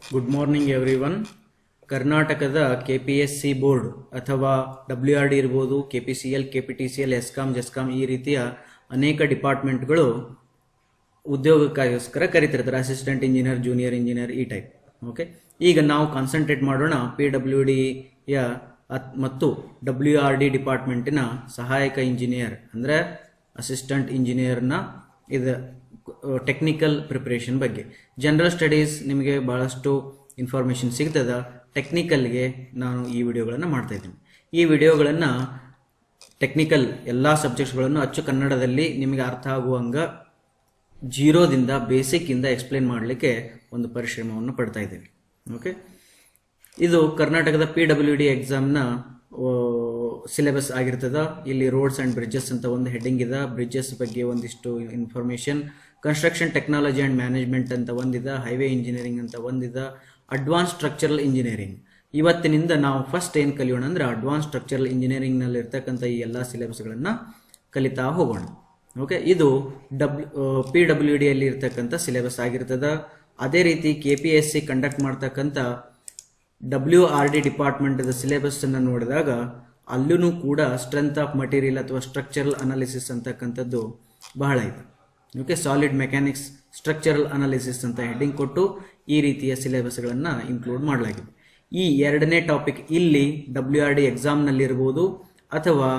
Good morning everyone ಕರ್ನಾಟಕದ K P S C board ಅಥವಾ W R D ಇರ್ಬೋದು K P C L K P T C L ESCOM GESCOM ಈ ರೀತಿಯ ಅನೇಕ ಡಿಪಾರ್ಟ್ಮೆಂಟ್ಗಳು ಉದ್ಯೋಗಕ್ಕಾಗೋಸ್ಕರ ಕರಿತಿರ್ತಾರೆ ಅಸಿಸ್ಟೆಂಟ್ ಇಂಜಿನಿಯರ್ ಜೂನಿಯರ್ ಇಂಜಿನಿಯರ್ ಈ ಟೈಪ್ ಓಕೆ ಈಗ ನಾವು ಕಾನ್ಸಂಟ್ರೇಟ್ ಮಾಡೋಣ ಪಿ ಡಬ್ಲ್ಯೂ ಡಿಯ ಮತ್ತು ಡಬ್ಲ್ಯೂ ಆರ್ ಡಿ ಡಿಪಾರ್ಟ್ಮೆಂಟಿನ ಸಹಾಯಕ ಇಂಜಿನಿಯರ್ ಅಂದರೆ ಅಸಿಸ್ಟೆಂಟ್ ಇಂಜಿನಿಯರ್ನ ಇದು ಟೆಕ್ನಿಕಲ್ ಪ್ರಿಪ್ರೇಷನ್ ಬಗ್ಗೆ ಜನರಲ್ ಸ್ಟಡೀಸ್ ನಿಮಗೆ ಭಾಳಷ್ಟು ಇನ್ಫಾರ್ಮೇಷನ್ ಸಿಗ್ತದ ಟೆಕ್ನಿಕಲ್ಗೆ ನಾನು ಈ ವಿಡಿಯೋಗಳನ್ನು ಮಾಡ್ತಾ ಇದ್ದೀನಿ ಈ ವಿಡಿಯೋಗಳನ್ನು ಟೆಕ್ನಿಕಲ್ ಎಲ್ಲ ಸಬ್ಜೆಕ್ಟ್ಸ್ಗಳನ್ನು ಅಚ್ಚು ಕನ್ನಡದಲ್ಲಿ ನಿಮಗೆ ಅರ್ಥ ಆಗುವಂಗ ಜೀರೋದಿಂದ ಬೇಸಿಕ್ಕಿಂದ ಎಕ್ಸ್ಪ್ಲೇನ್ ಮಾಡಲಿಕ್ಕೆ ಒಂದು ಪರಿಶ್ರಮವನ್ನು ಪಡ್ತಾ ಇದ್ದೀವಿ ಓಕೆ ಇದು ಕರ್ನಾಟಕದ ಪಿ ಡಬ್ಲ್ಯೂ ಡಿ ಎಕ್ಸಾಮ್ನ ಸಿಲೆಬಸ್ ಆಗಿರ್ತದ ಇಲ್ಲಿ ರೋಡ್ಸ್ ಆ್ಯಂಡ್ ಬ್ರಿಡ್ಜಸ್ ಅಂತ ಒಂದು ಹೆಡ್ಡಿಂಗ್ ಇದೆ ಬ್ರಿಡ್ಜಸ್ ಬಗ್ಗೆ ಒಂದಿಷ್ಟು information construction technology and management ಅಂತ ಒಂದಿದೆ ಹೈವೇ ಇಂಜಿನಿಯರಿಂಗ್ ಅಂತ ಒಂದಿದೆ ಅಡ್ವಾನ್ಸ್ ಸ್ಟ್ರಕ್ಚರಲ್ ಇಂಜಿನಿಯರಿಂಗ್ ಇವತ್ತಿನಿಂದ ನಾವು ಫಸ್ಟ್ ಏನು ಕಲಿಯೋಣ ಅಂದರೆ ಅಡ್ವಾನ್ಸ್ ಸ್ಟ್ರಕ್ಚರಲ್ ಇಂಜಿನಿಯರಿಂಗ್ನಲ್ಲಿ ಇರ್ತಕ್ಕಂಥ ಈ ಎಲ್ಲ ಸಿಲೆಬಸ್ಗಳನ್ನು ಕಲಿತಾ ಹೋಗೋಣ ಓಕೆ ಇದು ಡಬ್ಲ್ಯೂ ಪಿ ಡಬ್ಲ್ಯೂ ಡಿಯಲ್ಲಿ ಇರ್ತಕ್ಕಂಥ ಸಿಲೆಬಸ್ ಆಗಿರ್ತದ ಅದೇ ರೀತಿ K P S C conduct ಮಾಡ್ತಕ್ಕಂಥ ಡಬ್ಲ್ಯೂ ಆರ್ ಡಿ ಡಿಪಾರ್ಟ್ಮೆಂಟದ ಸಿಲೆಬಸ್ಸನ್ನು ನೋಡಿದಾಗ ಅಲ್ಲೂ ಕೂಡ ಸ್ಟ್ರೆಂತ್ ಆಫ್ ಮಟೀರಿಯಲ್ ಅಥವಾ ಸ್ಟ್ರಕ್ಚರಲ್ ಅನಾಲಿಸಿಸ್ ಅಂತಕ್ಕಂಥದ್ದು ಬಹಳ ಇದೆ okay solid mechanics structural analysis ಅಂತ ಹೆಡ್ಡಿಂಗ್ ಕೊಟ್ಟು ಈ ರೀತಿಯ ಸಿಲೆಬಸ್ಗಳನ್ನು ಇನ್ಕ್ಲೂಡ್ ಮಾಡಲಾಗಿದೆ ಈ ಎರಡನೇ ಟಾಪಿಕ್ ಇಲ್ಲಿ ಡಬ್ಲ್ಯೂ ಆರ್ ಡಿ ಎಕ್ಸಾಮ್ನಲ್ಲಿರ್ಬೋದು ಅಥವಾ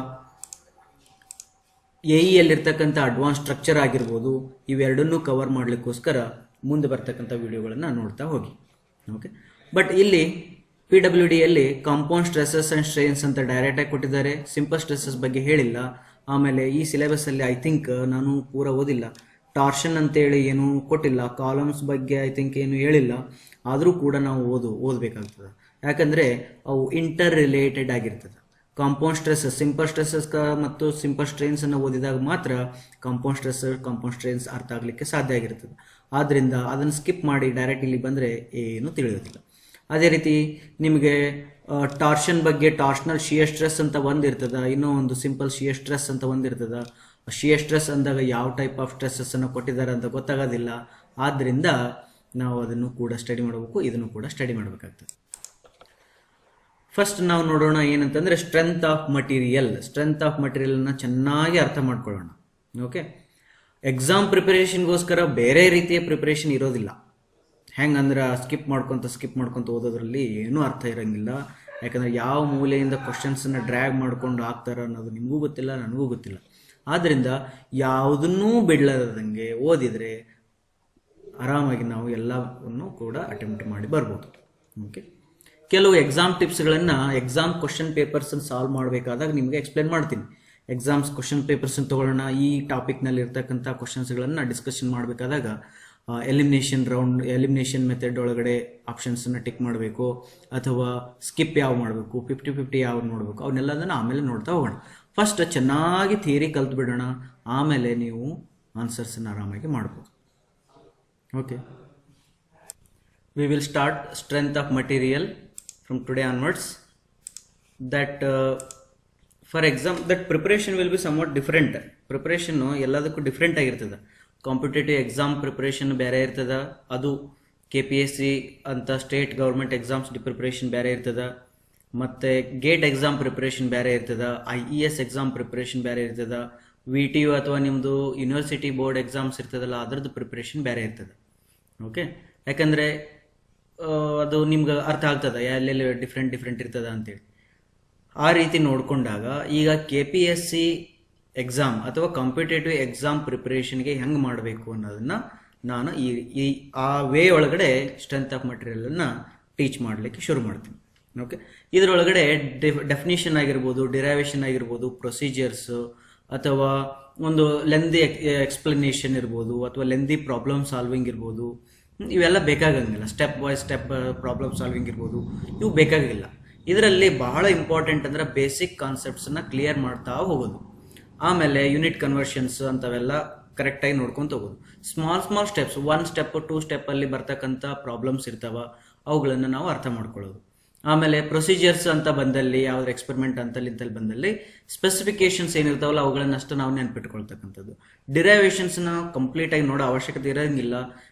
ಎ ಇಯಲ್ಲಿರ್ತಕ್ಕಂಥ ಅಡ್ವಾನ್ಸ್ ಸ್ಟ್ರಕ್ಚರ್ ಆಗಿರ್ಬೋದು ಇವೆರಡನ್ನೂ ಕವರ್ ಮಾಡಲಿಕ್ಕೋಸ್ಕರ ಮುಂದೆ ಬರ್ತಕ್ಕಂಥ ವಿಡಿಯೋಗಳನ್ನು ನೋಡ್ತಾ ಹೋಗಿ ಓಕೆ ಬಟ್ ಇಲ್ಲಿ ಪಿ ಡಬ್ಲ್ಯೂ ಡಿಯಲ್ಲಿ ಕಾಂಪೌಂಡ್ ಸ್ಟ್ರೆಸಸ್ ಆ್ಯಂಡ್ ಸ್ಟ್ರೈನ್ಸ್ ಅಂತ ಡೈರೆಕ್ಟಾಗಿ ಕೊಟ್ಟಿದ್ದಾರೆ ಸಿಂಪಲ್ ಸ್ಟ್ರೆಸಸ್ ಬಗ್ಗೆ ಹೇಳಿಲ್ಲ ಆಮೇಲೆ ಈ ಸಿಲೆಬಸ್ಸಲ್ಲಿ ಐ ಥಿಂಕ್ ನಾನು ಪೂರ ಓದಿಲ್ಲ ಟಾರ್ಷನ್ ಅಂತೇಳಿ ಏನು ಕೊಟ್ಟಿಲ್ಲ ಕಾಲಮ್ಸ್ ಬಗ್ಗೆ ಐ ಥಿಂಕ್ ಏನು ಹೇಳಿಲ್ಲ ಆದರೂ ಕೂಡ ನಾವು ಓದು ಓದಬೇಕಾಗ್ತದೆ ಯಾಕಂದರೆ ಅವು ಇಂಟರ್ ರಿಲೇಟೆಡ್ ಆಗಿರ್ತದೆ ಕಾಂಪೌಂಡ್ ಸ್ಟ್ರೆಸಸ್ ಸಿಂಪಲ್ ಸ್ಟ್ರೆಸಸ್ ಮತ್ತು ಸಿಂಪಲ್ ಸ್ಟ್ರೈನ್ಸ್ ಅನ್ನು ಓದಿದಾಗ ಮಾತ್ರ ಕಾಂಪೌಂಡ್ ಸ್ಟ್ರೆಸ್ ಕಾಂಪೌಂಡ್ ಸ್ಟ್ರೈನ್ಸ್ ಅರ್ಥ ಆಗಲಿಕ್ಕೆ ಸಾಧ್ಯ ಆಗಿರ್ತದೆ ಆದ್ದರಿಂದ ಅದನ್ನು ಸ್ಕಿಪ್ ಮಾಡಿ ಡೈರೆಕ್ಟ್ ಇಲ್ಲಿ ಬಂದರೆ ಏನು ತಿಳಿಯೋದಿಲ್ಲ ಅದೇ ರೀತಿ ನಿಮಗೆ ಟಾರ್ಷನ್ ಬಗ್ಗೆ ಟಾರ್ಷನಲ್ ಶಿಯರ್ ಸ್ಟ್ರೆಸ್ ಅಂತ ಒಂದಿರ್ತದ ಇನ್ನೂ ಒಂದು ಸಿಂಪಲ್ ಶಿಯರ್ ಸ್ಟ್ರೆಸ್ ಅಂತ ಒಂದಿರ್ತದ ಶಿಯರ್ ಸ್ಟ್ರೆಸ್ ಅಂದಾಗ ಯಾವ ಟೈಪ್ ಆಫ್ ಸ್ಟ್ರೆಸ್ಸಸ್ ಅನ್ನು ಕೊಟ್ಟಿದ್ದಾರೆ ಅಂತ ಗೊತ್ತಾಗೋದಿಲ್ಲ ಆದ್ದರಿಂದ ನಾವು ಅದನ್ನು ಕೂಡ ಸ್ಟಡಿ ಮಾಡಬೇಕು ಇದನ್ನು ಕೂಡ ಸ್ಟಡಿ ಮಾಡಬೇಕಾಗ್ತದೆ ಫಸ್ಟ್ ನಾವು ನೋಡೋಣ ಏನಂತಂದ್ರೆ strength of material strength of ಮಟೀರಿಯಲ್ನ ಚೆನ್ನಾಗಿ ಅರ್ಥ ಮಾಡ್ಕೊಳ್ಳೋಣ ಓಕೆ ಎಕ್ಸಾಮ್ ಪ್ರಿಪರೇಷನ್ಗೋಸ್ಕರ ಬೇರೆ ರೀತಿಯ ಪ್ರಿಪರೇಷನ್ ಇರೋದಿಲ್ಲ ಹೆಂಗಂದ್ರೆ ಸ್ಕಿಪ್ ಮಾಡ್ಕೊತ ಸ್ಕಿಪ್ ಮಾಡ್ಕೊತ ಓದೋದ್ರಲ್ಲಿ ಏನೂ ಅರ್ಥ ಇರೋಂಗಿಲ್ಲ ಯಾಕಂದ್ರೆ ಯಾವ ಮೂಲೆಯಿಂದ ಕ್ವಶನ್ಸನ್ನ ಡ್ರ್ಯಾಗ್ ಮಾಡ್ಕೊಂಡು ಹಾಕ್ತಾರ ಅನ್ನೋದು ನಿಮಗೂ ಗೊತ್ತಿಲ್ಲ ನನಗೂ ಗೊತ್ತಿಲ್ಲ ಆದ್ದರಿಂದ ಯಾವುದನ್ನೂ ಬಿಡಲಾರ್ದಂಗೆ ಓದಿದರೆ ಆರಾಮಾಗಿ ನಾವು ಎಲ್ಲವನ್ನು ಕೂಡ ಅಟೆಂಪ್ಟ್ ಮಾಡಿ ಬರ್ಬೋದು ಓಕೆ ಕೆಲವು ಎಕ್ಸಾಮ್ ಟಿಪ್ಸ್ಗಳನ್ನು ಎಕ್ಸಾಮ್ ಕ್ವಶನ್ ಪೇಪರ್ಸನ್ನು ಸಾಲ್ವ್ ಮಾಡಬೇಕಾದಾಗ ನಿಮಗೆ ಎಕ್ಸ್ಪ್ಲೇನ್ ಮಾಡ್ತೀನಿ ಎಕ್ಸಾಮ್ಸ್ ಕ್ವಶನ್ ಪೇಪರ್ಸನ್ನು ತೊಗೊಳ್ಳೋಣ ಈ ಟಾಪಿಕ್ನಲ್ಲಿ ಇರ್ತಕ್ಕಂಥ ಕ್ವಶನ್ಸ್ಗಳನ್ನು ಡಿಸ್ಕಷನ್ ಮಾಡಬೇಕಾದಾಗ ಎಲಿಮಿನೇಷನ್ ರೌಂಡ್ ಎಲಿಮಿನೇಷನ್ ಮೆಥಡ್ ಒಳಗಡೆ ಆಪ್ಷನ್ಸನ್ನು ಟಿಕ್ ಮಾಡಬೇಕು ಅಥವಾ ಸ್ಕಿಪ್ ಯಾವ ಮಾಡಬೇಕು ಫಿಫ್ಟಿ ಫಿಫ್ಟಿ ಯಾವ ನೋಡಬೇಕು ಅವನ್ನೆಲ್ಲದನ್ನು ಆಮೇಲೆ ನೋಡ್ತಾ ಹೋಗೋಣ ಫಸ್ಟ್ ಚೆನ್ನಾಗಿ ಥಿಯರಿ ಕಲ್ತು ಬಿಡೋಣ ಆಮೇಲೆ ನೀವು ಆನ್ಸರ್ಸನ್ನು ಆರಾಮಾಗಿ ಮಾಡ್ಬೋದು okay we will start strength of material from today onwards that uh, for exam that preparation will be somewhat different preparation ಎಲ್ಲದಕ್ಕೂ ಡಿಫ್ರೆಂಟ್ ಆಗಿರ್ತದೆ ಕಾಂಪಿಟೇಟಿವ್ ಎಕ್ಸಾಮ್ ಪ್ರಿಪ್ರೇಷನ್ ಬೇರೆ ಇರ್ತದ ಅದು ಕೆ ಪಿ ಎಸ್ ಸಿ ಅಂತ ಸ್ಟೇಟ್ ಗೌರ್ಮೆಂಟ್ ಎಕ್ಸಾಮ್ಸ್ ಪ್ರಿಪ್ರೇಷನ್ ಬೇರೆ ಇರ್ತದ ಮತ್ತು GATE exam preparation ಬೇರೆ ಇರ್ತದ I E S exam preparation ಬೇರೆ ಇರ್ತದ ವಿ ಟಿ ಯು ಅಥವಾ ನಿಮ್ಮದು ಯೂನಿವರ್ಸಿಟಿ ಬೋರ್ಡ್ ಎಕ್ಸಾಮ್ಸ್ ಇರ್ತದಲ್ಲ ಅದರದ್ದು ಪ್ರಿಪ್ರೇಷನ್ ಬೇರೆ ಇರ್ತದೆ ಓಕೆ ಯಾಕಂದರೆ ಅದು ನಿಮ್ಗೆ ಅರ್ಥ ಆಗ್ತದೆ ಎಲ್ಲೆಲ್ಲಿ ಡಿಫ್ರೆಂಟ್ ಡಿಫ್ರೆಂಟ್ ಇರ್ತದ ಅಂತೇಳಿ ಆ ರೀತಿ ನೋಡಿಕೊಂಡಾಗ ಈಗ K P S C exam ಅಥವಾ ಕಾಂಪಿಟೇಟಿವ್ ಎಕ್ಸಾಮ್ ಪ್ರಿಪ್ರೇಷನ್ಗೆ ಹೆಂಗೆ ಮಾಡಬೇಕು ಅನ್ನೋದನ್ನ ನಾನು ಈ ಈ ಆ ವೇ ಒಳಗಡೆ ಸ್ಟ್ರೆಂತ್ ಆಫ್ ಮಟೀರಿಯಲನ್ನು ಟೀಚ್ ಮಾಡಲಿಕ್ಕೆ ಶುರು ಮಾಡ್ತೀನಿ ಓಕೆ ಇದರೊಳಗಡೆ ಡೆಫಿನಿಷನ್ ಆಗಿರ್ಬೋದು ಡಿರೈವೇಷನ್ ಆಗಿರ್ಬೋದು ಪ್ರೊಸೀಜರ್ಸು ಅಥವಾ ಒಂದು ಲೆಂದಿ ಎಕ್ಸ್ಪ್ಲನೇಷನ್ ಇರ್ಬೋದು ಅಥವಾ ಲೆಂದಿ ಪ್ರಾಬ್ಲಮ್ ಸಾಲ್ವಿಂಗ್ ಇರ್ಬೋದು ಇವೆಲ್ಲ ಬೇಕಾಗಂಗಿಲ್ಲ step by step problem solving ಇರ್ಬೋದು ಇವು ಬೇಕಾಗಿಲ್ಲ ಇದರಲ್ಲಿ ಬಹಳ ಇಂಪಾರ್ಟೆಂಟ್ ಅಂದ್ರೆ ಬೇಸಿಕ್ ಕಾನ್ಸೆಪ್ಟ್ಸನ್ನ ಕ್ಲಿಯರ್ ಮಾಡ್ತಾ ಹೋಗೋದು ಆಮೇಲೆ ಯೂನಿಟ್ ಕನ್ವರ್ಷನ್ಸ್ ಅಂತವೆಲ್ಲ ಕರೆಕ್ಟಾಗಿ ನೋಡ್ಕೊಂತ ಹೋಗೋದು small small steps one step two ಸ್ಟೆಪ್ಪಲ್ಲಿ ಬರ್ತಕ್ಕಂಥ ಪ್ರಾಬ್ಲಮ್ಸ್ ಇರ್ತಾವ ಅವುಗಳನ್ನು ನಾವು ಅರ್ಥ ಮಾಡ್ಕೊಳ್ಳೋದು ಆಮೇಲೆ ಪ್ರೊಸೀಜರ್ಸ್ ಅಂತ ಬಂದಲ್ಲಿ ಯಾವ್ದು ಎಕ್ಸ್ಪೆರಿಮೆಂಟ್ ಅಂತಲ್ಲಿ ಇಂತಲ್ಲಿ ಬಂದಲ್ಲಿ ಸ್ಪೆಸಿಫಿಕೇಶನ್ಸ್ ಏನಿರ್ತಾವಲ್ಲ ಅವುಗಳನ್ನಷ್ಟು ನಾವು ನೆನ್ಪಿಟ್ಕೊಳ್ತಕ್ಕಂಥದ್ದು ಡಿರೈವೇಷನ್ಸ್ನ ಕಂಪ್ಲೀಟಾಗಿ ನೋಡೋ ಅವಶ್ಯಕತೆ ಇರೋಂಗಿಲ್ಲ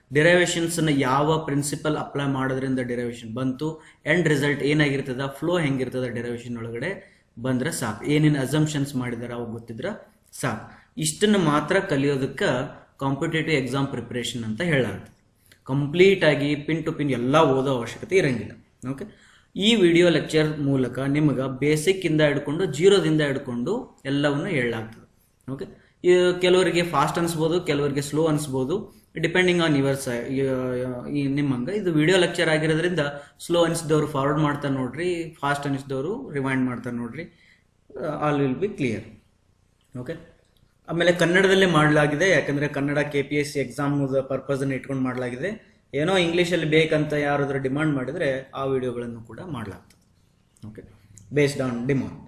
ಡಿರೈವೇಷನ್ಸ್ನ ಯಾವ ಪ್ರಿನ್ಸಿಪಲ್ ಅಪ್ಲೈ ಮಾಡೋದ್ರಿಂದ ಡಿರೈವೇಷನ್ ಬಂತು ಎಂಡ್ ರಿಸಲ್ಟ್ ಏನಾಗಿರ್ತದ ಫ್ಲೋ ಹೆಂಗಿರ್ತದ ಡಿರೈವೇಷನ್ ಒಳಗಡೆ ಬಂದ್ರೆ ಸಾಕು ಏನೇನು ಅಸಂಪ್ಷನ್ಸ್ ಮಾಡಿದಾರೆ ಅವು ಗೊತ್ತಿದ್ರೆ ಸಾಕು ಇಷ್ಟನ್ನು ಮಾತ್ರ ಕಲಿಯೋದಕ್ಕೆ ಕಾಂಪಿಟೇಟಿವ್ ಎಕ್ಸಾಮ್ ಪ್ರಿಪ್ರೇಷನ್ ಅಂತ ಹೇಳಲಾಗುತ್ತೆ ಕಂಪ್ಲೀಟ್ ಆಗಿ ಪಿನ್ ಟು ಪಿನ್ ಎಲ್ಲ ಓದೋ ಅವಶ್ಯಕತೆ ಇರಂಗಿಲ್ಲ ಓಕೆ ಈ ವಿಡಿಯೋ ಲೆಕ್ಚರ್ ಮೂಲಕ ನಿಮಗೆ ಬೇಸಿಕ್ ಇಂದ ಹಿಡ್ಕೊಂಡು ಜೀರೋದಿಂದ ಹಿಡ್ಕೊಂಡು ಎಲ್ಲವನ್ನು ಹೇಳಲಾಗ್ತದೆ ಓಕೆ ಕೆಲವರಿಗೆ ಫಾಸ್ಟ್ ಅನಿಸ್ಬೋದು ಕೆಲವರಿಗೆ ಸ್ಲೋ ಅನಿಸ್ಬೋದು ಡಿಪೆಂಡಿಂಗ್ ಆನ್ ಯುವರ್ ಸೈ ಈ ನಿಮ್ಮಂಗೆ ಇದು ವಿಡಿಯೋ ಲೆಕ್ಚರ್ ಆಗಿರೋದ್ರಿಂದ ಸ್ಲೋ ಅನಿಸಿದವರು ಫಾರ್ವರ್ಡ್ ಮಾಡ್ತಾರೆ ನೋಡ್ರಿ ಫಾಸ್ಟ್ ಅನಿಸಿದವರು ರಿವೈಂಡ್ ಮಾಡ್ತಾರೆ ನೋಡ್ರಿ all will be clear okay ಆಮೇಲೆ ಕನ್ನಡದಲ್ಲೇ ಮಾಡಲಾಗಿದೆ ಯಾಕಂದ್ರೆ Kannada K P S C exam purpose ಅನ್ನು ಇಟ್ಕೊಂಡು ಮಾಡಲಾಗಿದೆ ಏನೋ ಇಂಗ್ಲೀಷಲ್ಲಿ ಬೇಕಂತ ಯಾರಾದ್ರೂ ಡಿಮಾಂಡ್ ಮಾಡಿದ್ರೆ ಆ ವಿಡಿಯೋಗಳನ್ನು ಕೂಡ ಮಾಡಲಾಗ್ತದೆ okay based on demand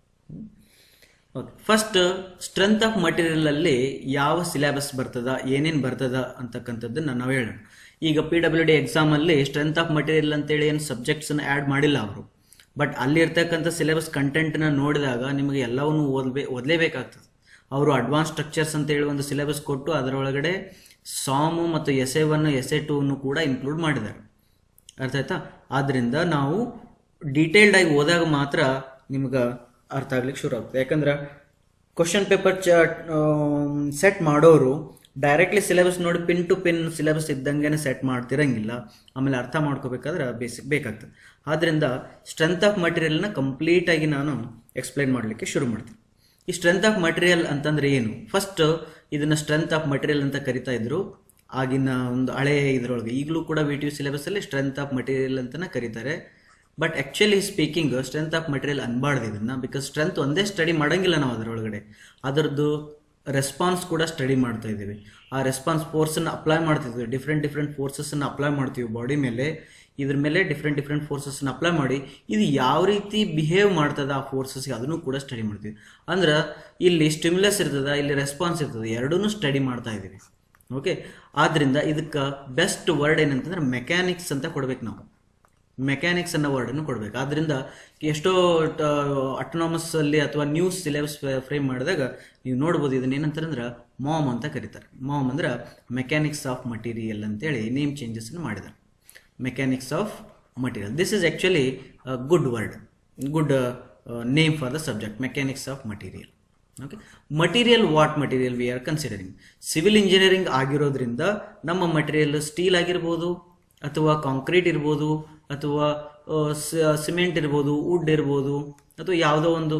okay first strength of material ಅಲ್ಲಿ ಯಾವ ಸಿಲೆಬಸ್ ಬರ್ತದ ಏನೇನು ಬರ್ತದ ಅಂತಕ್ಕಂಥದ್ದನ್ನ ನಾವು ಹೇಳೋಣ ಈಗ ಪಿ ಡಬ್ಲ್ಯೂ ಡಿ ಎಕ್ಸಾಮ್ ಅಲ್ಲಿ ಸ್ಟ್ರೆಂತ್ ಆಫ್ ಮಟೀರಿಯಲ್ ಅಂತೇಳಿ ಏನು ಸಬ್ಜೆಕ್ಟ್ಸ್ ಆ್ಯಡ್ ಮಾಡಿಲ್ಲ ಅವರು ಬಟ್ ಅಲ್ಲಿ ಇರ್ತಕ್ಕಂಥ ಸಿಲೆಬಸ್ ಕಂಟೆಂಟ್ನ ನೋಡಿದಾಗ ನಿಮಗೆ ಎಲ್ಲವನ್ನು ಓದ್ಬೇ ಓದಲೇಬೇಕಾಗ್ತದೆ ಅವರು ಅಡ್ವಾನ್ಸ್ ಸ್ಟ್ರಕ್ಚರ್ಸ್ ಅಂತ ಹೇಳಿ ಒಂದು ಸಿಲೆಬಸ್ ಕೊಟ್ಟು ಅದರೊಳಗಡೆ ಸಾಮು ಮತ್ತು S A one S A two ಕೂಡ ಇನ್ಕ್ಲೂಡ್ ಮಾಡಿದ್ದಾರೆ ಅರ್ಥ ಆಯ್ತಾ ಆದ್ರಿಂದ ನಾವು ಡೀಟೇಲ್ಡ್ ಆಗಿ ಓದಾಗ ಮಾತ್ರ ನಿಮ್ಗೆ ಅರ್ಥ ಆಗ್ಲಿಕ್ಕೆ ಶುರು ಆಗ್ತದೆ ಯಾಕಂದ್ರೆ ಕ್ವಶನ್ ಪೇಪರ್ ಚ ಸೆಟ್ ಮಾಡೋರು ಡೈರೆಕ್ಟ್ಲಿ ಸಿಲೆಬಸ್ ನೋಡಿ ಪಿನ್ ಟು ಪಿನ್ ಸಿಲೆಬಸ್ ಇದ್ದಂಗೆ ಸೆಟ್ ಮಾಡ್ತಿರಂಗಿಲ್ಲ ಆಮೇಲೆ ಅರ್ಥ ಮಾಡ್ಕೋಬೇಕಾದ್ರೆ ಬೇಸಿಕ್ ಬೇಕಾಗ್ತದೆ ಆದ್ರಿಂದ ಸ್ಟ್ರೆಂತ್ ಆಫ್ ಮಟೀರಿಯಲ್ನ ಕಂಪ್ಲೀಟ್ ಆಗಿ ನಾನು ಎಕ್ಸ್ಪ್ಲೈನ್ ಮಾಡಲಿಕ್ಕೆ ಶುರು ಮಾಡ್ತೀನಿ ಈ ಸ್ಟ್ರೆಂತ್ ಆಫ್ ಮಟೀರಿಯಲ್ ಅಂತಂದ್ರೆ ಏನು ಫಸ್ಟ್ ಇದನ್ನ ಸ್ಟ್ರೆಂತ್ ಆಫ್ ಮಟೀರಿಯಲ್ ಅಂತ ಕರಿತಾ ಇದ್ರು ಆಗಿನ ಒಂದು ಹಳೆ ಇದ್ರೊಳಗೆ ಈಗಲೂ ಕೂಡ ವಿ ಟಿ ಸಿಲೆಬಸ್ ಅಲ್ಲಿ ಸ್ಟ್ರೆಂತ್ ಆಫ್ ಮಟೀರಿಯಲ್ ಅಂತಾನೆ ಕರೀತಾರೆ but actually speaking strength of material ಅನ್ಬಾರ್ದು ಇದನ್ನ ಬಿಕಾಸ್ ಸ್ಟ್ರೆಂತ್ ಒಂದೇ ಸ್ಟಡಿ ಮಾಡಂಗಿಲ್ಲ ನಾವು ಅದರೊಳಗಡೆ ಅದರದ್ದು ರೆಸ್ಪಾನ್ಸ್ ಕೂಡ ಸ್ಟಡಿ ಮಾಡ್ತಾ ಇದ್ದೀವಿ ಆ ರೆಸ್ಪಾನ್ಸ್ ಫೋರ್ಸನ್ನು ಅಪ್ಲೈ ಮಾಡ್ತಿದ್ವಿ ಡಿಫ್ರೆಂಟ್ ಡಿಫ್ರೆಂಟ್ ಫೋರ್ಸಸ್ಸನ್ನು ಅಪ್ಲೈ ಮಾಡ್ತೀವಿ ಬಾಡಿ ಮೇಲೆ ಇದ್ರ ಮೇಲೆ ಡಿಫ್ರೆಂಟ್ ಡಿಫ್ರೆಂಟ್ ಫೋರ್ಸಸ್ನ ಅಪ್ಲೈ ಮಾಡಿ ಇದು ಯಾವ ರೀತಿ ಬಿಹೇವ್ ಮಾಡ್ತದ ಆ ಫೋರ್ಸಸ್ಗೆ ಅದನ್ನು ಕೂಡ ಸ್ಟಡಿ ಮಾಡ್ತೀವಿ ಅಂದ್ರೆ ಇಲ್ಲಿ ಸ್ಟಿಮ್ಯುಲಸ್ ಇರ್ತದ ಇಲ್ಲಿ ರೆಸ್ಪಾನ್ಸ್ ಇರ್ತದೆ ಎರಡನ್ನೂ ಸ್ಟಡಿ ಮಾಡ್ತಾ ಇದ್ದೀವಿ ಓಕೆ ಆದ್ರಿಂದ ಇದಕ್ಕೆ ಬೆಸ್ಟ್ ವರ್ಡ್ ಏನಂತಂದ್ರೆ ಮೆಕ್ಯಾನಿಕ್ಸ್ ಅಂತ ಕೊಡ್ಬೇಕು ನಾವು ಮೆಕ್ಯಾನಿಕ್ಸ್ ಅನ್ನೋ ವರ್ಡನ್ನು ಕೊಡ್ಬೇಕು ಆದ್ರಿಂದ ಎಷ್ಟೋ ಅಟೋನಾಮಸ್ ಅಲ್ಲಿ ಅಥವಾ ನ್ಯೂಸ್ ಸಿಲೆಬಸ್ ಫ್ರೇಮ್ ಮಾಡಿದಾಗ ನೀವು ನೋಡ್ಬೋದು ಇದನ್ನ ಏನಂತಾರಂದ್ರೆ ಮಾಮ್ ಅಂತ ಕರೀತಾರೆ ಮಾಮ್ ಅಂದ್ರೆ ಮೆಕ್ಯಾನಿಕ್ಸ್ ಆಫ್ ಮಟೀರಿಯಲ್ ಅಂತೇಳಿ ನೇಮ್ ಚೇಂಜಸ್ ಮಾಡಿದ್ದಾರೆ mechanics of material this is actually good word good name for the subject mechanics of material okay material what material we are considering civil engineering ಆಗಿರೋದ್ರಿಂದ ನಮ್ಮ material steel ಆಗಿರ್ಬೋದು ಅಥವಾ concrete ಇರ್ಬೋದು ಅಥವಾ cement ಇರ್ಬೋದು wood ಇರ್ಬೋದು ಅಥವಾ ಯಾವುದೋ ಒಂದು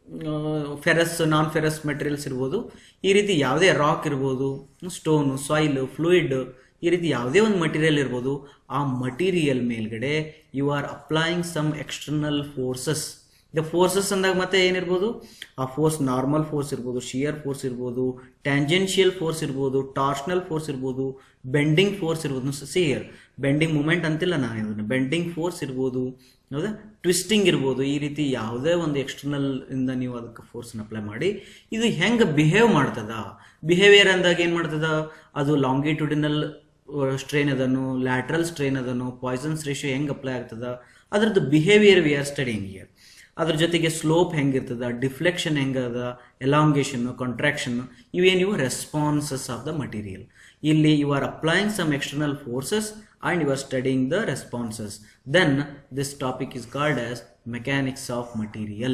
ಫೆರಸ್ ನಾನ್ ಫೆರಸ್ ಮೆಟೀರಿಯಲ್ಸ್ ಇರ್ಬೋದು ಈ ರೀತಿ ಯಾವುದೇ ರಾಕ್ ಇರ್ಬೋದು ಸ್ಟೋನು ಸಾಯಿಲ್ ಫ್ಲೂಯಿಡ್ ಈ ರೀತಿ ಯಾವುದೇ ಒಂದು ಮಟೀರಿಯಲ್ ಇರ್ಬೋದು ಆ ಮಟೀರಿಯಲ್ ಮೇಲ್ಗಡೆ you are applying some external forces the forces ಅಂದಾಗ ಮತ್ತೆ ಏನಿರ್ಬೋದು ಆ ಫೋರ್ಸ್ ನಾರ್ಮಲ್ ಫೋರ್ಸ್ ಇರ್ಬೋದು ಶಿಯರ್ ಫೋರ್ಸ್ ಇರ್ಬೋದು ಟ್ಯಾಂಜೆನ್ಷಿಯಲ್ ಫೋರ್ಸ್ ಇರ್ಬೋದು ಟಾರ್ಷನಲ್ ಫೋರ್ಸ್ ಇರ್ಬೋದು ಬೆಂಡಿಂಗ್ ಫೋರ್ಸ್ ಇರ್ಬೋದು ಸಿಯರ್ ಬೆಂಡಿಂಗ್ ಮೂಮೆಂಟ್ ಅಂತಿಲ್ಲ ನಾನು ಇದನ್ನು ಬೆಂಡಿಂಗ್ ಫೋರ್ಸ್ ಇರ್ಬೋದು ಹೌದಾ ಟ್ವಿಸ್ಟಿಂಗ್ ಇರ್ಬೋದು ಈ ರೀತಿ ಯಾವುದೇ ಒಂದು ಎಕ್ಸ್ಟರ್ನಲ್ ಇಂದ ನೀವು ಅದಕ್ಕೆ ಫೋರ್ಸ್ನ ಅಪ್ಲೈ ಮಾಡಿ ಇದು ಹೆಂಗೆ ಬಿಹೇವ್ ಮಾಡ್ತದ ಬಿಹೇವಿಯರ್ ಅಂದಾಗ ಏನು ಮಾಡ್ತದ ಅದು ಲಾಂಗಿಟ್ಯೂಡಿನಲ್ ಸ್ಟ್ರೈನ್ ಅದನ್ನು ಲ್ಯಾಟ್ರಲ್ ಸ್ಟ್ರೈನ್ ಅದನ್ನು ಪಾಯ್ಸನ್ಸ್ ರೇಷಿಯೋ ಹೆಂಗೆ ಅಪ್ಲೈ ಆಗ್ತದ ಅದರದ್ದು behaviour we are studying here ಅದ್ರ ಜೊತೆಗೆ ಸ್ಲೋಪ್ ಹೆಂಗಿರ್ತದ ಡಿಫ್ಲೆಕ್ಷನ್ ಹೆಂಗದ ಎಲಾಂಗೇಷನ್ ಕಾಂಟ್ರಾಕ್ಷನ್ ಇವೇನು ಇವು ರೆಸ್ಪಾನ್ಸಸ್ ಆಫ್ ದ ಮಟೀರಿಯಲ್ ಇಲ್ಲಿ you are applying some external forces and you are studying the responses then this topic is called as mechanics of material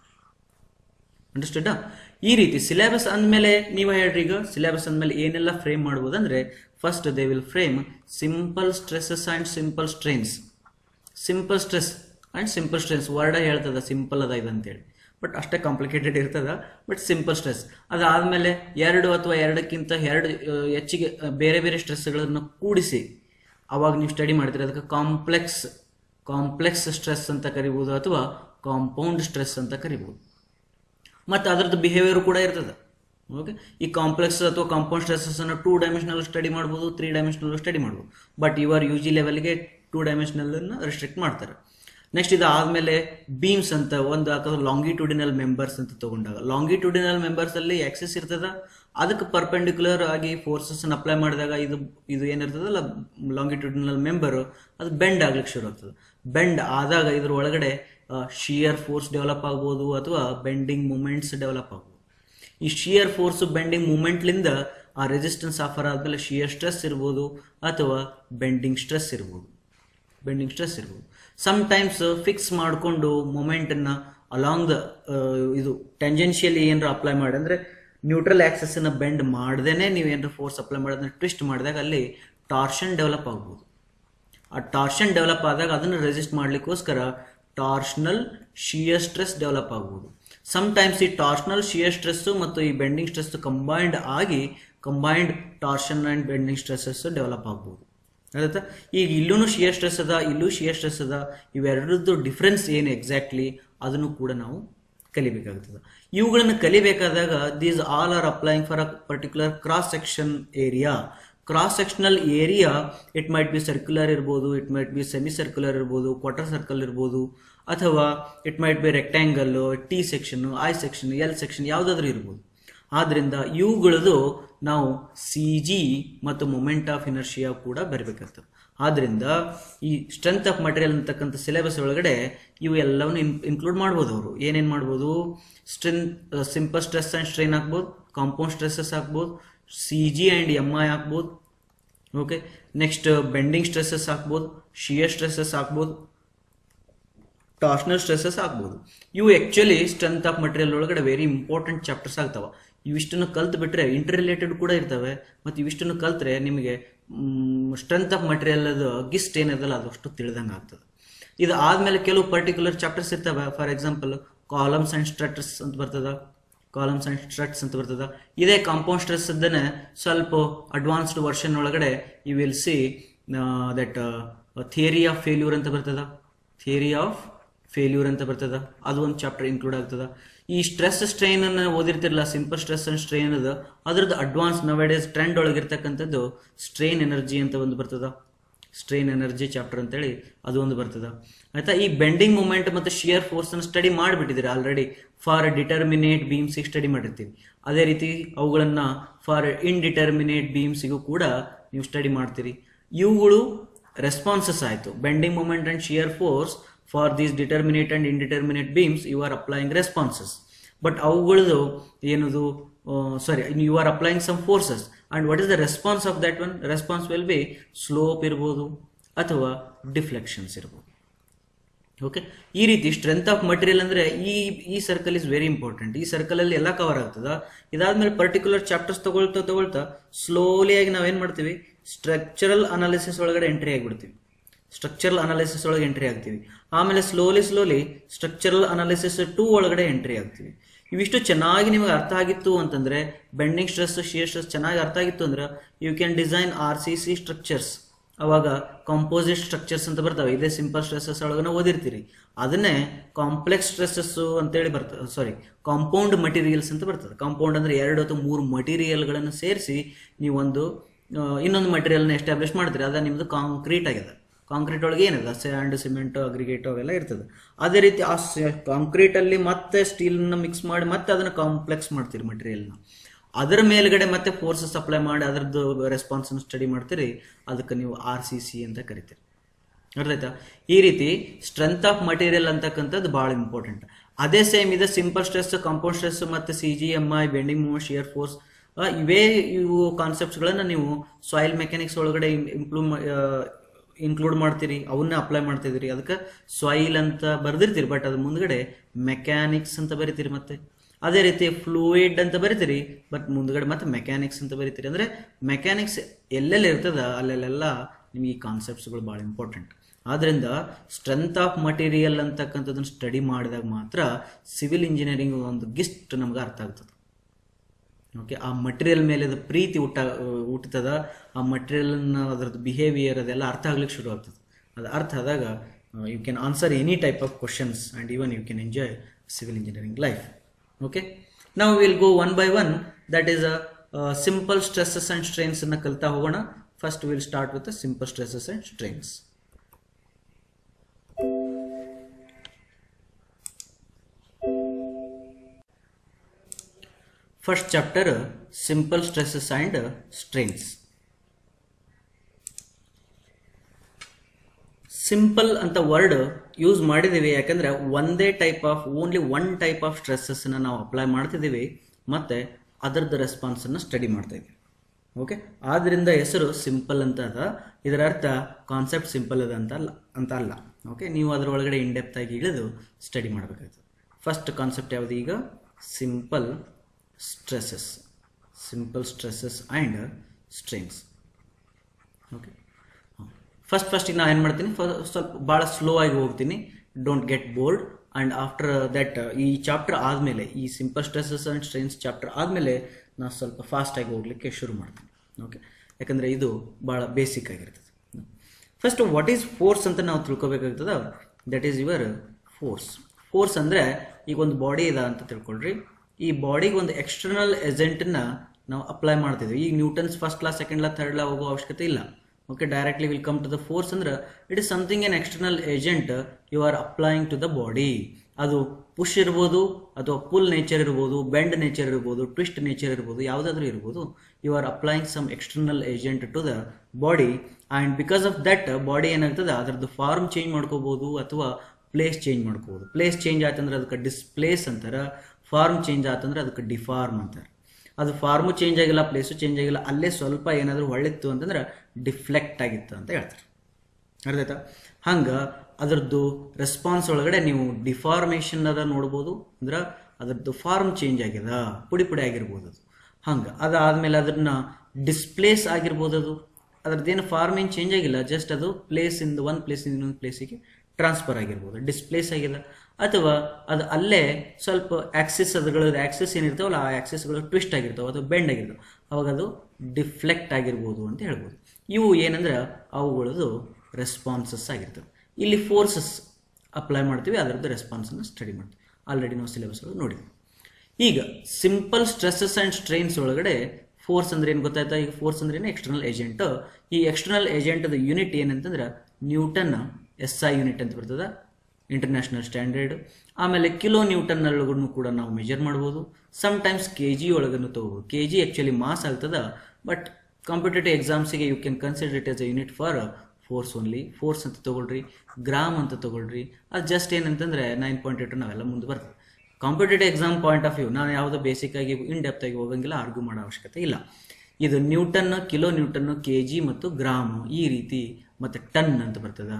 understood ಈ ರೀತಿ syllabus ಅಂದಮೇಲೆ ನೀವು ಹೇಳ್ರಿ ಈಗ ಸಿಲೆಬಸ್ ಅಂದಮೇಲೆ ಏನೆಲ್ಲ ಫ್ರೇಮ್ ಮಾಡ್ಬೋದು ಅಂದ್ರೆ first they will frame simple stresses and simple strains simple stress and simple stress word ಹೇಳ್ತದ ಸಿಂಪಲ್ ಅದ ಇದಂತೇಳಿ ಬಟ್ ಅಷ್ಟೇ ಕಾಂಪ್ಲಿಕೇಟೆಡ್ ಇರ್ತದ ಬಟ್ ಸಿಂಪಲ್ ಸ್ಟ್ರೆಸ್ ಅದಾದಮೇಲೆ ಎರಡು ಅಥವಾ ಎರಡಕ್ಕಿಂತ ಎರಡು ಹೆಚ್ಚಿಗೆ ಬೇರೆ ಬೇರೆ ಸ್ಟ್ರೆಸ್ಗಳನ್ನು ಕೂಡಿಸಿ ಅವಾಗ ನೀವು ಸ್ಟಡಿ ಮಾಡ್ತೀರಿ ಅದಕ್ಕೆ ಕಾಂಪ್ಲೆಕ್ಸ್ ಕಾಂಪ್ಲೆಕ್ಸ್ ಸ್ಟ್ರೆಸ್ ಅಂತ ಕರಿಬೋದು ಅಥವಾ ಕಾಂಪೌಂಡ್ ಸ್ಟ್ರೆಸ್ ಅಂತ ಕರಿಬೋದು ಮತ್ತು ಅದರದ್ದು ಬಿಹೇವಿಯರ್ ಕೂಡ ಇರ್ತದೆ ಓಕೆ ಈ ಕಾಂಪ್ಲೆಕ್ಸ್ ಅಥವಾ ಕಾಂಪೌಂಡ್ ಸ್ಟ್ರೆಸಸ್ ಅನ್ನು ಟೂ ಡೈಮೆನ್ಷನಲ್ ಸ್ಟಡಿ ಮಾಡ್ಬೋದು ತ್ರೀ ಡೈಮೆನ್ಷನಲ್ ಸ್ಟಡಿ ಮಾಡ್ಬೋದು ಬಟ್ ಇವರ್ ಯು ಜಿ ಲೆವೆಲ್ಗೆ ಟೂ ಡೈಮೆನ್ಷನಲ್ ರೆಸ್ಟ್ರಿಕ್ಟ್ ಮಾಡ್ತಾರೆ ನೆಕ್ಸ್ಟ್ ಇದು ಆದಮೇಲೆ ಬೀಮ್ಸ್ ಅಂತ ಒಂದು ಅಥವಾ ಲಾಂಗಿಟ್ಯೂಡಿನಲ್ ಮೆಂಬರ್ಸ್ ಅಂತ ತಗೊಂಡಾಗ ಲಾಂಗಿಟ್ಯೂಡಿನಲ್ ಮೆಂಬರ್ಸ್ ಅಲ್ಲಿ ಆಕ್ಸೆಸ್ ಇರ್ತದ ಅದಕ್ಕೆ ಪರ್ಪೆಂಡಿಕ್ಯುಲರ್ ಆಗಿ ಫೋರ್ಸಸ್ ಅಪ್ಲೈ ಮಾಡಿದಾಗ ಇದು ಇದು ಏನಿರ್ತದಲ್ಲ ಲಾಂಗಿಟ್ಯೂಡಿನಲ್ ಮೆಂಬರ್ ಅದು ಬೆಂಡ್ ಆಗ್ಲಿಕ್ಕೆ ಶುರು ಆಗ್ತದೆ ಬೆಂಡ್ ಆದಾಗ ಇದ್ರ ಒಳಗಡೆ ಶಿಯರ್ ಫೋರ್ಸ್ ಡೆವಲಪ್ ಆಗ್ಬೋದು ಅಥವಾ ಬೆಂಡಿಂಗ್ ಮೂಮೆಂಟ್ಸ್ ಡೆವಲಪ್ ಆಗ್ಬೋದು ಈ ಶಿಯರ್ ಫೋರ್ಸ್ ಬೆಂಡಿಂಗ್ ಮೂಮೆಂಟ್ಲಿಂದ ಆ ರೆಸಿಸ್ಟೆನ್ಸ್ ಆಫರ್ ಆದಮೇಲೆ ಶಿಯರ್ ಸ್ಟ್ರೆಸ್ ಇರ್ಬೋದು ಅಥವಾ ಬೆಂಡಿಂಗ್ ಸ್ಟ್ರೆಸ್ ಇರ್ಬೋದು ಬೆಂಡಿಂಗ್ ಸ್ಟ್ರೆಸ್ ಇರ್ಬೋದು ಸಮ್ಟೈಮ್ಸ್ ಫಿಕ್ಸ್ ಮಾಡಿಕೊಂಡು ಮೊಮೆಂಟನ್ನು ಅಲಾಂಗ್ ದ ಇದು ಟೆಂಜೆನ್ಷಿಯಲಿ ಏನಾರ ಅಪ್ಲೈ ಮಾಡಿ ಅಂದರೆ ನ್ಯೂಟ್ರಲ್ ಆಕ್ಸಸ್ಸನ್ನು ಬೆಂಡ್ ಮಾಡ್ದೇನೆ ನೀವು ಏನಾರ ಫೋರ್ಸ್ ಅಪ್ಲೈ ಮಾಡೋದನ್ನ ಟ್ವಿಸ್ಟ್ ಮಾಡಿದಾಗ ಅಲ್ಲಿ ಟಾರ್ಷನ್ ಡೆವಲಪ್ ಆಗ್ಬೋದು ಆ ಟಾರ್ಷನ್ ಡೆವಲಪ್ ಆದಾಗ ಅದನ್ನು ರೆಸಿಸ್ಟ್ ಮಾಡಲಿಕ್ಕೋಸ್ಕರ ಟಾರ್ಷನಲ್ ಶಿಯರ್ ಸ್ಟ್ರೆಸ್ ಡೆವಲಪ್ ಆಗ್ಬೋದು ಸಮ್ಟೈಮ್ಸ್ ಈ ಟಾರ್ಷನಲ್ ಶಿಯರ್ ಸ್ಟ್ರೆಸ್ಸು ಮತ್ತು ಈ ಬೆಂಡಿಂಗ್ ಸ್ಟ್ರೆಸ್ ಕಂಬೈಂಡ್ ಆಗಿ combined torsion and bending stresses develop ಆಗ್ಬೋದು ಆಯ್ತಾ ಈಗ ಇಲ್ಲೂ ಶಿಯರ್ ಸ್ಟ್ರೆಸ್ ಅದ ಇಲ್ಲೂ ಶಿಯರ್ ಸ್ಟ್ರೆಸ್ ಅದ ಇವೆರಡರದ್ದು ಡಿಫ್ರೆನ್ಸ್ ಏನು ಎಕ್ಸಾಕ್ಟ್ಲಿ ಅದನ್ನು ಕೂಡ ನಾವು ಕಲಿಬೇಕಾಗ್ತದೆ ಇವುಗಳನ್ನು ಕಲಿಬೇಕಾದಾಗ these all are applying for a particular cross section area cross sectional area it might be circular ಇರ್ಬೋದು it might be semi circular ಇರ್ಬೋದು ಕ್ವಾರ್ಟರ್ ಸರ್ಕಲ್ ಇರ್ಬೋದು ಅಥವಾ it might be rectangle T section I section L section ಯಾವುದಾದ್ರೂ ಇರ್ಬೋದು ಆದ್ರಿಂದ ಇವುಗಳದು ನಾವು C G ಮತ್ತು ಮೊಮೆಂಟ್ ಆಫ್ ಇನರ್ಷಿಯಾ ಕೂಡ ಬರಬೇಕಾಗ್ತದೆ ಆದ್ರಿಂದ ಈ ಸ್ಟ್ರೆಂತ್ ಆಫ್ ಮಟೀರಿಯಲ್ ಅಂತಕ್ಕಂಥ ಸಿಲೆಬಸ್ ಒಳಗಡೆ ಇವು ಎಲ್ಲವನ್ನು ಇನ್ಕ್ಲೂಡ್ ಮಾಡ್ಬೋದು ಅವರು ಏನೇನು ಮಾಡ್ಬೋದು strength simple stress and strain ಹಾಕ್ಬೋದು ಕಾಂಪೌಂಡ್ ಸ್ಟ್ರೆಸ್ಸಸ್ ಹಾಕ್ಬೋದು C G and M I ಹಾಕ್ಬೋದು ಓಕೆ ನೆಕ್ಸ್ಟ್ ಬೆಂಡಿಂಗ್ ಸ್ಟ್ರೆಸ್ಸಸ್ ಹಾಕ್ಬೋದು ಶಿಯರ್ ಸ್ಟ್ರೆಸ್ಸಸ್ ಹಾಕ್ಬೋದು ಟಾರ್ಷನಲ್ ಸ್ಟ್ರೆಸ್ಸಸ್ ಆಗ್ಬೋದು ಇವು ಆ್ಯಕ್ಚುಲಿ ಸ್ಟ್ರೆಂತ್ ಆಫ್ ಮಟೀರಿಯಲ್ ಒಳಗಡೆ ವೆರಿ ಇಂಪಾರ್ಟೆಂಟ್ ಚಾಪ್ಟರ್ಸ್ ಆಗ್ತಾವೆ ಇವಿಷ್ಟನ್ನು ಕಲ್ತು ಬಿಟ್ರೆ ಇಂಟರ್ ರಿಲೇಟೆಡ್ ಕೂಡ ಇರ್ತವೆ ಮತ್ತು ಇವಿಷ್ಟನ್ನು ಕಲ್ತ್ರೆ ನಿಮಗೆ ಸ್ಟ್ರೆಂತ್ ಆಫ್ ಮಟೀರಿಯಲ್ ಅದು ಗಿಸ್ಟ್ ಏನದಲ್ಲ ಅದು ಅಷ್ಟು ತಿಳಿದಂಗೆ ಆಗ್ತದೆ ಇದು ಆದಮೇಲೆ ಕೆಲವು ಪರ್ಟಿಕ್ಯುಲರ್ ಚಾಪ್ಟರ್ಸ್ ಇರ್ತವೆ for example columns and struts ಅಂತ ಬರ್ತದ ಕಾಲಮ್ಸ್ ಆ್ಯಂಡ್ ಸ್ಟ್ರಟ್ಸ್ ಅಂತ ಬರ್ತದ ಇದೇ ಕಾಂಪೌಂಡ್ ಸ್ಟ್ರೆಸ್ ಇದ್ದನೆ ಸ್ವಲ್ಪ ಅಡ್ವಾನ್ಸ್ಡ್ ವರ್ಷನ್ ಒಳಗಡೆ you will see that theory of failure ಅಂತ ಬರ್ತದ ಥಿಯರಿ ಆಫ್ ಫೇಲ್ಯೂರ್ ಅಂತ ಬರ್ತದ ಅದು ಒಂದು ಚಾಪ್ಟರ್ ಇನ್ಕ್ಲೂಡ್ ಆಗ್ತದ ಈ ಸ್ಟ್ರೆಸ್ ಸ್ಟ್ರೈನ್ ಅನ್ನು ಓದಿರ್ತಿರಲ್ಲ ಸಿಂಪಲ್ ಸ್ಟ್ರೆಸ್ ಅಂಡ್ ಸ್ಟ್ರೈನ್ ಅದು ಅದ್ರದ್ದು ಅಡ್ವಾನ್ಸ್ ನವೇಡೇಸ್ ಟ್ರೆಂಡ್ ಒಳಗಿರ್ತಕ್ಕಂಥದ್ದು ಸ್ಟ್ರೈನ್ ಎನರ್ಜಿ ಅಂತ ಒಂದು ಬರ್ತದ ಸ್ಟ್ರೈನ್ ಎನರ್ಜಿ ಚಾಪ್ಟರ್ ಅಂತೇಳಿ ಅದು ಒಂದು ಬರ್ತದ ಆಯ್ತಾ ಈ ಬೆಂಡಿಂಗ್ ಮೂಮೆಂಟ್ ಮತ್ತು ಶಿಯರ್ ಫೋರ್ಸ್ ಅನ್ನು ಸ್ಟಡಿ ಮಾಡಿಬಿಟ್ಟಿದ್ದೀರಿ ಆಲ್ರೆಡಿ ಫಾರ್ ಡಿಟರ್ಮಿನೇಟ್ ಬೀಮ್ಸಿಗೆ ಸ್ಟಡಿ ಮಾಡಿರ್ತೀವಿ ಅದೇ ರೀತಿ ಅವುಗಳನ್ನ ಫಾರ್ ಇನ್ಡಿಟರ್ಮಿನೇಟ್ ಬೀಮ್ಸಿಗೂ ಕೂಡ ನೀವು ಸ್ಟಡಿ ಮಾಡ್ತೀರಿ ಇವುಗಳು ರೆಸ್ಪಾನ್ಸಸ್ ಆಯಿತು bending moment and shear force for these determinate and indeterminate beams you are applying responses but ಅವುಗಳದು ಏನದು sorry you are applying some forces and what is the response of that one response will be slope ಇರ್ಬೋದು ಅಥವಾ ಡಿಫ್ಲೆಕ್ಷನ್ಸ್ ಇರ್ಬೋದು okay ಈ ರೀತಿ strength of material ಅಂದರೆ ಈ ಈ ಸರ್ಕಲ್ ಇಸ್ ವೆರಿ ಇಂಪಾರ್ಟೆಂಟ್ ಈ ಸರ್ಕಲಲ್ಲಿ ಎಲ್ಲ ಕವರ್ ಆಗ್ತದ ಇದಾದ್ಮೇಲೆ ಪರ್ಟಿಕ್ಯುಲರ್ ಚಾಪ್ಟರ್ಸ್ ತಗೊಳ್ತಾ ತಗೊಳ್ತಾ ಸ್ಲೋಲಿ ಆಗಿ ನಾವೇನು ಮಾಡ್ತೀವಿ ಸ್ಟ್ರಕ್ಚರಲ್ ಅನಾಲಿಸಿಸ್ ಒಳಗಡೆ ಎಂಟ್ರಿ ಆಗಿಬಿಡ್ತೀವಿ ಸ್ಟ್ರಕ್ಚರಲ್ ಅನಾಲಿಸಿಸ್ ಒಳಗೆ ಎಂಟ್ರಿ ಆಗ್ತೀವಿ ಆಮೇಲೆ slowly slowly structural analysis two ಒಳಗಡೆ ಎಂಟ್ರಿ ಆಗ್ತೀವಿ ಇವಿಷ್ಟು ಚೆನ್ನಾಗಿ ನಿಮಗೆ ಅರ್ಥ ಆಗಿತ್ತು ಅಂತಂದ್ರೆ ಬೆಂಡಿಂಗ್ ಸ್ಟ್ರೆಸ್ ಶಿಯರ್ ಸ್ಟ್ರೆಸ್ ಚೆನ್ನಾಗಿ ಅರ್ಥ ಆಗಿತ್ತು ಅಂದ್ರೆ you can design R C C structures ಅವಾಗ ಕಾಂಪೋಸಿಟ್ ಸ್ಟ್ರಕ್ಚರ್ಸ್ ಅಂತ ಬರ್ತವೆ ಇದೇ ಸಿಂಪಲ್ ಸ್ಟ್ರೆಸಸ್ ಒಳಗನ ಓದಿರ್ತೀರಿ ಅದನ್ನೇ ಕಾಂಪ್ಲೆಕ್ಸ್ ಸ್ಟ್ರೆಸಸ್ ಅಂತೇಳಿ ಬರ್ತದೆ ಸಾರಿ ಕಾಂಪೌಂಡ್ ಮಟೀರಿಯಲ್ಸ್ ಅಂತ ಬರ್ತದೆ ಕಾಂಪೌಂಡ್ ಅಂದ್ರೆ ಎರಡು ಅಥವಾ ಮೂರು ಮಟೀರಿಯಲ್ಗಳನ್ನು ಸೇರಿಸಿ ನೀವೊಂದು ಇನ್ನೊಂದು ಮಟೀರಿಯಲ್ನ ಎಸ್ಟಾಬ್ಲಿಷ್ ಮಾಡ್ತೀರಿ ಅದ ನಿಮ್ಮದು ಕಾಂಕ್ರೀಟ್ ಆಗಿದೆ ಕಾಂಕ್ರೀಟ್ ಒಳಗೆ ಏನಿದೆ ಸ್ಯಾಂಡ್ ಸಿಮೆಂಟ್ ಅಗ್ರಿಗೇಟ್ ಅವೆಲ್ಲ ಇರ್ತದೆ ಅದೇ ರೀತಿ ಆ ಕಾಂಕ್ರೀಟಲ್ಲಿ ಮತ್ತೆ ಸ್ಟೀಲ್ನ ಮಿಕ್ಸ್ ಮಾಡಿ ಮತ್ತೆ ಅದನ್ನು ಕಾಂಪ್ಲೆಕ್ಸ್ ಮಾಡ್ತೀರಿ ಮಟೀರಿಯಲ್ನ ಅದರ ಮೇಲ್ಗಡೆ ಮತ್ತೆ ಫೋರ್ಸಸ್ ಅಪ್ಲೈ ಮಾಡಿ ಅದರದ್ದು ರೆಸ್ಪಾನ್ಸನ್ನು ಸ್ಟಡಿ ಮಾಡ್ತೀರಿ ಅದಕ್ಕೆ ನೀವು ಆರ್ ಸಿ ಸಿ ಅಂತ ಕರಿತೀರಿ ಅರ್ಥಾಯ್ತಾ ಈ ರೀತಿ ಸ್ಟ್ರೆಂತ್ ಆಫ್ ಮಟೀರಿಯಲ್ ಅಂತಕ್ಕಂಥದ್ದು ಭಾಳ ಇಂಪಾರ್ಟೆಂಟ್ ಅದೇ ಸೇಮ್ ಇದೆ ಸಿಂಪಲ್ ಸ್ಟ್ರೆಸ್ ಕಾಂಪೌಂಡ್ ಸ್ಟ್ರೆಸ್ ಮತ್ತು C G M I bending move shear force ಇವೇ ಇವು ಕಾನ್ಸೆಪ್ಟ್ಸ್ಗಳನ್ನು ನೀವು ಸಾಯಿಲ್ ಮೆಕ್ಯಾನಿಕ್ಸ್ ಒಳಗಡೆ ಇಂಪ್ಲೂವ್ ಇನ್ಕ್ಲೂಡ್ ಮಾಡ್ತೀರಿ ಅವನ್ನ ಅಪ್ಲೈ ಮಾಡ್ತಿದ್ದೀರಿ ಅದಕ್ಕೆ ಸಾಯಿಲ್ ಅಂತ ಬರ್ದಿರ್ತೀರಿ ಬಟ್ ಅದು ಮುಂದ್ಗಡೆ ಮೆಕ್ಯಾನಿಕ್ಸ್ ಅಂತ ಬರಿತೀರಿ ಮತ್ತೆ ಅದೇ ರೀತಿ ಫ್ಲೂಯಿಡ್ ಅಂತ ಬರಿತೀರಿ ಬಟ್ ಮುಂದ್ಗಡೆ ಮತ್ತೆ ಮೆಕ್ಯಾನಿಕ್ಸ್ ಅಂತ ಬರಿತೀರಿ ಅಂದರೆ ಮೆಕ್ಯಾನಿಕ್ಸ್ ಎಲ್ಲೆಲ್ಲಿ ಇರ್ತದ ಅಲ್ಲೆಲ್ಲ ನಿಮಗೆ ಈ ಕಾನ್ಸೆಪ್ಟ್ಸ್ಗಳು ಭಾಳ ಇಂಪಾರ್ಟೆಂಟ್ ಆದ್ದರಿಂದ ಸ್ಟ್ರೆಂತ್ ಆಫ್ ಮಟೀರಿಯಲ್ ಅಂತಕ್ಕಂಥದ್ದನ್ನು ಸ್ಟಡಿ ಮಾಡಿದಾಗ ಮಾತ್ರ ಸಿವಿಲ್ ಇಂಜಿನಿಯರಿಂಗ್ ಒಂದು ಗಿಸ್ಟ್ ನಮ್ಗೆ ಅರ್ಥ ಆಗ್ತದೆ ಓಕೆ ಆ ಮಟೀರಿಯಲ್ ಮೇಲೆ ಅದು ಪ್ರೀತಿ ಹುಟ್ಟ ಹುಟ್ಟುತ್ತದ ಆ ಮಟೀರಿಯಲ್ನ ಅದರದ್ದು ಬಿಹೇವಿಯರ್ ಅದೆಲ್ಲ ಅರ್ಥ ಆಗ್ಲಿಕ್ಕೆ ಶುರು ಆಗ್ತದೆ ಅದು ಅರ್ಥ ಆದಾಗ you can answer any type of questions and even you can enjoy civil engineering life okay ನಾವು will go one by one that is a simple stresses and strains ಅನ್ನು ಕಲಿತಾ ಹೋಗೋಣ first will start with simple stresses and strains first chapter simple stresses and strains simple ಅಂತ word use ಮಾಡಿದ್ದೀವಿ ಯಾಕಂದ್ರೆ ಒಂದೇ type of only one type of ಸ್ಟ್ರೆಸ್ಸಸ್ನ ನಾವು apply ಮಾಡ್ತಿದ್ದೀವಿ ಮತ್ತು ಅದರದ್ದು ರೆಸ್ಪಾನ್ಸನ್ನು ಸ್ಟಡಿ ಮಾಡ್ತಾ ಇದ್ದೀವಿ ಓಕೆ ಆದ್ರಿಂದ ಹೆಸರು ಸಿಂಪಲ್ ಅಂತ ಅದ ಇದರ ಅರ್ಥ ಕಾನ್ಸೆಪ್ಟ್ ಸಿಂಪಲ್ ಅದ ಅಂತ ಅಲ್ಲ ಅಂತ ಅಲ್ಲ ಓಕೆ ನೀವು ಅದರೊಳಗಡೆ ಇಂಡೆಪ್ತ್ ಆಗಿ ಇಳಿದು ಸ್ಟಡಿ ಮಾಡಬೇಕಾಗ್ತದೆ ಫಸ್ಟ್ ಕಾನ್ಸೆಪ್ಟ್ ಯಾವುದು ಈಗ simple stresses simple stresses and strains okay first first ಈಗ ನಾನು ಏನು ಮಾಡ್ತೀನಿ ಫ- ಸ್ವಲ್ಪ ಭಾಳ ಸ್ಲೋ ಆಗಿ ಹೋಗ್ತೀನಿ don't get bored and after that ಈ ಚಾಪ್ಟರ್ ಆದಮೇಲೆ ಈ simple stresses and strains chapter ಆದಮೇಲೆ ನಾನು ಸ್ವಲ್ಪ ಫಾಸ್ಟಾಗಿ ಹೋಗ್ಲಿಕ್ಕೆ ಶುರು ಮಾಡ್ತೀನಿ ಓಕೆ ಯಾಕಂದರೆ ಇದು ಭಾಳ ಬೇಸಿಕ್ ಆಗಿರ್ತದೆ ಫಸ್ಟ್ ವಾಟ್ ಈಸ್ ಫೋರ್ಸ್ ಅಂತ ನಾವು ತಿಳ್ಕೊಬೇಕಾಗ್ತದ that is your force force ಅಂದರೆ ಈಗ ಒಂದು ಬಾಡಿ ಇದೆ ಅಂತ ತಿಳ್ಕೊಳ್ರಿ ಈ ಬಾಡಿಗೆ ಒಂದು ಎಕ್ಸ್ಟರ್ನಲ್ ಏಜೆಂಟನ್ನ ನಾವು ಅಪ್ಲೈ ಮಾಡ್ತಿದ್ವಿ ಈಗ Newton's first class second law third law ಹೋಗೋ ಅವಶ್ಯಕತೆ ಇಲ್ಲ okay directly will come to the force ಅಂದ್ರೆ it is something an external agent you are applying to the body ಅದು ಪುಷ್ ಇರ್ಬೋದು ಅಥವಾ ಪುಲ್ ನೇಚರ್ ಇರ್ಬೋದು ಬೆಂಡ್ ನೇಚರ್ ಇರ್ಬೋದು twist nature ಇರ್ಬೋದು ಯಾವುದಾದ್ರೂ ಇರ್ಬೋದು you are applying some external agent to the body and because of that body ಏನಾಗ್ತದೆ ಅದರದ್ದು ಫಾರ್ಮ್ ಚೇಂಜ್ ಮಾಡ್ಕೋಬೋದು ಅಥವಾ ಪ್ಲೇಸ್ ಚೇಂಜ್ ಮಾಡ್ಕೋಬೋದು ಪ್ಲೇಸ್ ಚೇಂಜ್ ಆಯ್ತಂದ್ರೆ ಅದಕ್ಕೆ ಡಿಸ್ಪ್ಲೇಸ್ ಅಂತಾರೆ ಫಾರ್ಮ್ ಚೇಂಜ್ ಆತಂದ್ರೆ ಅದಕ್ಕೆ ಡಿಫಾರ್ಮ್ ಅಂತಾರೆ ಅದು ಫಾರ್ಮು ಚೇಂಜ್ ಆಗಿಲ್ಲ ಪ್ಲೇಸು ಚೇಂಜ್ ಆಗಿಲ್ಲ ಅಲ್ಲೇ ಸ್ವಲ್ಪ ಏನಾದರೂ ಒಳ್ಳಿತ್ತು ಅಂತಂದ್ರೆ ಡಿಫ್ಲೆಕ್ಟ್ ಆಗಿತ್ತು ಅಂತ ಹೇಳ್ತಾರೆ ಅರ್ಧಾಯ್ತಾ ಹಂಗೆ ಅದರದ್ದು ರೆಸ್ಪಾನ್ಸ್ ಒಳಗಡೆ ನೀವು ಡಿಫಾರ್ಮೇಷನ್ ಅದ ನೋಡ್ಬೋದು ಅಂದ್ರೆ ಅದರದ್ದು ಫಾರ್ಮ್ ಚೇಂಜ್ ಆಗ್ಯದ ಪುಡಿ ಪುಡಿ ಆಗಿರ್ಬೋದು ಅದು ಹಂಗೆ ಅದಾದಮೇಲೆ ಅದನ್ನ ಡಿಸ್ಪ್ಲೇಸ್ ಆಗಿರ್ಬೋದು ಅದು ಅದ್ರದ್ದೇನು ಫಾರ್ಮ್ ಏನು ಚೇಂಜ್ ಆಗಿಲ್ಲ ಜಸ್ಟ್ ಅದು ಪ್ಲೇಸ್ ಇಂದ ಒಂದು ಪ್ಲೇಸಿಂದ ಇನ್ನೊಂದು ಪ್ಲೇಸಿಗೆ ಟ್ರಾನ್ಸ್ಫರ್ ಆಗಿರ್ಬೋದು ಡಿಸ್ಪ್ಲೇಸ್ ಆಗಿಲ್ಲ ಅಥವಾ ಅದು ಅಲ್ಲೇ ಸ್ವಲ್ಪ ಆಕ್ಸಿಸ್ ಅದುಗಳ ಆಕ್ಸಿಸ್ ಏನಿರ್ತಾವಲ್ಲ ಆ ಆಕ್ಸಿಸ್ಗಳು ಟ್ವಿಸ್ಟ್ ಆಗಿರ್ತಾವೆ ಅಥವಾ ಬೆಂಡ್ ಆಗಿರ್ತಾವೆ ಅವಾಗ ಅದು ಡಿಫ್ಲೆಕ್ಟ್ ಆಗಿರ್ಬೋದು ಅಂತ ಹೇಳ್ಬೋದು ಇವು ಏನಂದ್ರೆ ಅವುಗಳದು ರೆಸ್ಪಾನ್ಸಸ್ ಆಗಿರ್ತವೆ ಇಲ್ಲಿ ಫೋರ್ಸಸ್ ಅಪ್ಲೈ ಮಾಡ್ತೀವಿ ಅದರದ್ದು ರೆಸ್ಪಾನ್ಸನ್ನು ಸ್ಟಡಿ ಮಾಡ್ತೀವಿ ಆಲ್ರೆಡಿ ನಾವು ಸಿಲೆಬಸ್ ಒಳಗೆ ನೋಡಿದ್ವಿ ಈಗ ಸಿಂಪಲ್ ಸ್ಟ್ರೆಸಸ್ ಆ್ಯಂಡ್ ಸ್ಟ್ರೈನ್ಸ್ ಒಳಗಡೆ ಫೋರ್ಸ್ ಅಂದ್ರೆ ಏನು ಗೊತ್ತಾಯ್ತಾ ಈಗ ಫೋರ್ಸ್ ಅಂದ್ರೆ ಏನು ಎಕ್ಸ್ಟರ್ನಲ್ ಏಜೆಂಟ್ ಈ ಎಕ್ಸ್ಟರ್ನಲ್ ಏಜೆಂಟ್ ಯೂನಿಟ್ ಏನಂತಂದ್ರೆ ನ್ಯೂಟನ್ ಎಸ್ ಐ ಯೂನಿಟ್ ಅಂತ ಬರ್ತದೆ ಇಂಟರ್ನ್ಯಾಷನಲ್ ಸ್ಟ್ಯಾಂಡರ್ಡ್ ಆಮೇಲೆ ಕಿಲೋ ನ್ಯೂಟನ್ ಒಳಗೂ ಕೂಡ ನಾವು ಮೆಜರ್ ಮಾಡ್ಬೋದು ಟೈಮ್ಸ್ ಕೆ ಜಿ ಒಳಗನ್ನು ತಗೋಬೋದು ಕೆ ಜಿ ಆ್ಯಕ್ಚುಲಿ ಮಾಸ್ ಆಗ್ತದ ಬಟ್ ಕಾಂಪಿಟೇಟಿವ್ ಎಕ್ಸಾಮ್ಸಿಗೆ you can consider it as a unit for force only force ಅಂತ ತಗೊಳ್ರಿ ಗ್ರಾಮ್ ಅಂತ ತಗೊಳ್ರಿ ಅದು ಜಸ್ಟ್ ಏನಂತಂದ್ರೆ ನೈನ್ ಪಾಯಿಂಟ್ ಏಟ್ ನಾವೆಲ್ಲ ಮುಂದೆ ಬರ್ತದೆ competitive exam point of view ನಾನು ಯಾವುದೋ ಬೇಸಿಕ್ ಆಗಿ ಇನ್ ಡೆಪ್ತ್ ಆಗಿ ಹೋಗಂಗಿಲ್ಲ ಆರ್ಗ್ಯೂ ಮಾಡೋ ಅವಶ್ಯಕತೆ ಇಲ್ಲ ಇದು Newton kilo Newton K G ಮತ್ತು ಗ್ರಾಮ್ ಈ ರೀತಿ ಮತ್ತು ಟನ್ ಅಂತ ಬರ್ತದ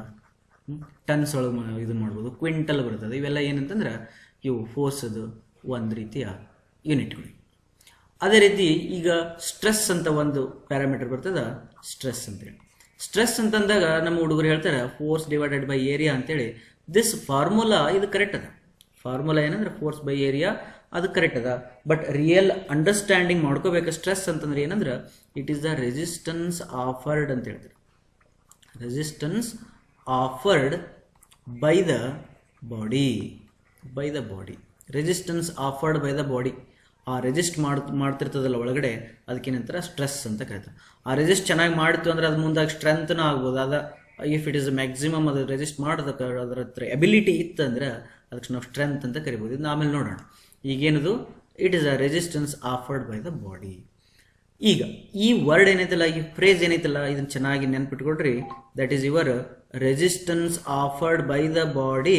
ಟನ್ಸ್ ಒಳಗೆ ಇದು ಮಾಡ್ಬೋದು ಕ್ವಿಂಟಲ್ ಬರ್ತದೆ ಇವೆಲ್ಲ ಏನಂತಂದ್ರೆ ಇವು ಫೋರ್ಸದು ಒಂದು ರೀತಿಯ ಯೂನಿಟ್ಗಳು ಅದೇ ರೀತಿ ಈಗ ಸ್ಟ್ರೆಸ್ ಅಂತ ಒಂದು ಪ್ಯಾರಾಮೀಟರ್ ಬರ್ತದ ಸ್ಟ್ರೆಸ್ ಅಂತೇಳಿ ಸ್ಟ್ರೆಸ್ ಅಂತಂದಾಗ ನಮ್ಮ ಹುಡುಗರು ಹೇಳ್ತಾರೆ ಫೋರ್ಸ್ ಡಿವೈಡೆಡ್ ಬೈ ಏರಿಯಾ ಅಂತೇಳಿ ದಿಸ್ ಫಾರ್ಮುಲಾ ಇದು ಕರೆಕ್ಟ್ ಅದ ಫಾರ್ಮುಲಾ ಏನಂದ್ರೆ ಫೋರ್ಸ್ ಬೈ ಏರಿಯಾ ಅದು ಕರೆಕ್ಟ್ ಅದ ಬಟ್ ರಿಯಲ್ ಅಂಡರ್ಸ್ಟ್ಯಾಂಡಿಂಗ್ ಮಾಡ್ಕೋಬೇಕು ಸ್ಟ್ರೆಸ್ ಅಂತಂದ್ರೆ ಏನಂದ್ರೆ it is the resistance offered ಅಂತ ಹೇಳ್ತಾರೆ resistance offered by the body by the body resistance offered by the body ಆ ರೆಜಿಸ್ಟ್ ಮಾಡ್ ಮಾಡ್ತಿರ್ತದಲ್ಲ ಒಳಗಡೆ ಅದಕ್ಕೇನಂತಾರೆ ಸ್ಟ್ರೆಸ್ ಅಂತ ಕರೀತಾರೆ ಆ ರೆಜಿಸ್ಟ್ ಚೆನ್ನಾಗಿ ಮಾಡಿತ್ತು ಅಂದ್ರೆ ಅದು ಮುಂದಾಗಿ ಸ್ಟ್ರೆಂತ್ನ ಆಗ್ಬೋದು ಅದ ಇಫ್ ಇಟ್ ಇಸ್ ಮ್ಯಾಕ್ಸಿಮಮ್ ಅದು ರೆಜಿಸ್ಟ್ ಮಾಡೋದಕ್ಕೆ ಅದರ ಹತ್ರ ಎಬಿಲಿಟಿ ಇತ್ತಂದ್ರೆ ಅದಕ್ಕೆ ನಾವು ಸ್ಟ್ರೆಂತ್ ಅಂತ ಕರಿಬೋದು ಇದನ್ನ ಆಮೇಲೆ ನೋಡೋಣ ಈಗೇನದು it is a resistance offered by the body ಈಗ ಈ ವರ್ಡ್ ಏನೈತಲ್ಲ ಈ ಫ್ರೇಸ್ ಏನೈತಲ್ಲ ಇದನ್ನ ಚೆನ್ನಾಗಿ ನೆನ್ಪಿಟ್ಕೊಡ್ರಿ that is your resistance offered by the body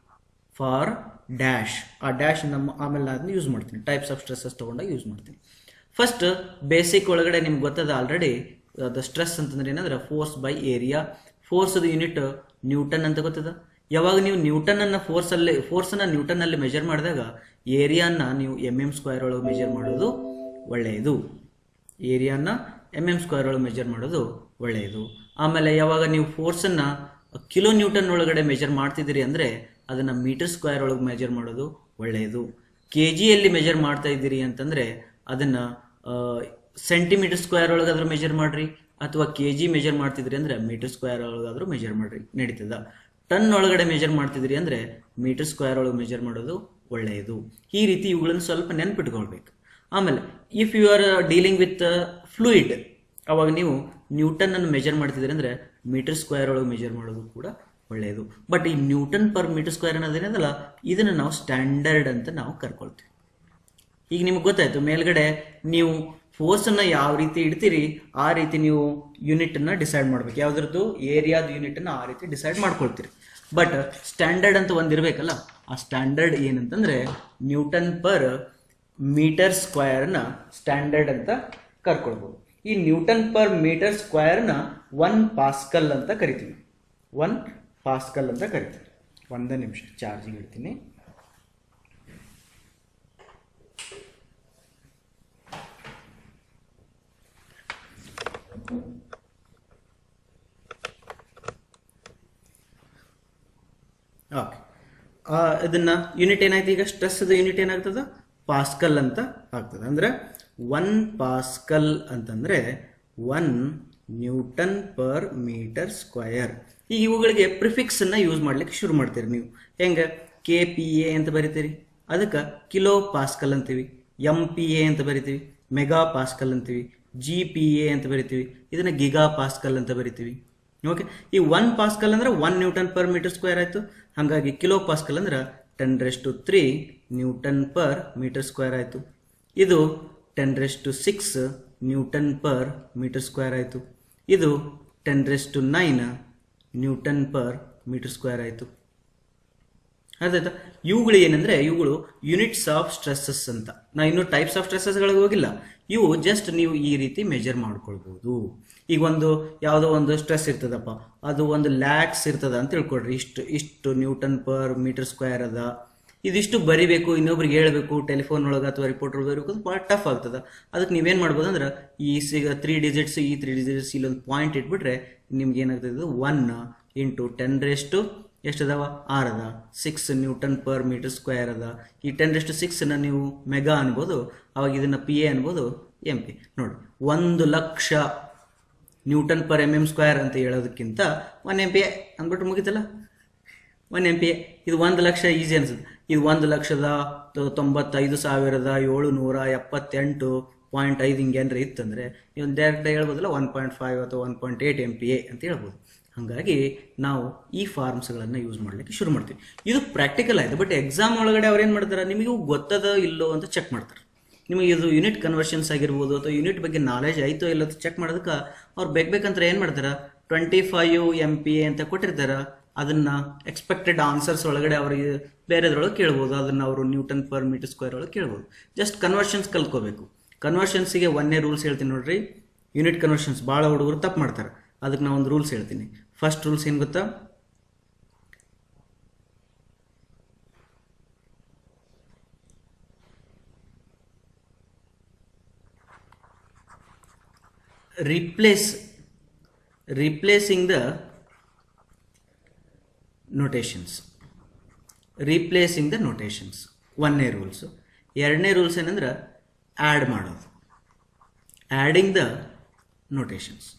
for dash ಆ ಡ್ಯಾಶ್ ನಮ್ಮ ಆಮೇಲೆ ನಾನು ಅದನ್ನ ಯೂಸ್ ಮಾಡ್ತೀನಿ ಟೈಪ್ಸ್ ಆಫ್ ಸ್ಟ್ರೆಸ್ಸಸ್ ತೊಗೊಂಡಾಗ ಯೂಸ್ ಮಾಡ್ತೀನಿ ಫಸ್ಟ್ ಬೇಸಿಕ್ ಒಳಗಡೆ ನಿಮ್ಗೆ ಗೊತ್ತದ ಆಲ್ರೆಡಿ ದ ಸ್ಟ್ರೆಸ್ ಅಂತಂದ್ರೆ ಏನಂದ್ರೆ force by area force unit Newton ಅಂತ ಗೊತ್ತದ ಯಾವಾಗ ನೀವು ನ್ಯೂಟನ್ ಅನ್ನ ಫೋರ್ಸ್ ಅಲ್ಲಿ ಫೋರ್ಸ್ ಅನ್ನ ನ್ಯೂಟನ್ ಅಲ್ಲಿ ಮೆಜರ್ ಮಾಡಿದಾಗ ಏರಿಯಾನ ನೀವು ಎಮ್ ಎಮ್ ಸ್ಕ್ವೇರ್ ಒಳಗೆ ಮೆಜರ್ ಮಾಡೋದು ಒಳ್ಳೆಯದು ಏರಿಯಾನ ಎಮ್ ಎಮ್ ಸ್ಕ್ವೇರ್ ಒಳಗೆ ಮೆಜರ್ ಮಾಡೋದು ಒಳ್ಳೆಯದು ಆಮೇಲೆ ಯಾವಾಗ ನೀವು ಫೋರ್ಸನ್ನು ಕಿಲೋ ನ್ಯೂಟನ್ ಒಳಗಡೆ ಮೆಜರ್ ಮಾಡ್ತಿದ್ದೀರಿ ಅಂದರೆ ಅದನ್ನು ಮೀಟರ್ ಸ್ಕ್ವೇರ್ ಒಳಗೆ ಮೆಜರ್ ಮಾಡೋದು ಒಳ್ಳೆಯದು ಕೆ ಜಿಯಲ್ಲಿ ಮೆಜರ್ ಮಾಡ್ತಾ ಇದ್ದೀರಿ ಅಂತಂದರೆ ಅದನ್ನು ಸೆಂಟಿಮೀಟರ್ ಸ್ಕ್ವೇರ್ ಒಳಗಾದ್ರೂ ಮೆಜರ್ ಮಾಡ್ರಿ ಅಥವಾ ಕೆ ಜಿ ಮೆಜರ್ ಮಾಡ್ತಿದ್ರಿ ಅಂದರೆ ಮೀಟರ್ ಸ್ಕ್ವೇರ್ ಒಳಗಾದ್ರೂ ಮೆಜರ್ ಮಾಡ್ರಿ ನಡೀತದ ಟನ್ ಒಳಗಡೆ ಮೆಜರ್ ಮಾಡ್ತಿದ್ರಿ ಅಂದರೆ ಮೀಟರ್ ಸ್ಕ್ವೇರ್ ಒಳಗೆ ಮೆಜರ್ ಮಾಡೋದು ಒಳ್ಳೆಯದು ಈ ರೀತಿ ಇವುಗಳನ್ನು ಸ್ವಲ್ಪ ನೆನ್ಪಿಟ್ಕೊಳ್ಬೇಕು ಆಮೇಲೆ if you are dealing with fluid ಅವಾಗ ನೀವು ನ್ಯೂಟನ್ ಅನ್ನು ಮೆಜರ್ ಮಾಡ್ತಿದ್ರಿ ಅಂದರೆ ಮೀಟರ್ ಸ್ಕ್ವೇರ್ ಒಳಗೆ ಮೆಜರ್ ಮಾಡೋದು ಕೂಡ ಒಳ್ಳೆಯದು ಬಟ್ ಈ ನ್ಯೂಟನ್ ಪರ್ ಮೀಟರ್ ಸ್ಕ್ವೇರ್ ಅನ್ನೋದೇನದಲ್ಲ ಇದನ್ನು ನಾವು ಸ್ಟ್ಯಾಂಡರ್ಡ್ ಅಂತ ನಾವು ಕರ್ಕೊಳ್ತೀವಿ ಈಗ ನಿಮ್ಗೆ ಗೊತ್ತಾಯ್ತು ಮೇಲ್ಗಡೆ ನೀವು ಫೋರ್ಸನ್ನು ಯಾವ ರೀತಿ ಇಡ್ತೀರಿ ಆ ರೀತಿ ನೀವು ಯೂನಿಟನ್ನು ಡಿಸೈಡ್ ಮಾಡ್ಬೇಕು ಯಾವುದ್ರದ್ದು ಏರಿಯಾದ ಯೂನಿಟನ್ನು ಆ ರೀತಿ ಡಿಸೈಡ್ ಮಾಡ್ಕೊಳ್ತೀರಿ ಬಟ್ ಸ್ಟ್ಯಾಂಡರ್ಡ್ ಅಂತ ಒಂದು ಇರಬೇಕಲ್ಲ ಆ ಸ್ಟ್ಯಾಂಡರ್ಡ್ ಏನಂತಂದ್ರೆ ನ್ಯೂಟನ್ ಪರ್ ಮೀಟರ್ ಸ್ಕ್ವೇರ್ನ ಸ್ಟ್ಯಾಂಡರ್ಡ್ ಅಂತ ಕರ್ಕೊಳ್ಬೋದು ಈ ನ್ಯೂಟನ್ ಪರ್ ಮೀಟರ್ ಸ್ಕ್ವೇರ್ನ ಒನ್ ಪಾಸ್ಕಲ್ ಅಂತ ಕರಿತೀವಿ ಒನ್ ಪಾಸ್ಕಲ್ ಅಂತ ಕರಿತೀವಿ ಒಂದೇ ನಿಮಿಷ ಚಾರ್ಜಿಗೆ ಇಡ್ತೀನಿ ಓಕೆ ಇದನ್ನ ಯೂನಿಟ್ ಏನಾಯ್ತು ಈಗ ಸ್ಟ್ರೆಸ್ ಯೂನಿಟ್ ಏನಾಗ್ತದ ಪಾಸ್ಕಲ್ ಅಂತ ಆಗ್ತದೆ ಅಂದ್ರೆ ಒನ್ ಪಾಸ್ಕಲ್ ಅಂತಂದ್ರೆ one Newton per metre square ಈಗ ಇವುಗಳಿಗೆ ಪ್ರಿಫಿಕ್ಸ್ ಅನ್ನ ಯೂಸ್ ಮಾಡ್ಲಿಕ್ಕೆ ಶುರು ಮಾಡ್ತೀರಿ ನೀವು ಹೆಂಗ ಕೆ ಪಿ ಎ ಅಂತ ಬರಿತೀರಿ ಅದಕ್ಕೆ ಕಿಲೋ ಪಾಸ್ಕಲ್ ಅಂತೀವಿ ಎಂ ಪಿ ಎ ಅಂತ ಬರಿತೀವಿ ಮೆಗಾ ಪಾಸ್ಕಲ್ ಅಂತೀವಿ ಜಿ ಪಿ ಎ ಅಂತ ಬರಿತೀವಿ ಇದನ್ನ ಗಿಗಾ ಪಾಸ್ಕಲ್ ಅಂತ ಬರಿತೀವಿ ಓಕೆ ಈ ಒನ್ ಪಾಸ್ಕಲ್ ಅಂದ್ರೆ one Newton per metre square ಆಯ್ತು ಹಾಗಾಗಿ ಕಿಲೋ ಪಾಸ್ಕಲ್ ಅಂದ್ರೆ ten raise to three Newton per metre square ಆಯ್ತು ಇದು ten raise to six Newton per metre square ಆಯ್ತು ಇದು ten raise to nine Newton per metre square ಆಯ್ತು ಅದಾಯ್ತಾ ಇವುಗಳು ಏನಂದ್ರೆ ಇವುಗಳು ಯೂನಿಟ್ಸ್ ಆಫ್ ಸ್ಟ್ರೆಸ್ಸಸ್ ಅಂತ ನಾ ಇನ್ನು ಟೈಪ್ಸ್ ಆಫ್ ಸ್ಟ್ರೆಸ್ಸಸ್ಗಳಿಗೆ ಹೋಗಿಲ್ಲ ಇವು ಜಸ್ಟ್ ನೀವು ಈ ರೀತಿ ಮೆಜರ್ ಮಾಡ್ಕೊಳ್ಬಹುದು ಈಗ ಒಂದು ಯಾವುದೋ ಒಂದು ಸ್ಟ್ರೆಸ್ ಇರ್ತದಪ್ಪ ಅದು ಒಂದು ಲ್ಯಾಕ್ಸ್ ಇರ್ತದ ಅಂತ ತಿಳ್ಕೊಡ್ರಿ ಇಷ್ಟು ಇಷ್ಟು ನ್ಯೂಟನ್ ಪರ್ ಮೀಟರ್ ಸ್ಕ್ವೇರ್ ಅದ ಇದಿಷ್ಟು ಬರಿಬೇಕು ಇನ್ನೊಬ್ರಿಗೆ ಹೇಳ್ಬೇಕು ಟೆಲಿಫೋನ್ ಒಳಗೆ ಅಥವಾ ರಿಪೋರ್ಟ್ ಒಳಗೆ ಬರಬೇಕು ಅಂತ ಭಾಳ ಟಫ್ ಆಗ್ತದ ಅದಕ್ಕೆ ನೀವೇನು ಮಾಡ್ಬೋದು ಅಂದ್ರೆ ಈ ಸಿಗ ತ್ರೀ ಡಿಜಿಟ್ಸ್ ಈ ತ್ರೀ ಡಿಜಿಟ್ಸ್ ಇಲ್ಲೊಂದು ಪಾಯಿಂಟ್ ಇಟ್ಬಿಟ್ರೆ ನಿಮ್ಗೆ ಏನಾಗ್ತದೆ ಒನ್ ಇಂಟು ಟೆನ್ ರೆಸ್ಟು ಎಷ್ಟದಾವ ಆರ್ ಅದ six Newton per metre square ಅದ ಈ ಟೆನ್ ರೆಸ್ಟ್ ಸಿಕ್ಸ್ನ ನೀವು ಮೆಗಾ ಅನ್ಬೋದು ಅವಾಗ ಇದನ್ನ ಪಿ ಎ ಅನ್ಬೋದು ಎಂ ಪಿ ನೋಡಿ ಒಂದು lakh Newton per M M square ಅಂತ ಹೇಳೋದಕ್ಕಿಂತ ಒನ್ ಎಂ ಪಿ ಅಂದ್ಬಿಟ್ರೆ ಮುಗಿತಲ್ಲ ಒನ್ ಎಂ ಪಿ ಇದು ಒಂದು ಲಕ್ಷ ಈಸಿ ಅನ್ಸುತ್ತೆ ಇದು ಒಂದು ಲಕ್ಷದ ತೊ- ತೊಂಬತ್ತೈದು ಸಾವಿರದ ಏಳು ನೂರ ಎಪ್ಪತ್ತೆಂಟು ಪಾಯಿಂಟ್ ಐದು ಹಿಂಗೆ ಏನಾರ ಇತ್ತಂದರೆ ನೀವು ಡೈರೆಕ್ಟ್ ಹೇಳ್ಬೋದಲ್ಲ ಒನ್ ಪಾಯಿಂಟ್ ಫೈವ್ ಅಥವಾ one point eight M P A ಅಂತ ಹೇಳ್ಬೋದು ಹಾಗಾಗಿ ನಾವು ಈ ಫಾರ್ಮ್ಸ್ಗಳನ್ನು ಯೂಸ್ ಮಾಡಲಿಕ್ಕೆ ಶುರು ಮಾಡ್ತೀವಿ ಇದು ಪ್ರಾಕ್ಟಿಕಲ್ ಆಯಿತು ಬಟ್ ಎಕ್ಸಾಮ್ ಒಳಗಡೆ ಅವ್ರು ಏನು ಮಾಡ್ತಾರೆ ನಿಮಗೆ ಗೊತ್ತದ ಇಲ್ಲೋ ಅಂತ ಚೆಕ್ ಮಾಡ್ತಾರೆ ನಿಮಗೆ ಇದು ಯೂನಿಟ್ ಕನ್ವರ್ಷನ್ಸ್ ಆಗಿರ್ಬೋದು ಅಥವಾ ಯೂನಿಟ್ ಬಗ್ಗೆ ನಾಲೆಜ್ ಆಯಿತೋ ಇಲ್ಲ ಅಂತ ಚೆಕ್ ಮಾಡೋದಕ್ಕೆ ಅವ್ರು ಬೇಕಂದ್ರೆ ಏನು ಮಾಡ್ತಾರೆ twenty five M P A ಅಂತ ಕೊಟ್ಟಿರ್ತಾರೆ ಅದನ್ನ ಎಕ್ಸ್ಪೆಕ್ಟೆಡ್ ಆನ್ಸರ್ಸ್ ಒಳಗಡೆ ಅವರಿಗೆ ಬೇರೆದ್ರೊಳಗೆ ಕೇಳ್ಬೋದು ಅದನ್ನ ಅವರು ನ್ಯೂಟನ್ ಪರ್ ಮೀಟರ್ ಸ್ಕ್ವೇರ್ ಒಳಗೆ ಕೇಳ್ಬೋದು ಜಸ್ಟ್ ಕನ್ವರ್ಷನ್ಸ್ ಕಲ್ತ್ಕೋಬೇಕು ಕನ್ವರ್ಷನ್ಸಿಗೆ ಒಂದೇ ರೂಲ್ಸ್ ಹೇಳ್ತೀನಿ ನೋಡ್ರಿ ಯೂನಿಟ್ ಕನ್ವರ್ಷನ್ಸ್ ಭಾಳ ಹುಡುಗರು ತಪ್ಪು ಮಾಡ್ತಾರೆ ಅದಕ್ಕೆ ನಾನು ಒಂದು ರೂಲ್ಸ್ ಹೇಳ್ತೀನಿ ಫಸ್ಟ್ ರೂಲ್ಸ್ ಏನು ಗೊತ್ತಾ replace replacing the notations replacing the notations ಒಂದನೇ ರೂಲ್ಸ್ ಎರಡನೇ ರೂಲ್ಸ್ ಏನಂದ್ರೆ ಆ್ಯಡ್ ಮಾಡೋದು adding the notations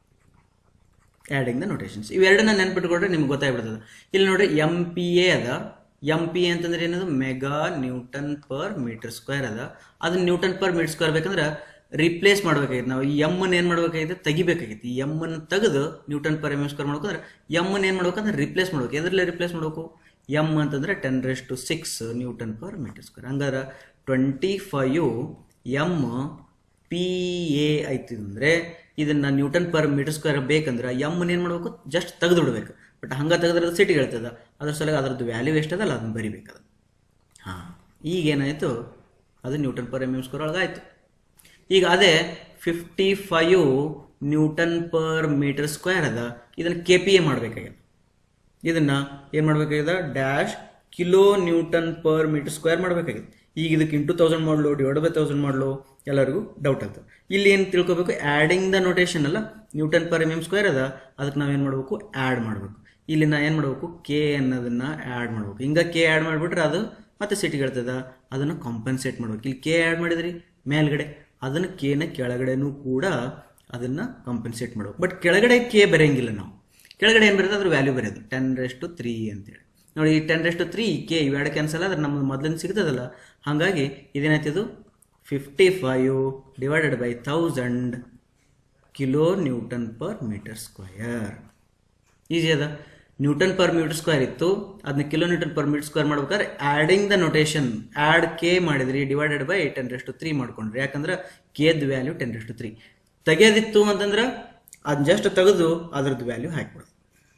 adding the notations ಇವೆರಡನ್ನ ನೆನ್ಪಿಟ್ಕೊಂಡ್ರೆ ನಿಮ್ಗೆ ಗೊತ್ತಾಗ್ಬಿಡ್ತದೆ ಇಲ್ಲಿ ನೋಡ್ರಿ ಎಂ ಪಿ ಎ ಅದ ಎಂ ಪಿ ಎ ಅಂತಂದ್ರೆ ಏನದು mega Newton per metre square ಅದ ಅದನ್ನ ನ್ಯೂಟನ್ ಪರ್ ಮೀಟರ್ ಸ್ಕ್ವೇರ್ ಬೇಕಂದ್ರೆ ರಿಪ್ಲೇಸ್ ಮಾಡ್ಬೇಕಾಗಿತ್ತು ನಾವು ಈ ಎಮ್ ಅನ್ನು ಏನು ಮಾಡ್ಬೇಕಾಗಿತ್ತು ತೆಗಿಬೇಕಾಗಿತ್ತು ಈ ಎಮ್ ಅನ್ನು ತೆಗೆದು ನ್ಯೂಟನ್ ಪರ್ ಎಮ್ ಸ್ಕ್ವೇರ್ ಮಾಡ್ಬೇಕಂದ್ರೆ ಎಮ್ ಅನ್ನು ಏನು ಮಾಡ್ಬೇಕಂದ್ರೆ ರಿಪ್ಲೇಸ್ ಮಾಡ್ಬೇಕು ಎದ್ರಲ್ಲೇ ರಿಪ್ಲೇಸ್ ಮಾಡ್ಬೇಕು ಎಮ್ ಅಂತಂದ್ರೆ ten raise to six Newton per metre square ಹಂಗಾದ್ರೆ twenty five M P A ಆಯ್ತು ಅಂದರೆ ಇದನ್ನ ನ್ಯೂಟನ್ ಪರ್ ಮೀಟರ್ ಸ್ಕ್ವೇರ್ ಬೇಕಂದ್ರೆ ಎಮ್ ಏನು ಮಾಡ್ಬೇಕು ಜಸ್ಟ್ ತೆಗೆದು ಬಿಡ್ಬೇಕು ಬಟ್ ಹಂಗೆ ತೆಗೆದ್ರೆ ಸಿಟಿ ಹೇಳ್ತದ ಅದ್ರ ಸಲಗ ಅದ್ರದ್ದು ವ್ಯಾಲ್ಯೂ ಎಷ್ಟದಲ್ಲ ಅದನ್ನ ಬರಿಬೇಕದು ಹಾಂ ಈಗ ಏನಾಯಿತು ಅದು Newton per M M square ಒಳಗೆ ಆಯಿತು ಈಗ ಅದೇ fifty five Newton per metre square ಅದ ಇದನ್ನ ಕೆ ಪಿ ಎ ಮಾಡಬೇಕಾಗಿದೆ ಇದನ್ನ ಏನು ಮಾಡಬೇಕಾಗಿದೆ dash kilo Newton per metre square ಮಾಡಬೇಕಾಗಿದೆ ಈಗ ಇದಕ್ಕೆ ಇಂಟು ತೌಸಂಡ್ ಮಾಡಲು ಡಿವೈಡ್ ಬೈ ತೌಸಂಡ್ ಮಾಡಲು ಎಲ್ಲರಿಗೂ ಡೌಟ್ ಆಗ್ತದೆ ಇಲ್ಲಿ ಏನು ತಿಳ್ಕೊಬೇಕು ಆ್ಯಡಿಂಗ್ ದ ನೋಟೇಷನ್ ಅಲ್ಲ Newton per M M square ಅದ ಅದಕ್ಕೆ ನಾವೇನು ಮಾಡಬೇಕು ಆ್ಯಡ್ ಮಾಡಬೇಕು ಇಲ್ಲಿ ನಾ ಏನು ಮಾಡಬೇಕು ಕೆ ಅನ್ನೋದನ್ನ ಆ್ಯಡ್ ಮಾಡಬೇಕು ಹಿಂಗೆ ಕೆ ಆ್ಯಡ್ ಮಾಡಿಬಿಟ್ರೆ ಅದು ಮತ್ತೆ ಸಿಟಿಗೆ ಹೇಳ್ತದ ಅದನ್ನು ಕಾಂಪನ್ಸೇಟ್ ಮಾಡ್ಬೇಕು ಇಲ್ಲಿ ಕೆ ಆ್ಯಡ್ ಮಾಡಿದ್ರಿ ಮೇಲ್ಗಡೆ ಅದನ್ನು ಕೆನ ಕೆಳಗಡೆನೂ ಕೂಡ ಅದನ್ನು ಕಾಂಪನ್ಸೇಟ್ ಮಾಡ್ಬೇಕು ಬಟ್ ಕೆಳಗಡೆ ಕೆ ಬರೆಯಂಗಿಲ್ಲ ನಾವು ಕೆಳಗಡೆ ಏನು ಬರುತ್ತೆ ಅದ್ರ ವ್ಯಾಲ್ಯೂ ಬರೆಯೋದು ಟೆನ್ ರೆಸ್ಟ್ ಟು ತ್ರೀ ಅಂತೇಳಿ ನೋಡಿ ಈ ten raise to three K ಇವೆರಡು ಕ್ಯಾನ್ಸಲ್ ಆದ್ರೆ ನಮ್ಗೆ ಮೊದಲಿನ ಸಿಗ್ತದಲ್ಲ ಹಾಗಾಗಿ ಇದೇನಾಯ್ತದು fifty five divided by thousand kilo Newton per metre square easy ಅದ ನ್ಯೂಟನ್ ಪರ್ ಮೀಟರ್ ಸ್ಕ್ವೇರ್ ಇತ್ತು ಅದನ್ನ kilo Newton per metre square ಮಾಡ್ಬೇಕಾದ್ರೆ adding the notation add K ಮಾಡಿದ್ರಿ divided by ten raise three ಮಾಡ್ಕೊಂಡ್ರಿ ಯಾಕಂದ್ರೆ ಕೇದ್ ವ್ಯಾಲ್ಯೂ ಟೆನ್ ರೆಸ್ಟ್ ತ್ರೀ ತೆಗೆಯೋದಿತ್ತು ಅಂತಂದ್ರೆ ಅದನ್ನ ಜಸ್ಟ್ ತೆಗೆದು ಅದ್ರದ್ದು ವ್ಯಾಲ್ಯೂ ಹಾಕ್ಬಿಡೋದು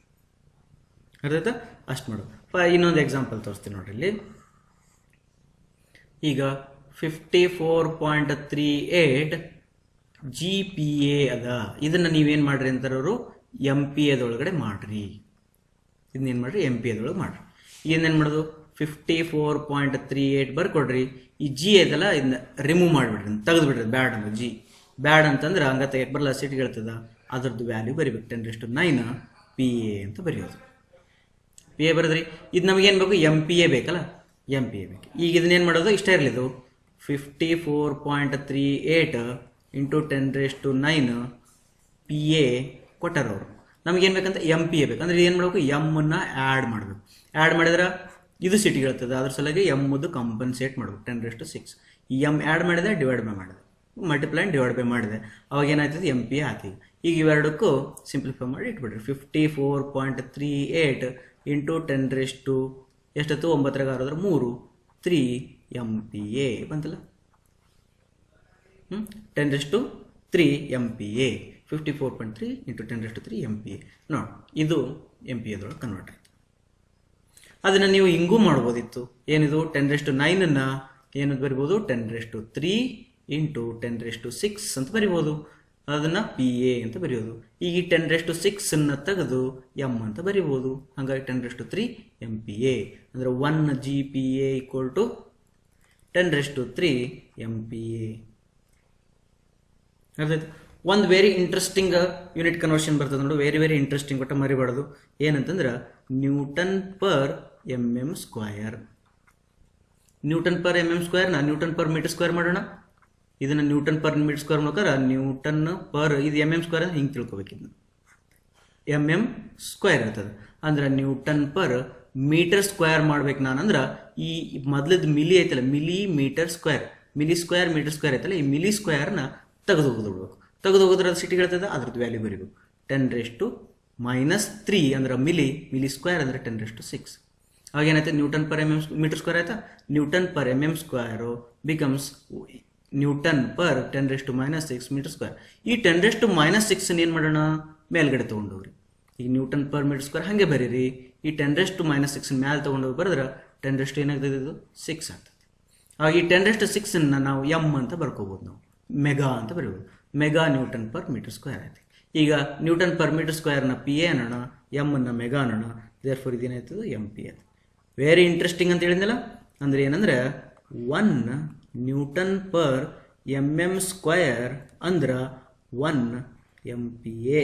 ಅರ್ಥಾಯ್ತಾ ಅಷ್ಟು ಮಾಡೋದು ಪ ಇನ್ನೊಂದು ಎಕ್ಸಾಂಪಲ್ ತೋರಿಸ್ತೀನಿ ನೋಡ್ರಿ ಇಲ್ಲಿ ಈಗ fifty four point three eight G P A ಅದ ಇದನ್ನು ನೀವೇನು ಮಾಡ್ರಿ ಅಂತಾರೆ ಅವರು ಎಮ್ ಪಿ ಎದೊಳಗಡೆ ಮಾಡ್ರಿ ಇದನ್ನೇನು ಮಾಡ್ರಿ ಎಮ್ ಪಿ ಎದೊಳಗೆ ಮಾಡ್ರಿ ಏನೇನು ಮಾಡೋದು fifty four point three eight ಬರ್ಕೊಡ್ರಿ ಈ ಜಿ ಐತಲ್ಲ ಇದನ್ನ ರಿಮೂವ್ ಮಾಡಿಬಿಡ್ರಿ ತೆಗೆದು ಬಿಡ್ರಿ ಬ್ಯಾಡ್ ಅಂದ್ರೆ ಜಿ ಬ್ಯಾಡ್ ಅಂತಂದ್ರೆ ಹಂಗ ತೆಗಿಯಕ್ಕೆ ಬರಲ್ಲ ಸಿಟಿ ಹೇಳ್ತದ ಅದ್ರದ್ದು ವ್ಯಾಲ್ಯೂ ಬರಿಬೇಕು ten raise nine P A ಅಂತ ಬರೆಯೋದು ಪಿ ಎ ಬರೆದ್ರಿ ಇದು ನಮಗೇನು ಬೇಕು ಎಮ್ ಪಿ ಎ ಬೇಕಲ್ಲ ಎಮ್ ಪಿ ಎ ಬೇಕು ಈಗ ಇದನ್ನೇನು ಮಾಡೋದು ಇಷ್ಟೇ ಇರಲಿ ಇದು fifty four point three eight into ten raise to nine P A ಕೊಟ್ಟಾರವರು ನಮಗೇನು ಬೇಕಂತ ಎಮ್ ಪಿ ಎ ಬೇಕು ಅಂದ್ರೆ ಏನು ಮಾಡಬೇಕು ಎಮ್ಮನ್ನು ಆ್ಯಡ್ ಮಾಡಬೇಕು ಆ್ಯಡ್ ಮಾಡಿದ್ರೆ ಇದು ಸಿಟಿ ಹೇಳ್ತದೆ ಅದ್ರ ಸಲುವಾಗಿ ಎಮ್ಮದು ಕಂಪನ್ಸೇಟ್ ಮಾಡಬೇಕು ಟೆನ್ ರೇಸ್ ಟು ಸಿಕ್ಸ್ ಈ ಎಮ್ ಆ್ಯಡ್ ಮಾಡಿದೆ ಡಿವೈಡ್ ಬೈ ಮಾಡಿದೆ ಮಲ್ಟಿಪ್ಲೈ ಡಿವೈಡ್ ಬೈ ಮಾಡಿದೆ ಅವಾಗ ಏನಾಯ್ತದೆ ಎಮ್ ಪಿ ಆಯ್ತು ಈಗ ಇವೆರಡಕ್ಕೂ ಸಿಂಪ್ಲಿಫೈ ಮಾಡಿ ಇಟ್ಬಿಡ್ರಿ fifty four point three eight into ten raise to ಎಷ್ಟತ್ತು ಒಂಬತ್ತರಾಗ ಆರೋದ್ರೆ ಮೂರು ತ್ರೀ ಎಮ್ ಪಿ ಎ ಬಂತಲ್ಲ ten raise to three M P A fifty four point three into ten raise to three M P A ನೋಡಿ ಇದು M P ಎದೊಳಗೆ convert ಆಯಿತು ಅದನ್ನು ನೀವು ಹಿಂಗೂ ಮಾಡ್ಬೋದಿತ್ತು ಏನಿದು ಟೆನ್ ರೆಸ್ ಟು ನೈನನ್ನು ಏನು ಬರಿಬೋದು ten raise to three into ten raise to six ಅಂತ ಬರಿಬೋದು ಅದನ್ನು ಪಿ ಎ ಅಂತ ಬರೆಯೋದು ಈಗ ಈ ಟೆನ್ ರೆಸ್ ಟು ಸಿಕ್ಸನ್ನು ತೆಗೆದು ಎಮ್ ಅಂತ ಬರಿಬೋದು ಹಾಗಾಗಿ ten raise to three M P A ಅಂದರೆ one G P A equal to ten raise to three M P A ಅರ್ಥಾಯ್ತು ಒಂದು ವೆರಿ ಇಂಟ್ರೆಸ್ಟಿಂಗ್ ಯೂನಿಟ್ ಕನ್ವರ್ಷನ್ ಬರ್ತದೆ ನೋಡು ವೆರಿ ವೆರಿ ಇಂಟ್ರೆಸ್ಟಿಂಗ್ ಒಟ್ಟು ಮರಿಬಾರ್ದು ಏನಂತಂದ್ರೆ Newton per M M square Newton per M M ಸ್ಕ್ವೇರ್ನ Newton per metre square ಮಾಡೋಣ ಇದನ್ನು ನ್ಯೂಟನ್ ಪರ್ ಮೀಟರ್ ಸ್ಕ್ವೇರ್ ಮಾಡ್ಬೇಕಾರೆ ನ್ಯೂಟನ್ ಪರ್ ಇದು ಎಮ್ ಎಮ್ ಸ್ಕ್ವೇರ್ ಹಿಂಗೆ ತಿಳ್ಕೊಬೇಕು ಇದನ್ನ ಎಮ್ ಎಮ್ ಸ್ಕ್ವೇರ್ ಇರ್ತದೆ ಅಂದ್ರೆ ನ್ಯೂಟನ್ ಪರ್ ಮೀಟರ್ ಸ್ಕ್ವೇರ್ ಮಾಡ್ಬೇಕು ನಾನು ಅಂದ್ರೆ ಈ ಮೊದ್ಲದ ಮಿಲಿ ಐತಲ್ಲ milli metre square milli square metre square ಐತಲ್ಲ ಈ ಮಿಲಿ ಸ್ಕ್ವೇರ್ನ ತೆಗೆದು ಹೋಗಿದ್ಬಿಡ್ಬೇಕು ತೆಗೆದು ಹೋಗಿದ್ರೆ ಅದು ಸಿಟಿ ಹೇಳ್ತದೆ ಅದ್ರದ್ದು ವ್ಯಾಲ್ಯೂ ಬರೀಬೇಕು ten raise to minus three ಅಂದ್ರೆ ಮಿಲಿ ಮಿಲಿ ಸ್ಕ್ವೇರ್ ಅಂದ್ರೆ ಟೆನ್ ರೇಸ್ ಟು ಸಿಕ್ಸ್ ಅವಾಗ ಏನಾಯ್ತು Newton per M M metre square ಆಯ್ತಾ Newton per M M square becomes Newton per ten raise to minus six metre square ಈ ten raise to minus six ಏನು ಮಾಡೋಣ ಮೇಲ್ಗಡೆ ತೊಗೊಂಡೋಗ್ರಿ ಈಗ newton per metre square ಹಾಗೆ ಬರೀರಿ ಈ ten raise to minus six ಮೇಲೆ ತೊಗೊಂಡೋಗಿ ಬರೆದ್ರೆ ಟೆನ್ ರೇಸ್ ಟು ಏನಾಗ್ತದೆ ಇದು ಸಿಕ್ಸ್ ಆಗ್ತದೆ ಆಗ ಈ ಟೆನ್ ರೇಸ್ ಟು ಸಿಕ್ಸನ್ನು ನಾವು ಎಮ್ ಅಂತ ಬರ್ಕೋಬೋದು ನಾವು ಮೆಗಾ ಅಂತ ಬರೀಬೋದು mega Newton per metre square ಆಯ್ತು ಈಗ ನ್ಯೂಟನ್ ಪರ್ ಮೀಟರ್ ಸ್ಕ್ವೇರ್ನ ಪಿ ಎ ಅನ್ನೋಣ ಎಮ್ ಅನ್ನ ಮೆಗಾ ಅನ್ನೋಣ ದೇರ್ ಫಾರ್ ಇದೇನಾಯ್ತದೆ ಎಮ್ ಪಿ ಅದು ವೆರಿ ಇಂಟ್ರೆಸ್ಟಿಂಗ್ ಅಂತ ಹೇಳಿದ್ನಲ್ಲ ಅಂದ್ರೆ ಏನಂದ್ರೆ one Newton per M M square ಅಂದ್ರೆ one M P A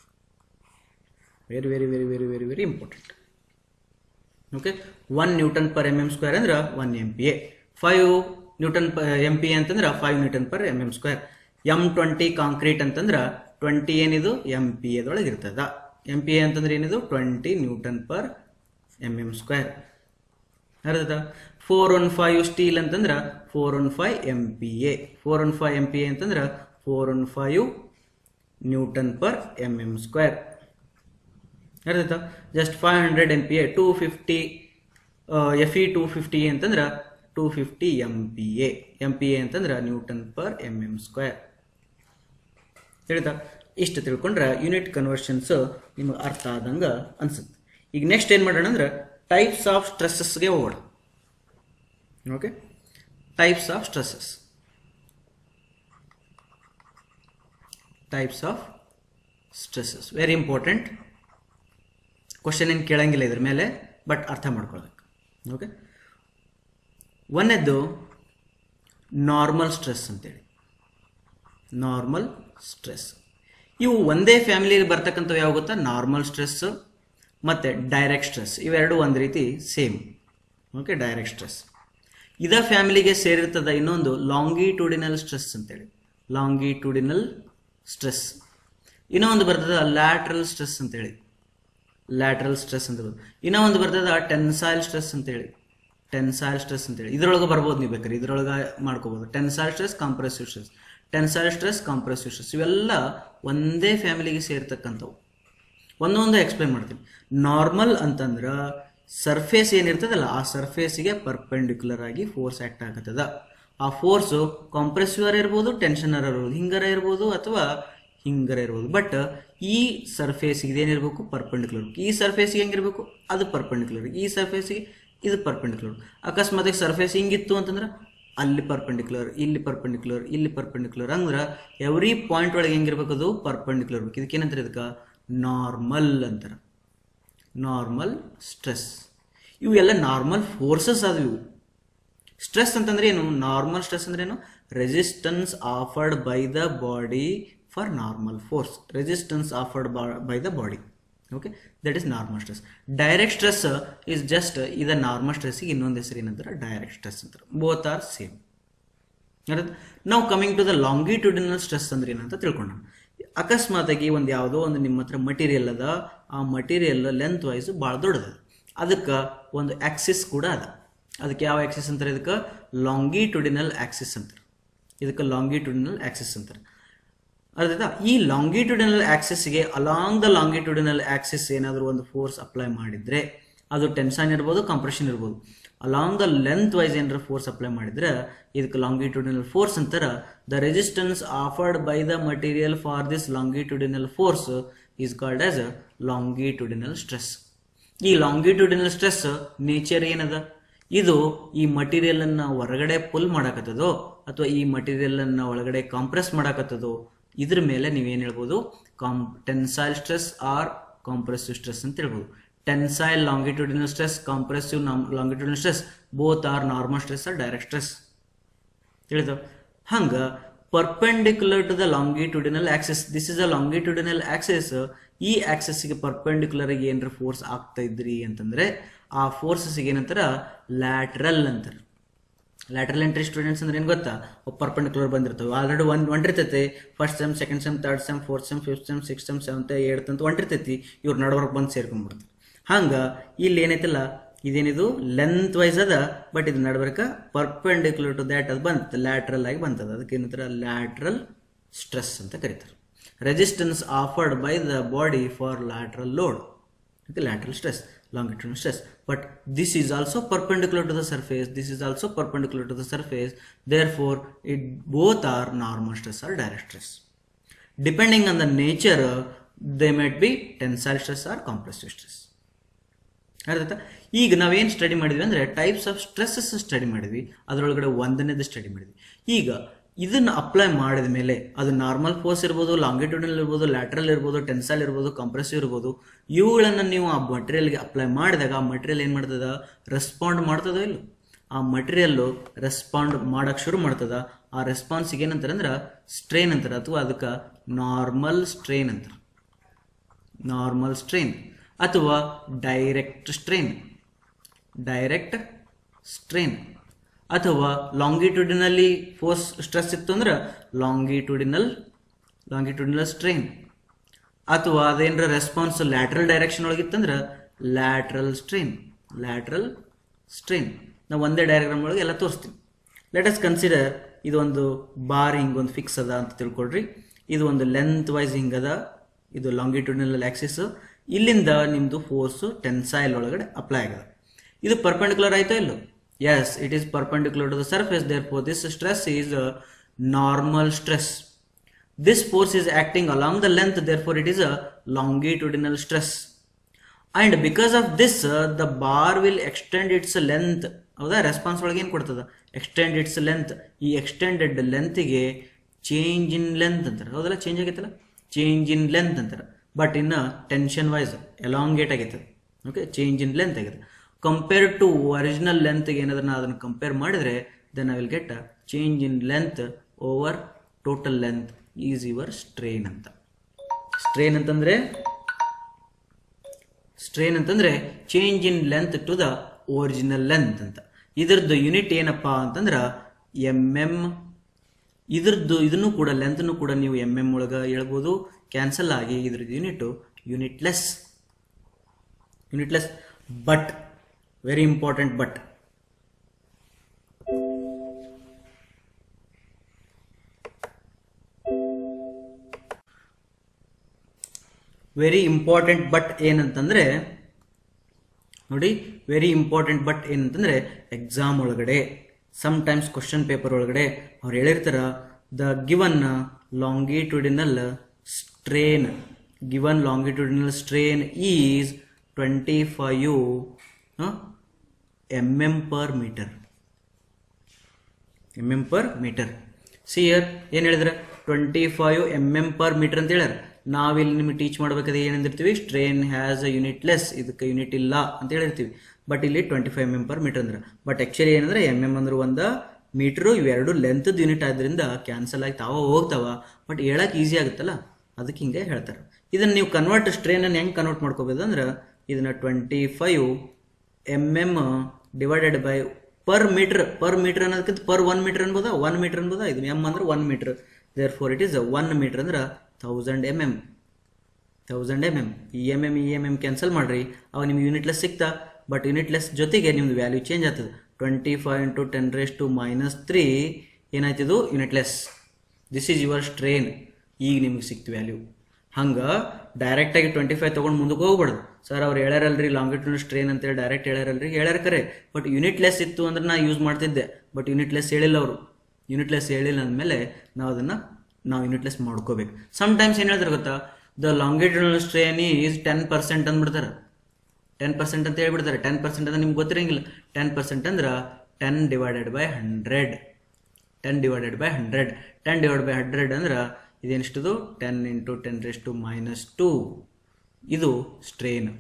very very very very very very important okay one Newton per M M square ಅಂದ್ರೆ one M P A five newton per M P A ಅಂತಂದ್ರೆ five Newton per M M square M twenty concrete ಅಂತಂದ್ರೆ twenty ಏನಿದು M P ಎದೊಳಗೆ ಇರ್ತದ M P A ಅಂತಂದ್ರೆ ಏನಿದು twenty newton per M M square ಅರ್ಧದ four one five steel ಅಂತಂದ್ರೆ four one five M P A four one five M P A ಅಂತಂದ್ರೆ four one five Newton per M M square ಅರ್ಥ just five hundred M P A two fifty F E two fifty ಅಂತಂದ್ರೆ two fifty M P A M P A ಅಂತಂದ್ರೆ newton per M M square ತಿಳಿತಾ ಇಷ್ಟು ತಿಳ್ಕೊಂಡ್ರೆ unit conversions ನಿಮಗೆ ಅರ್ಥ ಆದಂಗೆ ಅನ್ಸುತ್ತೆ ಈಗ ನೆಕ್ಸ್ಟ್ ಏನು ಮಾಡೋಣ ಅಂದ್ರೆ ಟೈಪ್ಸ್ ಆಫ್ ಸ್ಟ್ರೆಸ್ಸಸ್ಗೆ ಹೋಗೋಣ okay types of stresses types of stresses very important question ಏನು ಕೇಳಂಗಿಲ್ಲ ಇದ್ರ ಮೇಲೆ ಬಟ್ ಅರ್ಥ ಮಾಡ್ಕೊಳ್ಬೇಕು ಓಕೆ ಒಂದನೇದ್ದು ನಾರ್ಮಲ್ ಸ್ಟ್ರೆಸ್ ಅಂತೇಳಿ ನಾರ್ಮಲ್ ಸ್ಟ್ರೆಸ್ ಇವು ಒಂದೇ ಫ್ಯಾಮಿಲಿಗೆ ಬರ್ತಕ್ಕಂಥವು ಯಾವ ಗೊತ್ತಾ ನಾರ್ಮಲ್ ಸ್ಟ್ರೆಸ್ ಮತ್ತು ಡೈರೆಕ್ಟ್ ಸ್ಟ್ರೆಸ್ ಇವೆರಡು ಒಂದು ರೀತಿ ಸೇಮ್ ಓಕೆ ಡೈರೆಕ್ಟ್ ಸ್ಟ್ರೆಸ್ ಇದ ಫ್ಯಾಮಿಲಿಗೆ ಸೇರಿರ್ತದ ಇನ್ನೊಂದು ಲಾಂಗಿಟ್ಯೂಡಿನಲ್ ಸ್ಟ್ರೆಸ್ ಅಂತೇಳಿ ಲಾಂಗಿಟ್ಯೂಡಿನಲ್ ಸ್ಟ್ರೆಸ್ ಇನ್ನೊಂದು ಬರ್ತದ ಲ್ಯಾಟ್ರಲ್ ಸ್ಟ್ರೆಸ್ ಅಂತೇಳಿ ಲ್ಯಾಟ್ರಲ್ ಸ್ಟ್ರೆಸ್ ಅಂತ ಬರ್ತದೆ ಇನ್ನೂ ಒಂದು ಬರ್ತದ ಟೆನ್ಸೈಲ್ ಸ್ಟ್ರೆಸ್ ಅಂತೇಳಿ ಟೆನ್ಸೈಲ್ ಸ್ಟ್ರೆಸ್ ಅಂತೇಳಿ ಇದ್ರೊಳಗೆ ಬರ್ಬೋದು ನೀವು ಬೇಕಾದ್ರೆ ಇದ್ರೊಳಗೆ ಮಾಡ್ಕೋಬೋದು tensile stress compressive stress tensile stress compressive stress ಇವೆಲ್ಲ ಒಂದೇ ಫ್ಯಾಮಿಲಿಗೆ ಸೇರ್ತಕ್ಕಂಥವು ಒಂದೊಂದು ಎಕ್ಸ್ಪ್ಲೈನ್ ಮಾಡ್ತೀನಿ ನಾರ್ಮಲ್ ಅಂತಂದ್ರೆ ಸರ್ಫೇಸ್ ಏನಿರ್ತದಲ್ಲ ಆ ಸರ್ಫೇಸಿಗೆ ಪರ್ಪೆಂಡಿಕ್ಯುಲರ್ ಆಗಿ ಫೋರ್ಸ್ ಆ್ಯಕ್ಟ್ ಆಗತ್ತದ ಆ ಫೋರ್ಸು ಕಾಂಪ್ರೆಸಿವರ್ ಇರ್ಬೋದು ಟೆನ್ಷನರ್ ಇರ್ಬೋದು ಹಿಂಗರ ಇರ್ಬೋದು ಅಥವಾ ಹಿಂಗರ ಇರ್ಬೋದು ಬಟ್ ಈ ಸರ್ಫೇಸಿಗೆ ಇದೇನಿರಬೇಕು ಪರ್ಪೆಂಡಿಕ್ಯುಲರ್ ಈ ಸರ್ಫೇಸಿಗೆ ಹೆಂಗಿರ್ಬೇಕು ಅದು ಪರ್ಪೆಂಡಿಕ್ಯುಲರ್ ಈ ಸರ್ಫೇಸಿಗೆ ಇದು ಪರ್ಪೆಂಡಿಕ್ಯುಲರ್ ಅಕಸ್ಮಾತ್ ಸರ್ಫೇಸ್ ಹಿಂಗಿತ್ತು ಅಂತಂದ್ರೆ ಅಲ್ಲಿ ಪರ್ಪೆಂಡಿಕ್ಯುಲರ್ ಇಲ್ಲಿ ಪರ್ಪೆಂಡಿಕ್ಯುಲರ್ ಇಲ್ಲಿ ಪರ್ಪೆಂಡಿಕ್ಯುಲರ್ ಅಂದ್ರೆ ಎವ್ರಿ ಪಾಯಿಂಟ್ ಒಳಗೆ ಹೆಂಗಿರ್ಬೇಕು ಅದು ಪರ್ಪೆಂಡಿಕ್ಯುಲರ್ ಇರ್ಬೇಕು ಇದಕ್ಕೆ ಏನಂತಾರೆ ಇದಕ್ಕೆ ನಾರ್ಮಲ್ ಅಂತಾರೆ ನಾರ್ಮಲ್ ಸ್ಟ್ರೆಸ್ ಇವು ಎಲ್ಲ ನಾರ್ಮಲ್ ಫೋರ್ಸಸ್ ಆದವು ಇವು ಸ್ಟ್ರೆಸ್ ಅಂತಂದ್ರೆ ಏನು ನಾರ್ಮಲ್ ಸ್ಟ್ರೆಸ್ ಅಂದ್ರೆ ಏನು resistance offered by the body for normal force resistance offered by the body okay that is normal stress direct stress is just ಇದ ನಾರ್ಮಲ್ ಸ್ಟ್ರೆಸ್ಸಿಗೆ ಇನ್ನೊಂದು ಹೆಸರು ಏನಂತಾರೆ ಡೈರೆಕ್ಟ್ ಸ್ಟ್ರೆಸ್ ಅಂತಾರೆ ಬೋತ್ ಆರ್ ಸೇಮ್ ನಾವು coming to the longitudinal stress ಅಂದ್ರೆ ಏನಂತ ತಿಳ್ಕೊಂಡ ಅಕಸ್ಮಾತಾಗಿ ಒಂದು ಯಾವುದೋ ಒಂದು ನಿಮ್ಮ ಹತ್ರ ಮಟೀರಿಯಲ್ ಅದ ಆ ಮಟೀರಿಯಲ್ ಲೆಂತ್ ವೈಸ್ ಭಾಳ ದೊಡ್ಡದ ಅದಕ್ಕೆ ಒಂದು ಆಕ್ಸಿಸ್ ಕೂಡ ಅದ ಅದಕ್ಕೆ ಯಾವ ಆಕ್ಸಿಸ್ ಅಂತಾರೆ ಇದಕ್ಕೆ ಲಾಂಗಿಟ್ಯೂಡಿನಲ್ ಆಕ್ಸಿಸ್ ಅಂತಾರೆ ಇದಕ್ಕೆ ಲಾಂಗಿಟ್ಯೂಡಿನಲ್ ಆಕ್ಸಿಸ್ ಅಂತಾರೆ ಅರ್ಥಾಯ್ತಾ ಈ ಲಾಂಗಿಟ್ಯೂಡಿನಲ್ ಆಕ್ಸಿಸ್ಗೆ ಅಲಾಂಗ್ ದ ಲಾಂಗಿಟ್ಯೂಡಿನಲ್ ಆಕ್ಸಿಸ್ ಏನಾದರೂ ಒಂದು ಫೋರ್ಸ್ ಅಪ್ಲೈ ಮಾಡಿದ್ರೆ ಅದು ಟೆನ್ಷನ್ ಇರ್ಬೋದು ಕಂಪ್ರೆಷನ್ ಇರ್ಬೋದು ಅಲಾಂಗ್ ದ ಲೆಂತ್ ವೈಸ್ ಏನಾರ ಫೋರ್ಸ್ ಅಪ್ಲೈ ಮಾಡಿದ್ರೆ ಇದಕ್ಕೆ ಲಾಂಗಿಟ್ಯೂಡಿನಲ್ ಫೋರ್ಸ್ ಅಂತಾರೆ the resistance offered by the material for this longitudinal force is called as longitudinal stress ಈ ಲಾಂಗಿಟ್ಯೂಡಿನಲ್ ಸ್ಟ್ರೆಸ್ ನೇಚರ್ ಏನದ ಇದು ಈ ಮಟೀರಿಯಲ್ ಅನ್ನ ಹೊರಗಡೆ ಪುಲ್ ಮಾಡಾಕತ್ತದೋ ಅಥವಾ ಈ ಮಟೀರಿಯಲ್ ಅನ್ನ ಒಳಗಡೆ ಕಾಂಪ್ರೆಸ್ ಮಾಡಾಕತ್ತದೋ ಇದ್ರ ಮೇಲೆ ನೀವೇನು ಹೇಳ್ಬೋದು ಕಾಂ tensile stress or compressive stress ಅಂತ ಹೇಳ್ಬೋದು tensile longitudinal stress compressive longitudinal stress both are normal stress or direct stress ತಿಳಿದ ಹಂಗ perpendicular to the longitudinal axis this is a longitudinal axis ಈ ಆಕ್ಸಿಸ್ಗೆ ಪರ್ಪೆಂಡಿಕ್ಯುಲರ್ ಆಗಿ ಏನಾರ ಫೋರ್ಸ್ ಆಗ್ತಾ ಇದ್ರಿ ಅಂತಂದ್ರೆ ಆ ಫೋರ್ಸಸ್ಗೆ ಏನಂತಾರ ಲ್ಯಾಟ್ರಲ್ ಅಂತಾರೆ ಲ್ಯಾಟ್ರಲ್ ಎಂಟ್ರಿ ಸ್ಟೂಡೆಂಟ್ಸ್ ಅಂದ್ರೆ ಏನು ಗೊತ್ತಾ ಪರ್ಪೆಂಡಿಕ್ಯುಲರ್ ಬಂದಿರ್ತವೆ ಆಲ್ರೆಡಿ ಒಂದು ಹೊಂಟಿರ್ತೈತೆ first sem second sem third sem fourth sem fifth sem six sem seventh ಏಳ್ತ್ ಅಂತ ಹೊಂಟಿರ್ತೈತಿ ಇವ್ರು ನಡವರ್ಕ್ ಬಂದು ಸೇರ್ಕೊಂಡ್ಬಿಡ್ತಾರೆ ಹಂಗೆ ಇಲ್ಲಿ ಏನೈತಲ್ಲ ಇದೇನಿದು ಲೆಂತ್ ವೈಸ್ ಅದ ಬಟ್ ಇದು ನಡ್ಬರ್ಕ ಪರ್ಪೆಂಡಿಕ್ಯುಲರ್ ಟು ದ್ಯಾಟ್ ಅದು ಬಂತ ಲ್ಯಾಟ್ರಲ್ ಆಗಿ ಬಂತದ ಅದಕ್ಕೆ ಏನಂತಾರೆ ಲ್ಯಾಟ್ರಲ್ ಸ್ಟ್ರೆಸ್ ಅಂತ ಕರೀತಾರೆ resistance offered by the body for lateral load okay lateral stress longitudinal stress but this is also perpendicular to the surface this is also perpendicular to the surface therefore it both are normal stress or direct stress depending on the nature uh, they might be tensile stress or compressive stress ಅರ್ಥ ಈಗ ನಾವೇನು study ಮಾಡಿದ್ವಿ ಅಂದರೆ types of stresses study ಮಾಡಿದ್ವಿ ಅದರೊಳಗಡೆ ಒಂದನೇದು study ಮಾಡಿದ್ವಿ ಈಗ ಇದನ್ನು ಅಪ್ಲೈ ಮಾಡಿದ ಮೇಲೆ ಅದು ನಾರ್ಮಲ್ ಫೋರ್ಸ್ ಇರ್ಬೋದು ಲಾಂಗಿಟ್ಯೂಡಲ್ ಇರ್ಬೋದು ಲ್ಯಾಟ್ರಲ್ ಇರ್ಬೋದು ಟೆನ್ಸಲ್ ಇರ್ಬೋದು ಕಂಪ್ರೆಸಿವ್ ಇರ್ಬೋದು ಇವುಗಳನ್ನು ನೀವು ಆ ಮಟೀರಿಯಲ್ಗೆ ಅಪ್ಲೈ ಮಾಡಿದಾಗ ಆ ಮಟೀರಿಯಲ್ ಏನು ಮಾಡ್ತದ ರೆಸ್ಪಾಂಡ್ ಮಾಡ್ತದೋ ಇಲ್ಲ ಆ ಮಟೀರಿಯಲ್ಲು ರೆಸ್ಪಾಂಡ್ ಮಾಡಕ್ಕೆ ಶುರು ಮಾಡ್ತದ ಆ ರೆಸ್ಪಾನ್ಸಿಗೆ ಏನಂತಾರೆ ಅಂದ್ರೆ ಸ್ಟ್ರೈನ್ ಅಂತಾರೆ ಅಥವಾ ಅದಕ್ಕೆ ನಾರ್ಮಲ್ ಸ್ಟ್ರೈನ್ ಅಂತಾರೆ ನಾರ್ಮಲ್ ಸ್ಟ್ರೈನ್ ಅಥವಾ ಡೈರೆಕ್ಟ್ ಸ್ಟ್ರೈನ್ ಡೈರೆಕ್ಟ್ ಸ್ಟ್ರೈನ್ ಅಥವಾ ಲಾಂಗಿಟ್ಯೂಡಿನಲ್ಲಿ ಫೋರ್ಸ್ ಸ್ಟ್ರೆಸ್ ಇತ್ತು ಅಂದ್ರೆ ಲಾಂಗಿಟ್ಯೂಡಿನಲ್ ಲಾಂಗಿಟ್ಯೂಡಿನಲ್ ಸ್ಟ್ರೈನ್ ಅಥವಾ ಅದೇನರ ರೆಸ್ಪಾನ್ಸ್ ಲ್ಯಾಟ್ರಲ್ ಡೈರೆಕ್ಷನ್ ಒಳಗಿತ್ತಂದ್ರೆ ಲ್ಯಾಟ್ರಲ್ ಸ್ಟ್ರೈನ್ ಲ್ಯಾಟ್ರಲ್ ಸ್ಟ್ರೈನ್ ನಾವು ಒಂದೇ ಡಯಾಗ್ರಾಮ್ ಒಳಗೆ ಎಲ್ಲ ತೋರಿಸ್ತೀವಿ ಲೆಟ್ ಅಸ್ ಕನ್ಸಿಡರ್ ಇದು ಒಂದು ಬಾರ್ ಹಿಂಗೆ ಒಂದು ಫಿಕ್ಸ್ ಅದ ಅಂತ ತಿಳ್ಕೊಳ್ರಿ ಇದು ಒಂದು ಲೆಂತ್ ವೈಸ್ ಹಿಂಗದ ಇದು ಲಾಂಗಿಟ್ಯೂಡಿನಲ್ ಆಕ್ಸಿಸ್ ಇಲ್ಲಿಂದ ನಿಮ್ಮದು ಫೋರ್ಸು ಟೆನ್ಸೈಲ್ ಒಳಗಡೆ ಅಪ್ಲೈ ಆಗದ ಇದು ಪರ್ಪೆಂಡಿಕ್ಯುಲರ್ ಆಯ್ತಾ ಇಲ್ಲೋ yes it is perpendicular to the surface therefore this stress is normal stress this force is acting along the length therefore it is a longitudinal stress and because of this uh, the bar will extend its length ಹೌದಾ response ಒಳಗೆ ಏನು ಕೊಡ್ತದ extend its length ಈ extended ಲೆಂತ್ಗೆ change in length ಅಂತಾರೆ ಹೌದಲ್ಲ change ಆಗೈತಲ್ಲ change in length ಅಂತಾರೆ ಬಟ್ ಇನ್ನು ಟೆನ್ಷನ್ ವೈಸ್ ಎಲಾಂಗೇಟ್ ಆಗೈತೆ ಓಕೆ ಚೇಂಜ್ ಇನ್ ಲೆಂತ್ ಆಗಿದೆ ಕಂಪೇರ್ ಟು ಒರಿಜಿನಲ್ ಲೆಂತ್ಗೆ ಏನಾದ್ರೆ ನಾ ಅದನ್ನು ಕಂಪೇರ್ ಮಾಡಿದ್ರೆ then I will get change in length over total length is your strain ಅಂತ ಸ್ಟ್ರೇನ್ ಅಂತಂದ್ರೆ ಸ್ಟ್ರೇನ್ ಅಂತಂದ್ರೆ change in length to the original length ಅಂತ ಇದ್ರದ್ದು ಯೂನಿಟ್ ಏನಪ್ಪಾ ಅಂತಂದ್ರೆ ಎಮ್ ಎಮ್ ಇದ್ರದ್ದು ಇದನ್ನು ಕೂಡ ಲೆಂತ್ನು ಕೂಡ ನೀವು ಎಮ್ ಎಮ್ ಒಳಗೆ ಹೇಳ್ಬೋದು ಕ್ಯಾನ್ಸಲ್ ಆಗಿ ಇದ್ರದ್ದು unit unitless unitless but very important but very important but ಏನಂತಂದ್ರೆ ನೋಡಿ ವೆರಿ ಇಂಪಾರ್ಟೆಂಟ್ ಬಟ್ ಏನಂತಂದ್ರೆ ಎಕ್ಸಾಮ್ ಒಳಗಡೆ ಸಮ್ ಟೈಮ್ಸ್ ಕ್ವಶನ್ ಪೇಪರ್ ಒಳಗಡೆ ಅವ್ರು ಹೇಳಿರ್ತಾರ the given longitudinal strain given longitudinal strain is twenty five M M per metre M M per metre see here ಏನು ಹೇಳಿದ್ರೆ twenty five M M per metre ಅಂತ ಹೇಳ್ಯಾರ ನಾವಿಲ್ಲಿ ನಿಮಗೆ ಟೀಚ್ ಮಾಡ್ಬೇಕಾದ್ರೆ ಏನಂದಿರ್ತೀವಿ strain has a unitless ಇದಕ್ಕೆ unit ಇಲ್ಲ ಅಂತ ಹೇಳಿರ್ತೀವಿ ಬಟ್ ಇಲ್ಲಿ twenty five M M per metre ಅಂದ್ರೆ ಬಟ್ ಆ್ಯಕ್ಚುಲಿ ಏನಂದ್ರೆ ಎಮ್ ಎಮ್ ಅಂದ್ರೆ ಒಂದು ಮೀಟ್ರು ಇವೆರಡು ಲೆಂತ್ದ್ ಯೂನಿಟ್ ಆದ್ರಿಂದ ಕ್ಯಾನ್ಸಲ್ ಆಗಿ ತಾವ ಹೋಗ್ತಾವ ಬಟ್ ಹೇಳಕ್ಕೆ ಈಸಿ ಆಗುತ್ತಲ್ಲ ಅದಕ್ಕೆ ಹಿಂಗೆ ಹೇಳ್ತಾರೆ ಇದನ್ನು ನೀವು ಕನ್ವರ್ಟ್ ಸ್ಟ್ರೇನನ್ನು ಹೆಂಗೆ ಕನ್ವರ್ಟ್ ಮಾಡ್ಕೋಬೋದು ಅಂದ್ರೆ ಇದನ್ನ twenty five M M divided by per metre per metre ಅನ್ನೋದಕ್ಕಿಂತ ಪರ್ ಒನ್ ಮೀಟರ್ ಅನ್ಬೋದಾ ಒನ್ ಮೀಟರ್ ಅನ್ಬೋದಾ ಇದು ಎಮ್ ಅಂದ್ರೆ one metre therefore it is one metre ಅಂದ್ರೆ thousand M M thousand M M E M M E M M cancel ಮಾಡಿರಿ ಅವಾಗ ನಿಮ್ಗೆ unitless ಸಿಗ್ತಾ ಬಟ್ ಯೂನಿಟ್ ಲೆಸ್ ಜೊತೆಗೆ ನಿಮ್ದು ವ್ಯಾಲ್ಯೂ ಚೇಂಜ್ ಆಗ್ತದೆ twenty five into ten raise to minus three ಏನಾಯ್ತಿದು unit unitless this is your strain ಈಗ ನಿಮ್ಗೆ ಸಿಕ್ತು ವ್ಯಾಲ್ಯೂ ಹಂಗೆ ಡೈರೆಕ್ಟಾಗಿ ಟ್ವೆಂಟಿ ಫೈವ್ ತೊಗೊಂಡು ಮುಂದಕ್ಕೆ ಹೋಗ್ಬಾರ್ದು ಸರ್ ಅವ್ರು ಹೇಳ್ಯಾರಲ್ರಿ ಲಾಂಗಿಟ್ಯೂಡ್ ಸ್ಟ್ರೇನ್ ಅಂತೇಳಿ ಡೈರೆಕ್ಟ್ ಹೇಳ್ಯಾರಲ್ರಿ ಹೇಳ್ಯಾರ ಕರೆ ಬಟ್ ಯೂನಿಟ್ ಲೆಸ್ ಇತ್ತು ಅಂದ್ರೆ ನಾ ಯೂಸ್ ಮಾಡ್ತಿದ್ದೆ ಬಟ್ ಯೂನಿಟ್ ಲೆಸ್ ಹೇಳಿಲ್ಲ ಅವರು ಯೂನಿಟ್ ಲೆಸ್ ಹೇಳಿಲ್ಲ ಅಂದಮೇಲೆ ನಾವು ಅದನ್ನು ನಾವು ಯೂನಿಟ್ ಲೆಸ್ ಮಾಡ್ಕೋಬೇಕು ಸಮ್ ಟೈಮ್ಸ್ ಏನು ಹೇಳ್ತಾರೆ ಗೊತ್ತಾ the longitude strain is ten percent ಅಂದ್ಬಿಡ್ತಾರೆ ಟೆನ್ ಪರ್ಸೆಂಟ್ ಅಂತ ಹೇಳ್ಬಿಡ್ತಾರೆ ಟೆನ್ ಪರ್ಸೆಂಟ್ ಅಂದ್ರೆ ನಿಮ್ಗೆ ಗೊತ್ತಿರಂಗಿಲ್ಲ ಟೆನ್ ಪರ್ಸೆಂಟ್ ಅಂದ್ರೆ ten divided by hundred ten divided by hundred ten divide by hundred ಅಂದ್ರೆ ಇದೇನಿಷ್ಟದು ten into ten raise to minus two ಇದು ಸ್ಟ್ರೇನ್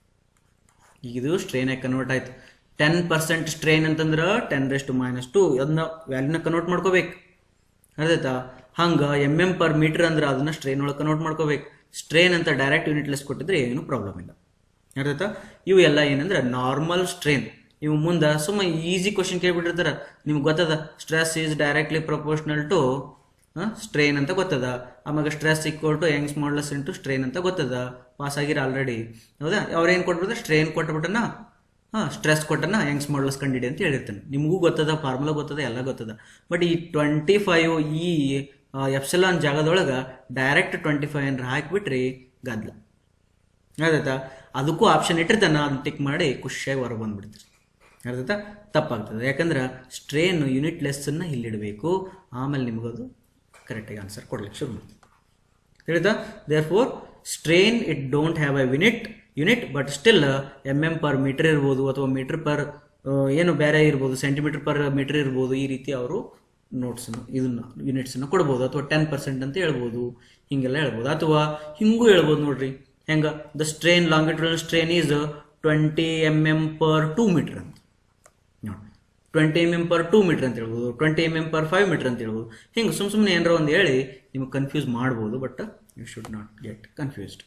ಇದು ಸ್ಟ್ರೇನ್ ಆಗಿ ಕನ್ವರ್ಟ್ ಆಯ್ತು ಟೆನ್ ಪರ್ಸೆಂಟ್ ಸ್ಟ್ರೇನ್ ಅಂತಂದ್ರೆ ten raise to minus two ಅದನ್ನ ವ್ಯಾಲ್ಯೂನ convert ಮಾಡ್ಕೋಬೇಕು ಅರ್ಧಾಯ್ತಾ ಹಂಗೆ ಎಮ್ ಎಮ್ ಪರ್ ಮೀಟರ್ ಅಂದ್ರೆ ಅದನ್ನ ಸ್ಟ್ರೇನ್ ಒಳಗೆ ಕನ್ವರ್ಟ್ ಮಾಡ್ಕೋಬೇಕು ಸ್ಟ್ರೇನ್ ಅಂತ ಡೈರೆಕ್ಟ್ ಯೂನಿಟ್ ಲೆಸ್ ಕೊಟ್ಟಿದ್ರೆ ಏನು ಪ್ರಾಬ್ಲಮ್ ಇಲ್ಲ ಅರ್ಧಾಯ್ತಾ ಇವು ಎಲ್ಲ ಏನಂದ್ರೆ ನಾರ್ಮಲ್ ಸ್ಟ್ರೇನ್ ನೀವು ಮುಂದೆ ಸುಮ್ಮ ಈಸಿ ಕ್ವಶನ್ ಕೇಳ್ಬಿಟ್ಟಿರ್ತಾರ ನಿಮ್ಗೆ ಗೊತ್ತದ stress is directly proportional to strain ಅಂತ ಗೊತ್ತದ ಆಮೇಲೆ stress equal to Young's modulus into strain ಅಂತ ಗೊತ್ತದ ಪಾಸ್ ಆಗಿರ ಆಲ್ರೆಡಿ ಹೌದಾ ಅವ್ರೇನು ಕೊಟ್ಬಿಡ್ತಾರೆ ಸ್ಟ್ರೇನ್ ಕೊಟ್ಬಿಟ್ಟನ ಹಾಂ ಸ್ಟ್ರೆಸ್ ಕೊಟ್ಟನ ಯಂಗ್ಸ್ ಮಾಡ್ಲಸ್ ಕಂಡಿಡಿ ಅಂತ ಹೇಳಿರ್ತಾನೆ ನಿಮಗೂ ಗೊತ್ತದ ಫಾರ್ಮುಲಾ ಗೊತ್ತದ ಎಲ್ಲ ಗೊತ್ತದ ಬಟ್ ಈ ಟ್ವೆಂಟಿ ಫೈವ್ ಈ ಎಫ್ಸೆಲಾನ್ ಜಾಗದೊಳಗೆ ಡೈರೆಕ್ಟ್ ಟ್ವೆಂಟಿ ಫೈವ್ ಏನಾರ ಹಾಕಿಬಿಟ್ರಿ ಗದ್ಲ ಅರ್ಧಾಯ್ತಾ ಅದಕ್ಕೂ ಆಪ್ಷನ್ ಇಟ್ಟಿರ್ತಾನೆ ಅದನ್ನ ಟಿಕ್ ಮಾಡಿ ಖುಷಿಯಾಗಿ ಹೊರಗೆ ಬಂದ್ಬಿಡ್ತೀರಿ ಅರ್ಧಾಯ್ತಾ ತಪ್ಪಾಗ್ತದೆ ಯಾಕಂದ್ರೆ ಸ್ಟ್ರೇನ್ ಯೂನಿಟ್ ಲೆಸ್ಸನ್ನು ಇಲ್ಲಿಡಬೇಕು ಆಮೇಲೆ ನಿಮಗದು ಕರೆಕ್ಟಾಗಿ ಆನ್ಸರ್ ಕೊಡ್ಲಿಕ್ಕೆ ಶುರು ಮಾಡ್ತೀವಿ ತಿಳಿತಾ therefore strain it don't have a unit unit but still M M per metre ಇರ್ಬೋದು ಅಥವಾ ಮೀಟರ್ ಪರ್ ಏನು ಬೇರೆ ಇರ್ಬೋದು ಸೆಂಟಿಮೀಟರ್ ಪರ್ ಮೀಟರ್ ಇರ್ಬೋದು ಈ ರೀತಿ ಅವರು ನೋಟ್ಸನ್ನು ಇದನ್ನ ಯೂನಿಟ್ಸನ್ನು ಕೊಡ್ಬೋದು ಅಥವಾ ಟೆನ್ ಪರ್ಸೆಂಟ್ ಅಂತ ಹೇಳ್ಬೋದು ಹಿಂಗೆಲ್ಲ ಹೇಳ್ಬೋದು ಅಥವಾ ಹಿಂಗೂ ಹೇಳ್ಬೋದು ನೋಡ್ರಿ ಹೆಂಗ the strain longitudinal strain is twenty M M per two metre ಅಂತ ನೋಡಿ twenty M M per two metre ಅಂತ ಹೇಳ್ಬೋದು twenty M M per five metre ಅಂತ ಹೇಳ್ಬೋದು ಹಿಂಗೆ ಸುಮ್ ಸುಮ್ಮನೆ ಏನಾರ ಒಂದು ಹೇಳಿ ನಿಮಗೆ ಕನ್ಫ್ಯೂಸ್ ಮಾಡ್ಬೋದು but you should not get confused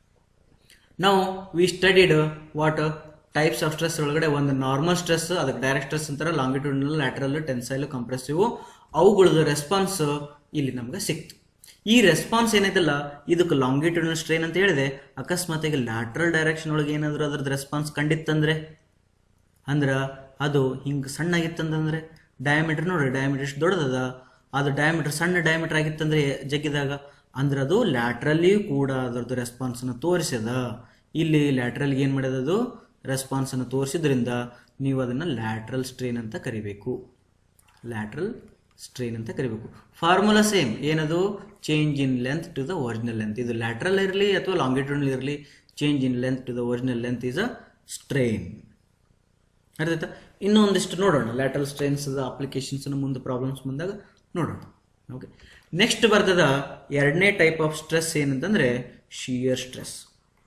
ನಾವು we studied what types of stress ಒಳಗಡೆ ಒಂದು ನಾರ್ಮಲ್ ಸ್ಟ್ರೆಸ್ ಅದಕ್ಕೆ ಡೈರೆಕ್ಟ್ ಸ್ಟ್ರೆಸ್ ಅಂತಾರೆ ಲಾಂಗಿಟ್ಯೂಡ್ನಲ್ ಲ್ಯಾಟ್ರಲ್ ಟೆನ್ಸೈಲ್ ಕಂಪ್ರೆಸಿವ್ ಅವುಗಳದ್ದು ರೆಸ್ಪಾನ್ಸ್ ಇಲ್ಲಿ ನಮ್ಗೆ ಸಿಕ್ತು ಈ ರೆಸ್ಪಾನ್ಸ್ ಏನೈತಲ್ಲ ಇದಕ್ಕೆ ಲಾಂಗಿಟ್ಯೂಡ್ನಲ್ ಸ್ಟ್ರೈನ್ ಅಂತ ಹೇಳಿದೆ ಅಕಸ್ಮಾತಾಗಿ ಲ್ಯಾಟ್ರಲ್ ಡೈರೆಕ್ಷನ್ ಒಳಗೆ ಏನಾದರೂ ಅದ್ರದ್ದು ರೆಸ್ಪಾನ್ಸ್ ಕಂಡಿತ್ತಂದ್ರೆ ಅಂದ್ರೆ ಅದು ಹಿಂಗೆ ಸಣ್ಣಾಗಿತ್ತಂದ್ರೆ ಡಯಾಮೀಟರ್ ನೋಡ್ರಿ ಡಯಾಮೀಟರ್ ಎಷ್ಟು ದೊಡ್ಡದದ ಅದು ಡಯಾಮೀಟರ್ ಸಣ್ಣ ಡಯಾಮೀಟರ್ ಆಗಿತ್ತಂದ್ರೆ ಜಗ್ಗಿದಾಗ ಅಂದ್ರೆ ಅದು ಲ್ಯಾಟ್ರಲ್ಲಿ ಕೂಡ ಅದರದ್ದು ರೆಸ್ಪಾನ್ಸನ್ನು ತೋರಿಸ್ಯದ ಇಲ್ಲಿ ಲ್ಯಾಟ್ರಲ್ಗೆ ಏನು ಮಾಡ್ಯದ ಅದು ರೆಸ್ಪಾನ್ಸನ್ನು ತೋರಿಸಿದ್ರಿಂದ ನೀವು ಅದನ್ನು ಲ್ಯಾಟ್ರಲ್ ಸ್ಟ್ರೇನ್ ಅಂತ ಕರಿಬೇಕು ಲ್ಯಾಟ್ರಲ್ ಸ್ಟ್ರೇನ್ ಅಂತ ಕರಿಬೇಕು ಫಾರ್ಮುಲಾ ಸೇಮ್ ಏನದು change in length to the original length ಇದು ಲ್ಯಾಟ್ರಲ್ ಇರಲಿ ಅಥವಾ ಲಾಂಗಿಟ್ಯೂಡಲ್ ಇರಲಿ change in length to the original length is a strain ಅರ್ಥಾಯ್ತಾ ಇನ್ನೂ ಒಂದಿಷ್ಟು ನೋಡೋಣ ಲ್ಯಾಟ್ರಲ್ ಸ್ಟ್ರೇನ್ಸ್ ಅಪ್ಲಿಕೇಶನ್ಸ್ ಮುಂದೆ ಪ್ರಾಬ್ಲಮ್ಸ್ ಬಂದಾಗ ನೋಡೋಣ ಓಕೆ ನೆಕ್ಸ್ಟ್ ಬರ್ತದ ಎರಡನೇ ಟೈಪ್ ಆಫ್ ಸ್ಟ್ರೆಸ್ ಏನಂತಂದ್ರೆ ಶಿಯರ್ ಸ್ಟ್ರೆಸ್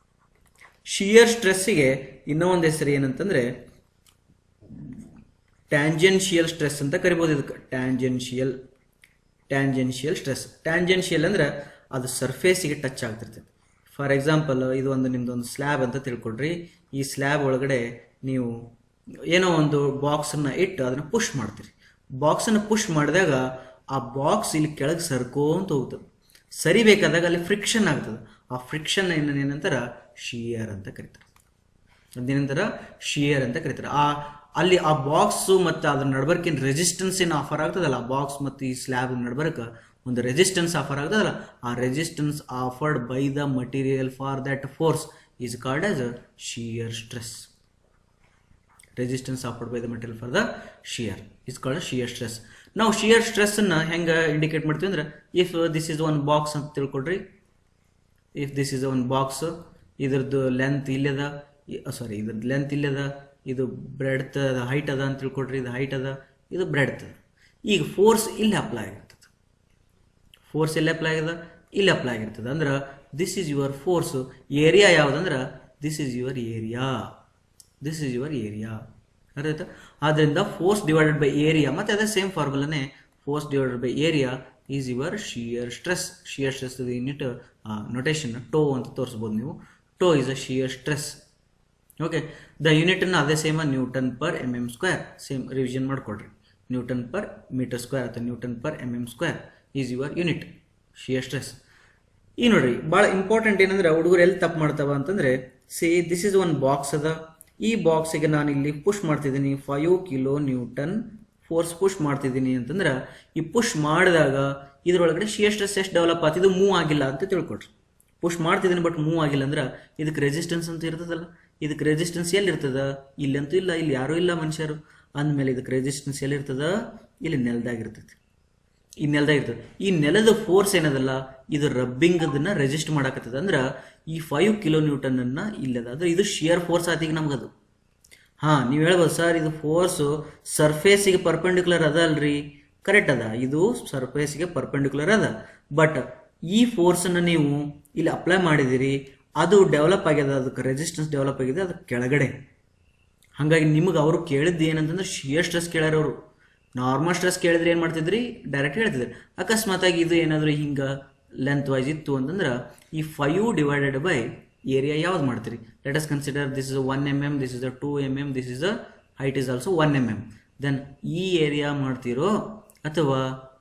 ಶಿಯರ್ ಸ್ಟ್ರೆಸ್ಸಿಗೆ ಇನ್ನೂ ಒಂದು ಹೆಸರು ಏನಂತಂದ್ರೆ ಟ್ಯಾಂಜೆನ್ಶಿಯಲ್ ಸ್ಟ್ರೆಸ್ ಅಂತ ಕರಿಬೋದು ಇದಕ್ಕೆ ಟ್ಯಾಂಜೆನ್ಶಿಯಲ್ ಟ್ಯಾಂಜೆನ್ಶಿಯಲ್ ಸ್ಟ್ರೆಸ್ ಟ್ಯಾಂಜೆನ್ಶಿಯಲ್ ಅಂದ್ರೆ ಅದು ಸರ್ಫೇಸಿಗೆ ಟಚ್ ಆಗ್ತಿರ್ತದೆ ಫಾರ್ ಎಕ್ಸಾಂಪಲ್ ಇದು ಒಂದು ನಿಮ್ದು ಒಂದು ಸ್ಲ್ಯಾಬ್ ಅಂತ ತಿಳ್ಕೊಳ್ರಿ ಈ ಸ್ಲ್ಯಾಬ್ ಒಳಗಡೆ ನೀವು ಏನೋ ಒಂದು ಬಾಕ್ಸನ್ನು ಇಟ್ಟು ಅದನ್ನು ಪುಷ್ ಮಾಡ್ತೀರಿ ಬಾಕ್ಸನ್ನು ಪುಷ್ ಮಾಡಿದಾಗ ಆ ಬಾಕ್ಸ್ ಇಲ್ಲಿ ಕೆಳಗೆ ಸರ್ಕೋಂತ ಹೋಗ್ತದೆ ಸರಿಬೇಕಾದಾಗ ಅಲ್ಲಿ ಫ್ರಿಕ್ಷನ್ ಆಗ್ತದೆ ಆ ಫ್ರಿಕ್ಷನ್ ಏನಂತಾರ ಶಿಯರ್ ಅಂತ ಕರೀತಾರೆ ಅದೇನಂತಾರ ಶಿಯರ್ ಅಂತ ಕರೀತಾರೆ ಆ ಅಲ್ಲಿ ಆ ಬಾಕ್ಸ್ ಮತ್ತು ಅದ್ರ ನಡ್ಬರ್ಕಿನ ರೆಸಿಸ್ಟೆನ್ಸ್ ಏನು ಆಫರ್ ಆಗ್ತದಲ್ಲ ಆ ಬಾಕ್ಸ್ ಮತ್ತು ಈ ಸ್ಲ್ಯಾಬ್ ನಡ್ಬರ್ಕ ಒಂದು ರೆಸಿಸ್ಟೆನ್ಸ್ ಆಫರ್ ಆಗ್ತದಲ್ಲ ಆ resistance offered by the material for that force is called as a shear stress resistance offered by the material for the shear is called shear stress ನಾವು shear ಸ್ಟ್ರೆಸ್ಸನ್ನು ಹೆಂಗೆ indicate ಮಾಡ್ತೀವಿ ಅಂದ್ರೆ if this is one box ಅಂತ ತಿಳ್ಕೊಡ್ರಿ if this is one box ಇದ್ರದ್ದು length ಇಲ್ಲದ sorry ಇದ್ರದ್ದು ಲೆಂತ್ ಇಲ್ಲದ ಇದು ಬ್ರೆಡ್ತ್ ಹೈಟ್ ಅದ ಅಂತ ತಿಳ್ಕೊಡ್ರಿ ಇದು ಹೈಟ್ ಅದ ಇದು ಬ್ರೆಡ್ತ್ ಈಗ ಫೋರ್ಸ್ ಇಲ್ಲಿ ಅಪ್ಲೈ ಆಗಿರ್ತದೆ ಫೋರ್ಸ್ ಎಲ್ಲಿ ಅಪ್ಲೈ ಆಗ್ಯದ ಇಲ್ಲಿ ಅಪ್ಲೈ ಆಗಿರ್ತದೆ ಅಂದ್ರೆ this is your force area ಯಾವುದಂದ್ರೆ this is your area this is your area ಅರ್ಥ ಆದ್ದರಿಂದ ಫೋರ್ಸ್ ಡಿವೈಡೆಡ್ ಬೈ ಏರಿಯಾ ಮತ್ತೆ ಅದೇ ಸೇಮ್ ಫಾರ್ಮುಲಾನೇ force divided by area is your shear stress shear stress unit notation tau ಅಂತ ತೋರಿಸ್ಬೋದು ನೀವು tau is a shear stress okay the ಯೂನಿಟನ್ನು ಅದೇ same newton per M M square same revision ಮಾಡ್ಕೊಡ್ರಿ newton per metre square ಅಥವಾ newton per M M square is your unit shear stress ಈ ನೋಡ್ರಿ ಭಾಳ ಇಂಪಾರ್ಟೆಂಟ್ ಏನಂದ್ರೆ ಹುಡುಗರು ಎಲ್ಲಿ ತಪ್ಪು ಮಾಡ್ತಾವ ಅಂತಂದ್ರೆ see this is one box ಅದ ಈ ಬಾಕ್ಸಿಗೆ ನಾನು ಇಲ್ಲಿ ಪುಷ್ ಮಾಡ್ತಿದ್ದೀನಿ five kilo newton force push ಮಾಡ್ತಿದ್ದೀನಿ ಅಂತಂದ್ರೆ ಈ ಪುಷ್ ಮಾಡಿದಾಗ ಇದ್ರೊಳಗಡೆ ಶಿಯರ್ ಸ್ಟ್ರೆಸ್ ಎಷ್ಟು ಡೆವಲಪ್ ಆಯ್ತು ಇದು ಮೂವ್ ಆಗಿಲ್ಲ ಅಂತ ತಿಳ್ಕೊಡ್ರಿ ಪುಷ್ ಮಾಡ್ತಿದ್ದೀನಿ ಬಟ್ ಮೂವ್ ಆಗಿಲ್ಲ ಅಂದ್ರೆ ಇದಕ್ಕೆ ರೆಸಿಸ್ಟೆನ್ಸ್ ಅಂತ ಇರ್ತದಲ್ಲ ಇದಕ್ಕೆ ರೆಸಿಸ್ಟೆನ್ಸ್ ಎಲ್ಲಿ ಇರ್ತದ ಇಲ್ಲಂತೂ ಇಲ್ಲ ಇಲ್ಲಿ ಯಾರೂ ಇಲ್ಲ ಮನುಷ್ಯರು ಅಂದಮೇಲೆ ಇದಕ್ಕೆ ರೆಸಿಸ್ಟೆನ್ಸ್ ಎಲ್ಲಿ ಇರ್ತದ ಇಲ್ಲಿ ನೆಲದಾಗಿರ್ತೈತಿ ಈ ನೆಲದಾಗಿರ್ತದೆ ಈ ನೆಲದ ಫೋರ್ಸ್ ಏನದಲ್ಲ ಇದು ರಬ್ಬಿಂಗ್ ಅದನ್ನ ರೆಜಿಸ್ಟ್ ಮಾಡಾಕತ್ತದ ಅಂದ್ರೆ ಈ ಫೈವ್ ಕಿಲೋ ನ್ಯೂಟನ್ ಅನ್ನ ಇಲ್ಲದ ಅಂದ್ರೆ ಇದು ಶಿಯರ್ ಫೋರ್ಸ್ ಆತೀಗ ನಮ್ಗದು ಹಾ ನೀವು ಹೇಳ್ಬೋದು ಸರ್ ಇದು ಫೋರ್ಸು ಸರ್ಫೇಸಿಗೆ ಪರ್ಪೆಂಡಿಕ್ಯುಲರ್ ಅದ ಅಲ್ರಿ ಕರೆಕ್ಟ್ ಅದ ಇದು ಸರ್ಫೇಸಿಗೆ ಪರ್ಪೆಂಡಿಕ್ಯುಲರ್ ಅದ ಬಟ್ ಈ ಫೋರ್ಸನ್ನು ನೀವು ಇಲ್ಲಿ ಅಪ್ಲೈ ಮಾಡಿದಿರಿ ಅದು ಡೆವಲಪ್ ಆಗ್ಯದ ಅದಕ್ಕೆ ರೆಸಿಸ್ಟೆನ್ಸ್ ಡೆವಲಪ್ ಆಗಿದೆ ಅದಕ್ಕೆ ಕೆಳಗಡೆ ಹಾಗಾಗಿ ನಿಮಗೆ ಅವರು ಕೇಳಿದ್ದು ಏನಂತಂದ್ರೆ ಶಿಯರ್ ಸ್ಟ್ರೆಸ್ ಕೇಳ್ಯಾರ ಅವರು ನಾರ್ಮಲ್ ಸ್ಟ್ರೆಸ್ ಕೇಳಿದ್ರೆ ಏನು ಮಾಡ್ತಿದ್ರಿ ಡೈರೆಕ್ಟ್ ಹೇಳ್ತಿದ್ರಿ ಅಕಸ್ಮಾತಾಗಿ ಇದು ಏನಾದರೂ ಹಿಂಗೆ ಲೆಂತ್ ವೈಸ್ ಇತ್ತು ಅಂತಂದ್ರೆ ಈ ಫೈವ್ ಡಿವೈಡೆಡ್ ಬೈ ಏರಿಯಾ ಯಾವ್ದು ಮಾಡ್ತೀರಿ let us consider this is one m m this is a two m m this is a height is also one m m then ಈ ಏರಿಯಾ ಮಾಡ್ತಿರೋ ಅಥವಾ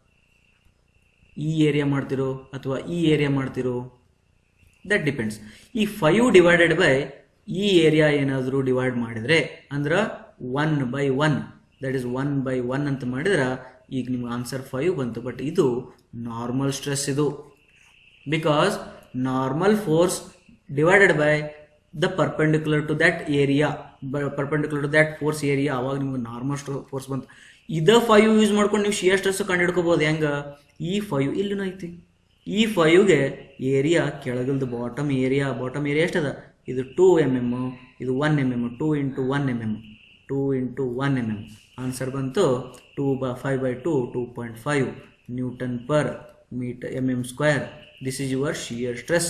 ಈ area ಮಾಡ್ತಿರೋ ಅಥವಾ ಈ ಏರಿಯಾ ಮಾಡ್ತಿರೋ ದಟ್ ಡಿಪೆಂಡ್ಸ್ ಈ ಫೈವ್ ಡಿವೈಡೆಡ್ ಬೈ ಈ ಏರಿಯಾ ಏನಾದರೂ ಡಿವೈಡ್ ಮಾಡಿದ್ರೆ ಅಂದ್ರೆ one by one that is one by one ಅಂತ ಮಾಡಿದ್ರೆ ಈಗ ನಿಮ್ಗೆ ಆನ್ಸರ್ ಫೈವ್ ಬಂತು ಬಟ್ ಇದು ನಾರ್ಮಲ್ ಸ್ಟ್ರೆಸ್ ಇದು because normal force divided by the perpendicular to that area perpendicular to that force area ಅವಾಗ ನಿಮ್ಗೆ ನಾರ್ಮಲ್ ಫೋರ್ಸ್ ಬಂತು ಇದ ಫೈವ್ ಯೂಸ್ ಮಾಡ್ಕೊಂಡು ನೀವು ಶಿಯರ್ ಸ್ಟ್ರೆಸ್ ಕಂಡುಹಿಡ್ಕೋಬಹುದು ಹೆಂಗ ಈ ಫೈವ್ ಇಲ್ಲಿನೂ ಐತಿ ಈ ಫೈವ್ಗೆ ಏರಿಯಾ ಕೆಳಗಲ್ದು ಬಾಟಮ್ ಏರಿಯಾ ಬಾಟಮ್ ಏರಿಯಾ ಎಷ್ಟದ ಇದು ಟೂ ಎಮ್ ಎಮ್ ಇದು one m m two into one m m two into one m m answer ಬಂತು two by five by two two point five Newton per metre M M square this is your shear stress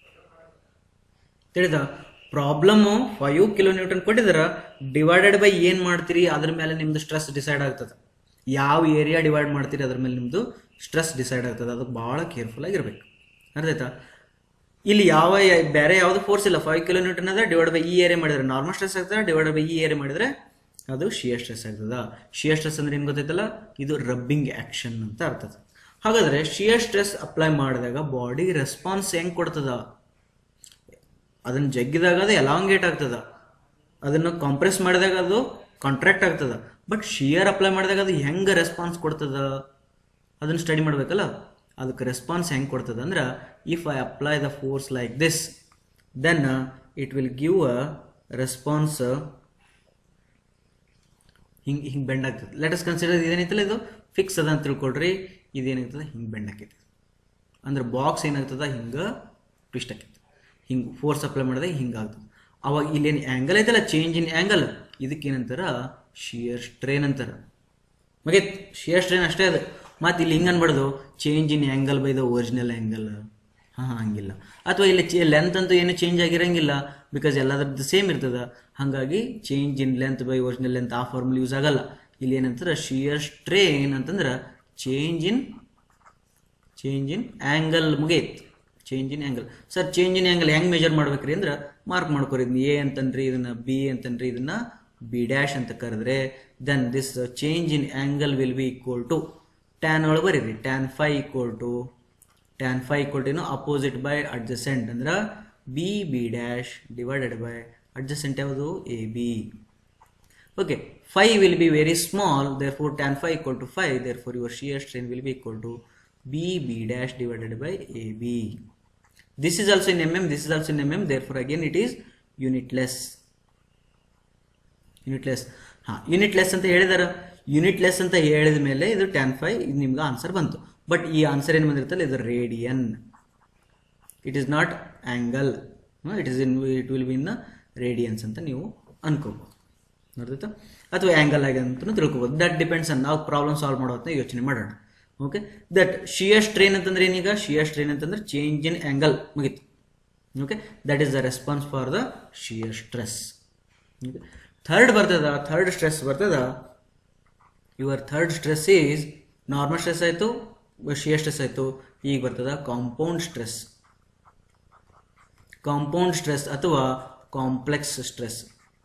ತಿಳಿದ problem five kilo newton ಕೊಟ್ಟಿದಾರ divided by ಏನು ಮಾಡ್ತೀರಿ ಅದ್ರ ಮೇಲೆ ನಿಮ್ದು stress decide ಆಗ್ತದೆ ಯಾವ ಏರಿಯಾ ಡಿವೈಡ್ ಮಾಡ್ತೀರಿ ಅದ್ರ ಮೇಲೆ ನಿಮ್ಮದು ಸ್ಟ್ರೆಸ್ ಡಿಸೈಡ್ ಆಗ್ತದೆ ಅದಕ್ಕೆ ಭಾಳ ಕೇರ್ಫುಲ್ ಆಗಿರ್ಬೇಕು ಅರ್ಥ ಆಯ್ತಾ ಇಲ್ಲಿ ಯಾವ ಬೇರೆ ಯಾವುದು ಫೋರ್ಸ್ ಇಲ್ಲ ಫೈವ್ ಕಿಲೋ ನ್ಯೂಟನ್ ಅದ ಡಿವೈಡ್ ಬೈ ಈ ಏರಿಯಾ ಮಾಡಿದ್ರೆ ನಾರ್ಮಲ್ ಸ್ಟ್ರೆಸ್ ಆಗ್ತದೆ ಡಿವೈಡ್ ಬೈ ಈ ಏರಿಯಾ ಮಾಡಿದ್ರೆ ಅದು ಶಿಯರ್ ಸ್ಟ್ರೆಸ್ ಆಗ್ತದ ಶಿಯರ್ ಸ್ಟ್ರೆಸ್ ಅಂದ್ರೆ ಏನು ಗೊತ್ತೈತಲ್ಲ ಇದು ರಬ್ಬಿಂಗ್ ಆಕ್ಷನ್ ಅಂತ ಅರ್ಥದ ಹಾಗಾದ್ರೆ ಶಿಯರ್ ಸ್ಟ್ರೆಸ್ ಅಪ್ಲೈ ಮಾಡಿದಾಗ ಬಾಡಿ ರೆಸ್ಪಾನ್ಸ್ ಹೆಂಗ್ ಕೊಡ್ತದ ಅದನ್ನ ಜಗ್ಗಿದಾಗ ಅದು ಎಲಾಂಗೇಟ್ ಆಗ್ತದ ಅದನ್ನು ಕಾಂಪ್ರೆಸ್ ಮಾಡಿದಾಗ ಅದು ಕಾಂಟ್ರಾಕ್ಟ್ ಆಗ್ತದ ಬಟ್ ಶಿಯರ್ ಅಪ್ಲೈ ಮಾಡಿದಾಗ ಅದು ಹೆಂಗೆ ರೆಸ್ಪಾನ್ಸ್ ಕೊಡ್ತದ ಅದನ್ನು ಸ್ಟಡಿ ಮಾಡ್ಬೇಕಲ್ಲ ಅದಕ್ಕೆ ರೆಸ್ಪಾನ್ಸ್ ಹೆಂಗೆ ಕೊಡ್ತದ ಅಂದ್ರೆ if I apply the force like this then it will give a response ಹಿಂಗೆ ಹಿಂಗೆ ಬೆಂಡ್ ಆಗ್ತದೆ ಲೆಟ್ ಅಸ್ ಕನ್ಸಿಡರ್ ಇದೇನೈತಲ್ಲ ಇದು ಫಿಕ್ಸ್ ಅದ ಅಂತ ತಿಳ್ಕೊಳ್ರಿ ಇದೇನಾಗ್ತದೆ ಹಿಂಗೆ ಬೆಂಡ್ ಆಕೈತಿ ಅಂದ್ರೆ ಬಾಕ್ಸ್ ಏನಾಗ್ತದ ಹಿಂಗೆ ಟ್ವಿಸ್ಟ್ ಆಕೈತಿ ಹಿಂಗೆ ಫೋರ್ಸ್ ಅಪ್ಲೈ ಮಾಡಿದಾಗ ಹಿಂಗೆ ಆಗ್ತದೆ ಅವಾಗ ಇಲ್ಲೇನು ಆ್ಯಂಗಲ್ ಐತಲ್ಲ ಚೇಂಜ್ ಇನ್ ಆ್ಯಂಗಲ್ ಇದಕ್ಕೆ ಏನಂತಾರ ಶಿಯರ್ ಸ್ಟ್ರೇನ್ ಅಂತಾರ ಮುಗೀತ್ ಶಿಯರ್ ಸ್ಟ್ರೇನ್ ಅಷ್ಟೇ ಅದು ಮತ್ತು ಇಲ್ಲಿ ಹಿಂಗೆ ಅನ್ಬಾರ್ದು change in angle by the original angle ಹಾಂ ಹಂಗಿಲ್ಲ ಅಥವಾ ಇಲ್ಲಿ ಚೇ ಲೆಂತ್ ಅಂತೂ ಏನು ಚೇಂಜ್ ಆಗಿರಂಗಿಲ್ಲ ಬಿಕಾಸ್ ಎಲ್ಲದ್ರದ್ದು ಸೇಮ್ ಇರ್ತದ ಹಾಗಾಗಿ change in length by original length ಆ ಫಾರ್ಮುಲ್ ಯೂಸ್ ಆಗಲ್ಲ ಇಲ್ಲಿ ಏನಂತಾರೆ ಶಿಯರ್ ಸ್ಟ್ರೇನ್ ಅಂತಂದ್ರೆ change in change in angle ಮುಗೀತ್ change in angle sir change in angle ಹೆಂಗೆ ಮೆಜರ್ ಮಾಡ್ಬೇಕ್ರಿ ಅಂದ್ರೆ ಮಾರ್ಕ್ ಮಾಡ್ಕೊರಿ ಇದನ್ನ ಎ ಅಂತನ್ರಿ ಇದನ್ನ ಬಿ ಅಂತನ್ರಿ ಇದನ್ನ ಬಿ ಡ್ಯಾಶ್ ಅಂತ ಕರೆದ್ರೆ then this change in angle will be equal to tan ಒಳಗೆ ಬರೀರಿ tan phi equal to tan phi equal to ಏನು ಅಪೋಸಿಟ್ ಬೈ ಅಡ್ಜಸೆಂಟ್ ಅಂದ್ರೆ B B dash divided by adjacent ಯಾವುದು A B okay phi will be very small therefore tan phi equal to phi therefore your shear strain will be equal to b b dash divided by ab this is also in mm this is also in mm therefore again it is unitless unitless ಹಾಂ unitless ಅಂತ ಹೇಳಿದಾರ unitless ಅಂತ ಹೇಳಿದ ಮೇಲೆ ಇದು tan five ಇದು ನಿಮ್ಗೆ answer ಬಂತು ಬಟ್ ಈ ಆನ್ಸರ್ ಏನು ಬಂದಿರ್ತಲ್ಲ ಇದು radian it is not angle it is in it will be in radians ಅಂತ ನೀವು ಅನ್ಕೋಬೋದು ನೋಡ್ದೈತಾ ಅಥವಾ ಆ್ಯಂಗಲ್ ಆಗಿದೆ ಅಂತಲೂ ತಿಳ್ಕೊಬೋದು ದಟ್ ಡಿಪೆಂಡ್ಸ್ ಅನ್ ನಾವು ಪ್ರಾಬ್ಲಮ್ ಸಾಲ್ವ್ ಮಾಡೋ ಹೊತ್ನಾಗ ಯೋಚನೆ ಮಾಡೋಣ ಓಕೆ ದಟ್ ಶಿಯರ್ ಸ್ಟ್ರೇನ್ ಅಂತಂದ್ರೆ ಏನೀಗ ಶಿಯರ್ ಸ್ಟ್ರೇನ್ ಅಂತಂದ್ರೆ ಚೇಂಜ್ ಇನ್ ಆ್ಯಂಗಲ್ ಮುಗೀತು okay that is the response for the shear stress third ಬರ್ತದ ಥರ್ಡ್ ಸ್ಟ್ರೆಸ್ ಬರ್ತದ your third stress is normal stress ಆಯಿತು ಶಿಯರ್ ಸ್ಟ್ರೆಸ್ ಆಯಿತು ಈಗ ಬರ್ತದ ಕಾಂಪೌಂಡ್ ಸ್ಟ್ರೆಸ್ ಕಾಂಪೌಂಡ್ ಸ್ಟ್ರೆಸ್ ಅಥವಾ complex stress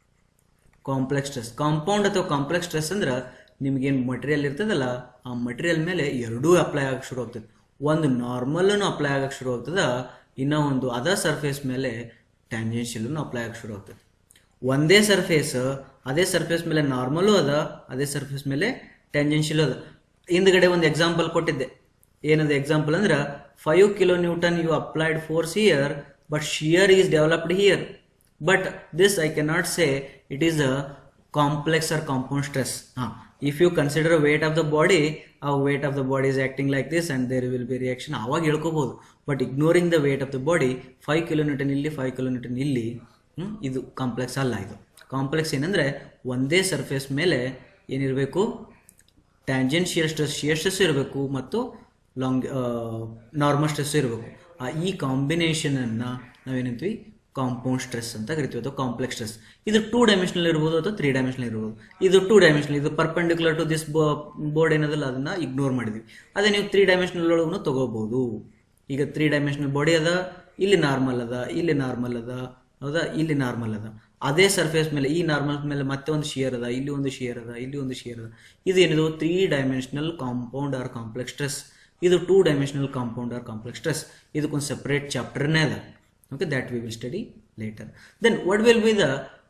complex stress compound ಅಥವಾ complex stress ಅಂದ್ರೆ ನಿಮ್ಗೇನು ಮಟೀರಿಯಲ್ ಇರ್ತದಲ್ಲ ಆ ಮಟೀರಿಯಲ್ ಮೇಲೆ ಎರಡೂ ಅಪ್ಲೈ ಆಗಕ್ಕೆ ಶುರು ಆಗ್ತದೆ ಒಂದು ನಾರ್ಮಲ್ಲೂ ಅಪ್ಲೈ ಆಗಕ್ಕೆ ಶುರು ಆಗ್ತದ ಇನ್ನೂ ಒಂದು ಅದ ಸರ್ಫೇಸ್ ಮೇಲೆ ಟ್ಯಾಂಜೆನ್ಷಿಯಲ್ಲೂ ಅಪ್ಲೈ ಆಗಕ್ಕೆ ಶುರು ಆಗ್ತದೆ ಒಂದೇ ಸರ್ಫೇಸ್ ಅದೇ ಸರ್ಫೇಸ್ ಮೇಲೆ ನಾರ್ಮಲು ಅದ ಅದೇ ಸರ್ಫೇಸ್ ಮೇಲೆ ಟ್ಯಾಂಜೆನ್ಷಿಯಲ್ ಅದ ಹಿಂದ್ಗಡೆ ಒಂದು ಎಕ್ಸಾಂಪಲ್ ಕೊಟ್ಟಿದ್ದೆ ಏನದು ಎಕ್ಸಾಂಪಲ್ ಅಂದ್ರೆ five kilo newton you applied force here but shear is developed here but this i cannot say it is a complex or compound stress huh. if you consider weight of the body our weight of the body is acting like this and there will be reaction ಅವಾಗ ಹೇಳ್ಕೋಬಹುದು but ignoring the weight of the body five kilometre ಇಲ್ಲಿ five kilometre ಇಲ್ಲಿ hmm, ಇದು complex ಅಲ್ಲ ಇದು complex ಏನಂದ್ರೆ ಒಂದೇ surface ಮೇಲೆ ಏನಿರಬೇಕು tangent shear stress shear stress ಇರಬೇಕು ಮತ್ತು ಲಾಂಗ್ ನಾರ್ಮಲ್ ಸ್ಟ್ರೆಸ್ ಇರಬೇಕು ಆ ಈ ಕಾಂಬಿನೇಷನನ್ನು ನಾವೇನಂತೀವಿ ಕಾಂಪೌಂಡ್ ಸ್ಟ್ರೆಸ್ ಅಂತ ಕರಿತೀವಿ ಅಥವಾ ಕಾಂಪ್ಲೆಕ್ಸ್ ಸ್ಟ್ರೆಸ್ ಇದು ಟೂ ಡೈಮೆನ್ಷನಲ್ ಇರ್ಬೋದು ಅಥವಾ ತ್ರೀ ಡೈಮೆನ್ಷನಲ್ ಇರ್ಬೋದು ಇದು ಟೂ ಡೈಮೆನ್ಷನಲ್ ಇದು ಪರ್ಪೆಂಡಿಕ್ಯುಲರ್ ಟು ದಿಸ್ ಬೋರ್ಡ್ ಏನದಲ್ಲ ಅದನ್ನ ಇಗ್ನೋರ್ ಮಾಡಿದ್ವಿ ಅದೇ ನೀವು ತ್ರೀ ಡೈಮೆನ್ಷನಲ್ ಒಳಗೂ ತಗೋಬಹುದು ಈಗ ತ್ರೀ ಡೈಮೆನ್ಷನಲ್ ಬಾಡಿ ಅದ ಇಲ್ಲಿ ನಾರ್ಮಲ್ ಅದ ಇಲ್ಲಿ ನಾರ್ಮಲ್ ಅದ ಹೌದಾ ಇಲ್ಲಿ ನಾರ್ಮಲ್ ಅದ ಅದೇ ಸರ್ಫೇಸ್ ಮೇಲೆ ಈ ನಾರ್ಮಲ್ ಮೇಲೆ ಮತ್ತೆ ಒಂದು ಶಿಯರ್ ಅದ ಇಲ್ಲಿ ಒಂದು ಶಿಯರ್ ಅದ ಇಲ್ಲಿ ಒಂದು ಶಿಯರ್ ಅದ ಇದು ಏನಿದು three dimensional compound or complex stress ಇದು two dimensional compound or complex stress ಇದಕ್ಕೊಂದು ಸೆಪರೇಟ್ ಚಾಪ್ಟರ್ನೇ ಅದ okay that we will study later then what will be the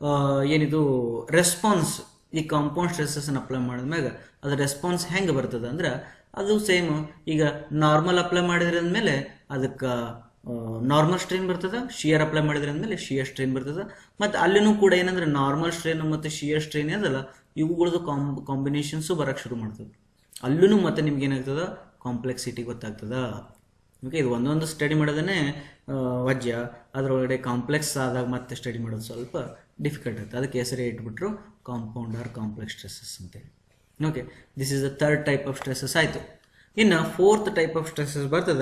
ಏನಿದು ರೆಸ್ಪಾನ್ಸ್ ಈ ಕಾಂಪೌಂಡ್ ಸ್ಟ್ರೆಸ್ಸನ್ನು ಅಪ್ಲೈ ಮಾಡಿದ್ಮ್ಯಾಗ ಅದು ರೆಸ್ಪಾನ್ಸ್ ಹೆಂಗೆ ಬರ್ತದೆ ಅಂದ್ರೆ ಅದು ಸೇಮ್ ಈಗ ನಾರ್ಮಲ್ ಅಪ್ಲೈ ಮಾಡಿದ್ರೆ ಅಂದಮೇಲೆ ಅದಕ್ಕೆ ನಾರ್ಮಲ್ ಸ್ಟ್ರೈನ್ ಬರ್ತದೆ ಶಿಯರ್ ಅಪ್ಲೈ ಮಾಡಿದ್ರೆ ಅಂದಮೇಲೆ ಶಿಯರ್ ಸ್ಟ್ರೈನ್ ಬರ್ತದೆ ಮತ್ತು ಅಲ್ಲಿನೂ ಕೂಡ ಏನಂದ್ರೆ ನಾರ್ಮಲ್ ಸ್ಟ್ರೈನ್ ಮತ್ತು ಶಿಯರ್ ಸ್ಟ್ರೈನ್ ಅದಲ್ಲ ಇವುಗಳದ್ದು ಕಾಂಬ್ ಕಾಂಬಿನೇಷನ್ಸು ಬರೋಕ್ಕೆ ಶುರು ಮಾಡ್ತದೆ ಅಲ್ಲೂ ಮತ್ತೆ ನಿಮ್ಗೆ ಏನಾಗ್ತದ ಕಾಂಪ್ಲೆಕ್ಸಿಟಿ ಗೊತ್ತಾಗ್ತದ ಓಕೆ ಇದು ಒಂದೊಂದು ಸ್ಟಡಿ ಮಾಡೋದೇ ವಜ್ಯ ಅದರೊಳಗಡೆ ಕಾಂಪ್ಲೆಕ್ಸ್ ಆದಾಗ ಮತ್ತೆ ಸ್ಟಡಿ ಮಾಡೋದು ಸ್ವಲ್ಪ ಡಿಫಿಕಲ್ಟ್ ಆಗುತ್ತೆ ಅದಕ್ಕೆ ಹೆಸರೇ ಇಟ್ಬಿಟ್ರು ಕಾಂಪೌಂಡ್ ಆರ್ ಕಾಂಪ್ಲೆಕ್ಸ್ ಸ್ಟ್ರೆಸ್ಸಸ್ ಅಂತೇಳಿ okay this is the third type of stresses ಆಯಿತು ಇನ್ನು ಫೋರ್ತ್ ಟೈಪ್ ಆಫ್ ಸ್ಟ್ರೆಸ್ಸಸ್ ಬರ್ತದ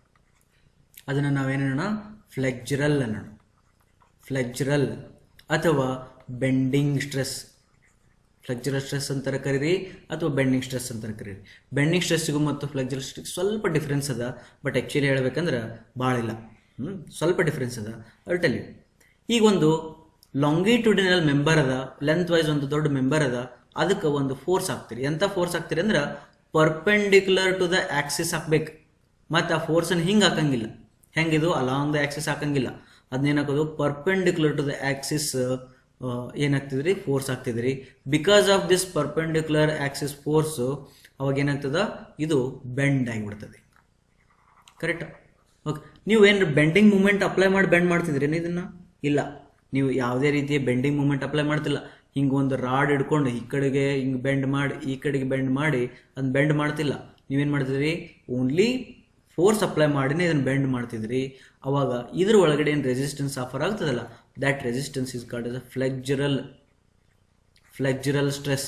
ಅದನ್ನು ನಾವೇನೋಣ ಫ್ಲೆಕ್ಜರಲ್ ಅನ್ನೋಣ ಫ್ಲೆಕ್ಜರಲ್ ಅಥವಾ ಬೆಂಡಿಂಗ್ ಸ್ಟ್ರೆಸ್ ಫ್ಲೆಕ್ಚರಲ್ ಸ್ಟ್ರೆಸ್ ಅಂತಾರೆ ಕರೀರಿ ಅಥವಾ ಬೆಂಡಿಂಗ್ ಸ್ಟ್ರೆಸ್ ಅಂತಾರೆ ಕರೀರಿ ಬೆಂಡಿಂಗ್ ಸ್ಟ್ರೆಸ್ಸಿಗೂ ಮತ್ತು ಫ್ಲೆಕ್ಚರಲ್ ಸ್ಟ್ರೆಸ್ ಸ್ವಲ್ಪ ಡಿಫ್ರೆನ್ಸ್ ಅದ ಬಟ್ ಆ್ಯಕ್ಚುಲಿ ಹೇಳ್ಬೇಕಂದ್ರೆ ಭಾಳ ಇಲ್ಲ ಹ್ಞೂ ಸ್ವಲ್ಪ ಡಿಫ್ರೆನ್ಸ್ ಅದ ಅಲ್ಟಲ್ಲಿ ಈಗ ಒಂದು ಲಾಂಗಿಟ್ಯೂಡಿನಲ್ ಮೆಂಬರ್ ಅದ ಲೆಂತ್ ವೈಸ್ ಒಂದು ದೊಡ್ಡ ಮೆಂಬರ್ ಅದ ಅದಕ್ಕೆ ಒಂದು ಫೋರ್ಸ್ ಹಾಕ್ತೀರಿ ಎಂಥ ಫೋರ್ಸ್ ಹಾಕ್ತೀರಿ ಅಂದ್ರೆ ಪರ್ಪೆಂಡಿಕ್ಯುಲರ್ ಟು ದ ಆಕ್ಸಿಸ್ ಹಾಕ್ಬೇಕು ಮತ್ತು ಆ ಫೋರ್ಸನ್ನು ಹಿಂಗೆ ಹಾಕಂಗಿಲ್ಲ ಹೆಂಗಿದು ಅಲಾಂಗ್ ದ ಆಕ್ಸಿಸ್ ಹಾಕಂಗಿಲ್ಲ ಅದನ್ನೇನಾಕೋದು ಪರ್ಪೆಂಡಿಕ್ಯುಲರ್ ಟು ದ ಆಕ್ಸಿಸ್ ಏನಾಗ್ತಿದ್ರಿ ಫೋರ್ಸ್ ಆಗ್ತಿದ್ರಿ because of this perpendicular axis force ಅವಾಗ ಏನಾಗ್ತದ ಇದು ಬೆಂಡ್ ಆಗಿಬಿಡ್ತದೆ ಕರೆಕ್ಟ್ ಓಕೆ ನೀವು ಏನು ಬೆಂಡಿಂಗ್ ಮೂಮೆಂಟ್ ಅಪ್ಲೈ ಮಾಡಿ ಬೆಂಡ್ ಮಾಡ್ತಿದ್ರೇನು ಇದನ್ನ ಇಲ್ಲ ನೀವು ಯಾವುದೇ ರೀತಿಯ ಬೆಂಡಿಂಗ್ ಮೂಮೆಂಟ್ ಅಪ್ಲೈ ಮಾಡ್ತಿಲ್ಲ ಹಿಂಗೆ ಒಂದು ರಾಡ್ ಹಿಡ್ಕೊಂಡು ಈ ಕಡೆಗೆ ಹಿಂಗೆ ಬೆಂಡ್ ಮಾಡಿ ಈ ಕಡೆಗೆ ಬೆಂಡ್ ಮಾಡಿ ಅದನ್ನ ಬೆಂಡ್ ಮಾಡ್ತಿಲ್ಲ ನೀವೇನು ಮಾಡ್ತಿದ್ರಿ ಓನ್ಲಿ ಫೋರ್ಸ್ ಅಪ್ಲೈ ಮಾಡಿನೇ ಇದನ್ನು ಬೆಂಡ್ ಮಾಡ್ತಿದ್ರಿ ಅವಾಗ ಇದ್ರ ಒಳಗಡೆ ಏನು ರೆಸಿಸ್ಟೆನ್ಸ್ ಆಫರ್ ಆಗ್ತದಲ್ಲ that resistance is called as a flexural flexural stress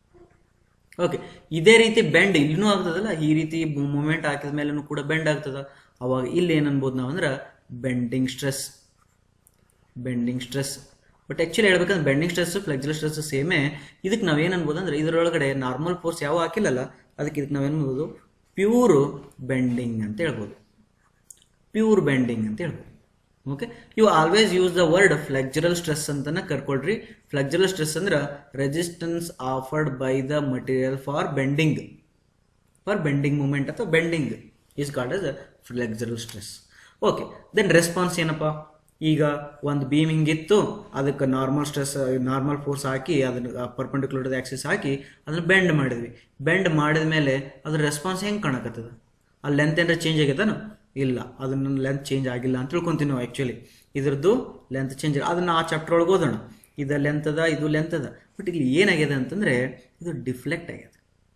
okay ಇದೇ ರೀತಿ ಬೆಂಡ್ ಇಲ್ಲಿನೂ ಆಗ್ತದಲ್ಲ ಈ ರೀತಿ ಮೂಮೆಂಟ್ ಹಾಕಿದ ಮೇಲೂ ಕೂಡ ಬೆಂಡ್ ಆಗ್ತದ ಅವಾಗ ಇಲ್ಲಿ ಏನು ಅನ್ಬೋದು ನಾವು ಅಂದ್ರೆ bending stress bending stress but actually ಹೇಳ್ಬೇಕಂದ್ರೆ ಬೆಂಡಿಂಗ್ ಸ್ಟ್ರೆಸ್ ಫ್ಲೆಕ್ಜರಲ್ ಸ್ಟ್ರೆಸ್ ಸೇಮೇ ಇದಕ್ಕೆ ನಾವೇನು ಅನ್ಬೋದು ಅಂದ್ರೆ ಇದರೊಳಗಡೆ ನಾರ್ಮಲ್ ಫೋರ್ಸ್ ಯಾವ ಹಾಕಿಲ್ಲಲ್ಲ ಅದಕ್ಕೆ ಇದಕ್ಕೆ ನಾವೇನು ಅನ್ಬೋದು ಪ್ಯೂರ್ ಬೆಂಡಿಂಗ್ ಅಂತ ಹೇಳ್ಬೋದು ಪ್ಯೂರ್ ಬೆಂಡಿಂಗ್ ಅಂತ ಹೇಳ್ಬೋದು okay you always use the word flexural stress ಅಂತನ ಕರ್ಕೊಳ್ರಿ ಫ್ಲೆಕ್ಜರಲ್ ಸ್ಟ್ರೆಸ್ ಅಂದ್ರೆ resistance offered by the material for bending for bending moment ಅಥವಾ bending is called as flexural stress okay then response ಏನಪ್ಪ ಈಗ ಒಂದು beam ಹಿಂಗಿತ್ತು ಅದಕ್ಕೆ ನಾರ್ಮಲ್ ಸ್ಟ್ರೆಸ್ ನಾರ್ಮಲ್ ಫೋರ್ಸ್ ಹಾಕಿ ಅದನ್ನ ಪರ್ಪೆಂಡಿಕ್ಯುಲರ್ ಆಕ್ಸಿಸ್ ಹಾಕಿ ಅದನ್ನ ಬೆಂಡ್ ಮಾಡಿದ್ವಿ ಬೆಂಡ್ ಮಾಡಿದ ಮೇಲೆ ಅದ್ರ ರೆಸ್ಪಾನ್ಸ್ ಹೆಂಗೆ ಕಾಣಕತ್ತದ ಆ ಲೆಂತ್ ಏನಾರ ಚೇಂಜ್ ಆಗ್ಯದನ ಇಲ್ಲ ಅದನ್ನ ಲೆಂತ್ ಚೇಂಜ್ ಆಗಿಲ್ಲ ಅಂತ ತಿಳ್ಕೊಂತೀವಿ ನಾವು ಆ್ಯಕ್ಚುಲಿ ಇದ್ರದ್ದು ಲೆಂತ್ ಚೇಂಜ್ ಅದನ್ನ ಆ ಚಾಪ್ಟರ್ ಒಳಗೆ ಓದೋಣ ಇದು ಲೆಂತ್ ಅದ ಇದು ಲೆಂತ್ ಅದ ಬಟ್ ಇಲ್ಲಿ ಏನಾಗಿದೆ ಅಂತಂದ್ರೆ ಇದು ಡಿಫ್ಲೆಕ್ಟ್ ಆಗ್ಯದ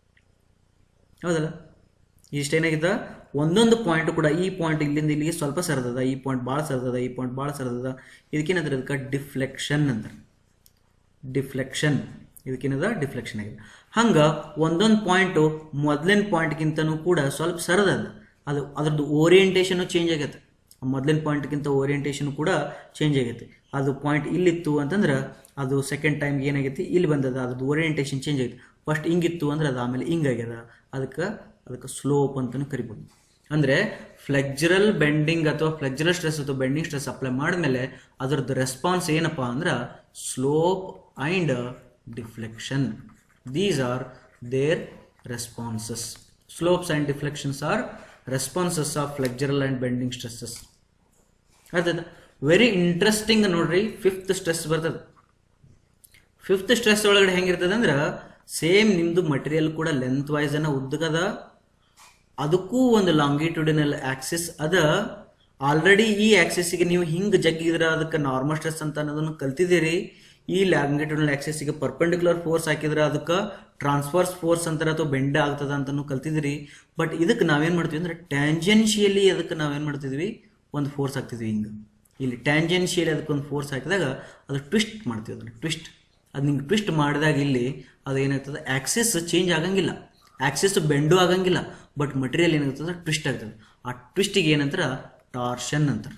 ಹೌದಲ್ಲ ಇಷ್ಟೇನಾಗಿದೆ ಒಂದೊಂದು ಪಾಯಿಂಟ್ ಕೂಡ ಈ ಪಾಯಿಂಟ್ ಇಲ್ಲಿಂದ ಇಲ್ಲಿಗೆ ಸ್ವಲ್ಪ ಸರದದ ಈ ಪಾಯಿಂಟ್ ಭಾಳ ಸರದದ ಈ ಪಾಯಿಂಟ್ ಭಾಳ ಸರದದ ಇದಕ್ಕೇನಂದ್ರೆ ಅದಕ್ಕೆ ಡಿಫ್ಲೆಕ್ಷನ್ ಅಂತಾರೆ ಡಿಫ್ಲೆಕ್ಷನ್ ಇದಕ್ಕೇನದ ಡಿಫ್ಲೆಕ್ಷನ್ ಆಗಿದೆ ಹಂಗೆ ಒಂದೊಂದು ಪಾಯಿಂಟು ಮೊದಲಿನ ಪಾಯಿಂಟ್ಗಿಂತನೂ ಕೂಡ ಸ್ವಲ್ಪ ಸರದದ ಅದು ಅದ್ರದ್ದು ಓರಿಯೆಂಟೇಷನು ಚೇಂಜ್ ಆಗೈತೆ ಮೊದಲಿನ ಪಾಯಿಂಟ್ಗಿಂತ ಓರಿಯೆಂಟೇಷನ್ ಕೂಡ ಚೇಂಜ್ ಆಗೈತೆ ಅದು ಪಾಯಿಂಟ್ ಇಲ್ಲಿತ್ತು ಅಂತಂದ್ರೆ ಅದು ಸೆಕೆಂಡ್ ಟೈಮ್ ಏನಾಗೈತಿ ಇಲ್ಲಿ ಬಂದದ ಅದ್ರದ್ದು ಓರಿಯೆಂಟೇಷನ್ ಚೇಂಜ್ ಆಗೈತೆ ಫಸ್ಟ್ ಹಿಂಗಿತ್ತು ಅಂದ್ರೆ ಅದು ಆಮೇಲೆ ಹಿಂಗಾಗ್ಯದ ಅದಕ್ಕೆ ಅದಕ್ಕೆ ಸ್ಲೋಪ್ ಅಂತಲೂ ಕರಿಬೋದು ಅಂದರೆ ಫ್ಲೆಕ್ಚರಲ್ ಬೆಂಡಿಂಗ್ ಅಥವಾ ಫ್ಲೆಕ್ಚರಲ್ ಸ್ಟ್ರೆಸ್ ಅಥವಾ ಬೆಂಡಿಂಗ್ ಸ್ಟ್ರೆಸ್ ಅಪ್ಲೈ ಮಾಡಿದ್ಮೇಲೆ ಅದರದ್ದು ರೆಸ್ಪಾನ್ಸ್ ಏನಪ್ಪ ಅಂದ್ರೆ slope and deflection these are their responses slopes and deflections are responses of flexural and bending stresses ಅದ ವೆರಿ ಇಂಟ್ರೆಸ್ಟಿಂಗ್ ನೋಡ್ರಿ ಫಿಫ್ತ್ ಸ್ಟ್ರೆಸ್ ಬರ್ತದೆ ಫಿಫ್ತ್ ಸ್ಟ್ರೆಸ್ ಒಳಗಡೆ ಹೆಂಗಿರ್ತದೆ ಅಂದ್ರೆ ಸೇಮ್ ನಿಮ್ದು ಮಟೀರಿಯಲ್ ಕೂಡ ಲೆಂತ್ ವೈಸ್ ಅನ್ನ ಉದ್ದಗದ ಅದಕ್ಕೂ ಒಂದು ಲಾಂಗಿಟ್ಯೂಡಿನಲ್ ಆಕ್ಸಿಸ್ ಅದ ಆಲ್ರೆಡಿ ಈ ಆಕ್ಸಿಸ್ಗೆ ನೀವು ಹಿಂಗೆ ಜಗ್ಗಿದ್ರೆ ಅದಕ್ಕೆ ನಾರ್ಮಲ್ ಸ್ಟ್ರೆಸ್ ಅಂತ ಅನ್ನೋದನ್ನು ಕಲ್ತಿದ್ದೀರಿ ಈ ಲಾಂಗಿಟ್ಯೂಡಿನಲ್ ಆಕ್ಸಿಸ್ಗೆ ಪರ್ಪೆಂಡಿಕ್ಯುಲರ್ ಫೋರ್ಸ್ ಹಾಕಿದ್ರೆ ಅದಕ್ಕೆ ಟ್ರಾನ್ಸ್ಫರ್ಸ್ ಫೋರ್ಸ್ ಅಂತಾರೆ ಅಥವಾ ಬೆಂಡ ಆಗ್ತದ ಅಂತಲೂ ಕಲ್ತಿದ್ದೀರಿ ಬಟ್ ಇದಕ್ಕೆ ನಾವೇನು ಮಾಡ್ತೀವಿ ಅಂದ್ರೆ ಟ್ಯಾಂಜೆನ್ಶಿಯಲಿ ಅದಕ್ಕೆ ನಾವೇನು ಮಾಡ್ತಿದ್ವಿ ಒಂದು ಫೋರ್ಸ್ ಹಾಕ್ತಿದ್ವಿ ಹಿಂಗೆ ಇಲ್ಲಿ ಟ್ಯಾಂಜೆನ್ಶಿಯಲಿ ಅದಕ್ಕೊಂದು ಫೋರ್ಸ್ ಹಾಕಿದಾಗ ಅದು ಟ್ವಿಸ್ಟ್ ಮಾಡ್ತೀವಿ ಅದನ್ನು ಟ್ವಿಸ್ಟ್ ಅದು ನಿಂಗೆ ಟ್ವಿಸ್ಟ್ ಮಾಡಿದಾಗ ಇಲ್ಲಿ ಅದು ಏನಾಗ್ತದೆ ಆಕ್ಸಿಸ್ ಚೇಂಜ್ ಆಗಂಗಿಲ್ಲ ಆಕ್ಸಿಸ್ ಬೆಂಡು ಆಗಂಗಿಲ್ಲ ಬಟ್ ಮಟೀರಿಯಲ್ ಏನಾಗ್ತದೆ ಟ್ವಿಸ್ಟ್ ಆಗ್ತದೆ ಆ ಟ್ವಿಸ್ಟಿಗೆ ಏನಂತಾರ ಟಾರ್ಷನ್ ಅಂತಾರೆ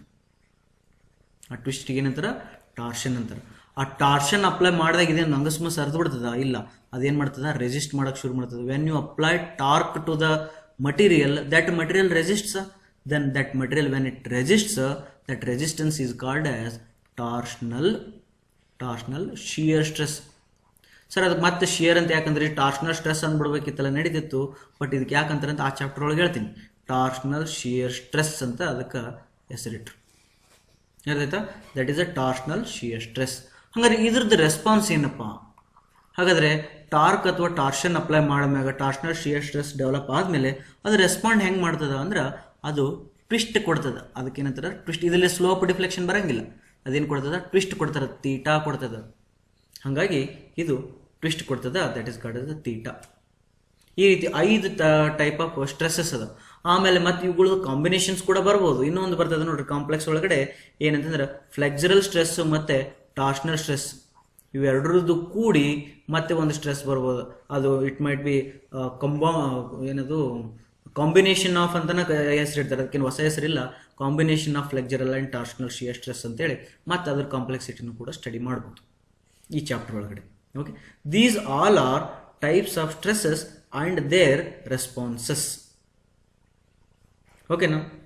ಆ ಟ್ವಿಸ್ಟಿಗೆ ಏನಂತಾರ ಟಾರ್ಷನ್ ಅಂತಾರೆ ಆ ಟಾರ್ಷನ್ ಅಪ್ಲೈ ಮಾಡಿದಾಗ ಇದೇನು ಅಂಗಸ್ಮ ಸರಿದು ಬಿಡ್ತದ ಇಲ್ಲ ಅದೇನು ಮಾಡ್ತದ ರೆಸಿಸ್ಟ್ ಮಾಡಕ್ಕೆ ಶುರು ಮಾಡ್ತದೆ when you apply torque to the material that material resists then that material when it resists that resistance is called as torsional torsional shear stress sir ಅದಕ್ಕೆ ಮತ್ತೆ ಶಿಯರ್ ಅಂತ ಯಾಕಂದ್ರೆ ಟಾರ್ಷನಲ್ ಸ್ಟ್ರೆಸ್ ಅಂದ್ಬಿಡ್ಬೇಕಿತ್ತಲ್ಲ ನಡೀತಿತ್ತು ಬಟ್ ಇದಕ್ಕೆ ಯಾಕಂತಾರೆ ಅಂತ ಆ ಚಾಪ್ಟರ್ ಒಳಗೆ ಹೇಳ್ತೀನಿ ಟಾರ್ಷನಲ್ ಶಿಯರ್ ಸ್ಟ್ರೆಸ್ ಅಂತ ಅದಕ್ಕೆ ಹೆಸರಿಟ್ರು ಅರ್ಥಾಯ್ತಾ that is a torsional shear stress ಹಂಗಾರೆ ಇದ್ರದ್ದು ರೆಸ್ಪಾನ್ಸ್ ಏನಪ್ಪ ಹಾಗಾದ್ರೆ ಟಾರ್ಕ್ ಅಥವಾ ಟಾರ್ಷನ್ ಅಪ್ಲೈ ಮಾಡಿದ್ಮ್ಯಾಗ ಟಾರ್ಷನಲ್ ಶಿಯರ್ ಸ್ಟ್ರೆಸ್ ಡೆವಲಪ್ ಆದಮೇಲೆ ಅದು ರೆಸ್ಪಾಂಡ್ ಹೆಂಗೆ ಮಾಡ್ತದ ಅಂದ್ರೆ ಅದು ಟ್ವಿಸ್ಟ್ ಕೊಡ್ತದ ಅದಕ್ಕೇನಂತಾರೆ ಟ್ವಿಸ್ಟ್ ಇದರಲ್ಲಿ ಸ್ಲೋಪ್ ಡಿಫ್ಲೆಕ್ಷನ್ ಬರಂಗಿಲ್ಲ ಅದೇನು ಕೊಡ್ತದ ಟ್ವಿಸ್ಟ್ ಕೊಡ್ತದ ತೀಟಾ ಕೊಡ್ತದ ಹಾಗಾಗಿ ಇದು ಟ್ವಿಸ್ಟ್ ಕೊಡ್ತದ that is got the theta ಈ ರೀತಿ ಐದು ಟೈಪ್ ಆಫ್ ಸ್ಟ್ರೆಸ್ಸಸ್ ಅದ ಆಮೇಲೆ ಮತ್ತೆ ಇವುಗಳು ಕಾಂಬಿನೇಷನ್ಸ್ ಕೂಡ ಬರ್ಬೋದು ಇನ್ನೊಂದು ಬರ್ತದೆ ನೋಡ್ರಿ ಕಾಂಪ್ಲೆಕ್ಸ್ ಒಳಗಡೆ ಏನಂತಂದ್ರೆ ಫ್ಲೆಕ್ಸರಲ್ ಸ್ಟ್ರೆಸ್ ಮತ್ತೆ ಟಾರ್ಷನಲ್ ಸ್ಟ್ರೆಸ್ ಇವೆರಡರದ್ದು ಕೂಡಿ ಮತ್ತೆ ಒಂದು ಸ್ಟ್ರೆಸ್ ಬರ್ಬೋದು ಅದು ಇಟ್ ಮೈಟ್ ಬಿ ಕಂಬಾ ಏನದು ಕಾಂಬಿನೇಷನ್ ಆಫ್ ಅಂತನ ಹೆಸರಿಡ್ತಾರೆ ಅದಕ್ಕೇನು ಹೊಸ ಹೆಸರಿಲ್ಲ combination of flexural and torsional shear stress ಅಂತೇಳಿ ಮತ್ತೆ ಅದ್ರ ಕಾಂಪ್ಲೆಕ್ಸಿಟಿನೂ ಕೂಡ ಸ್ಟಡಿ ಮಾಡ್ಬೋದು ಈ ಚಾಪ್ಟರ್ ಒಳಗಡೆ okay these all are types of stresses and their responses ಓಕೆನಾ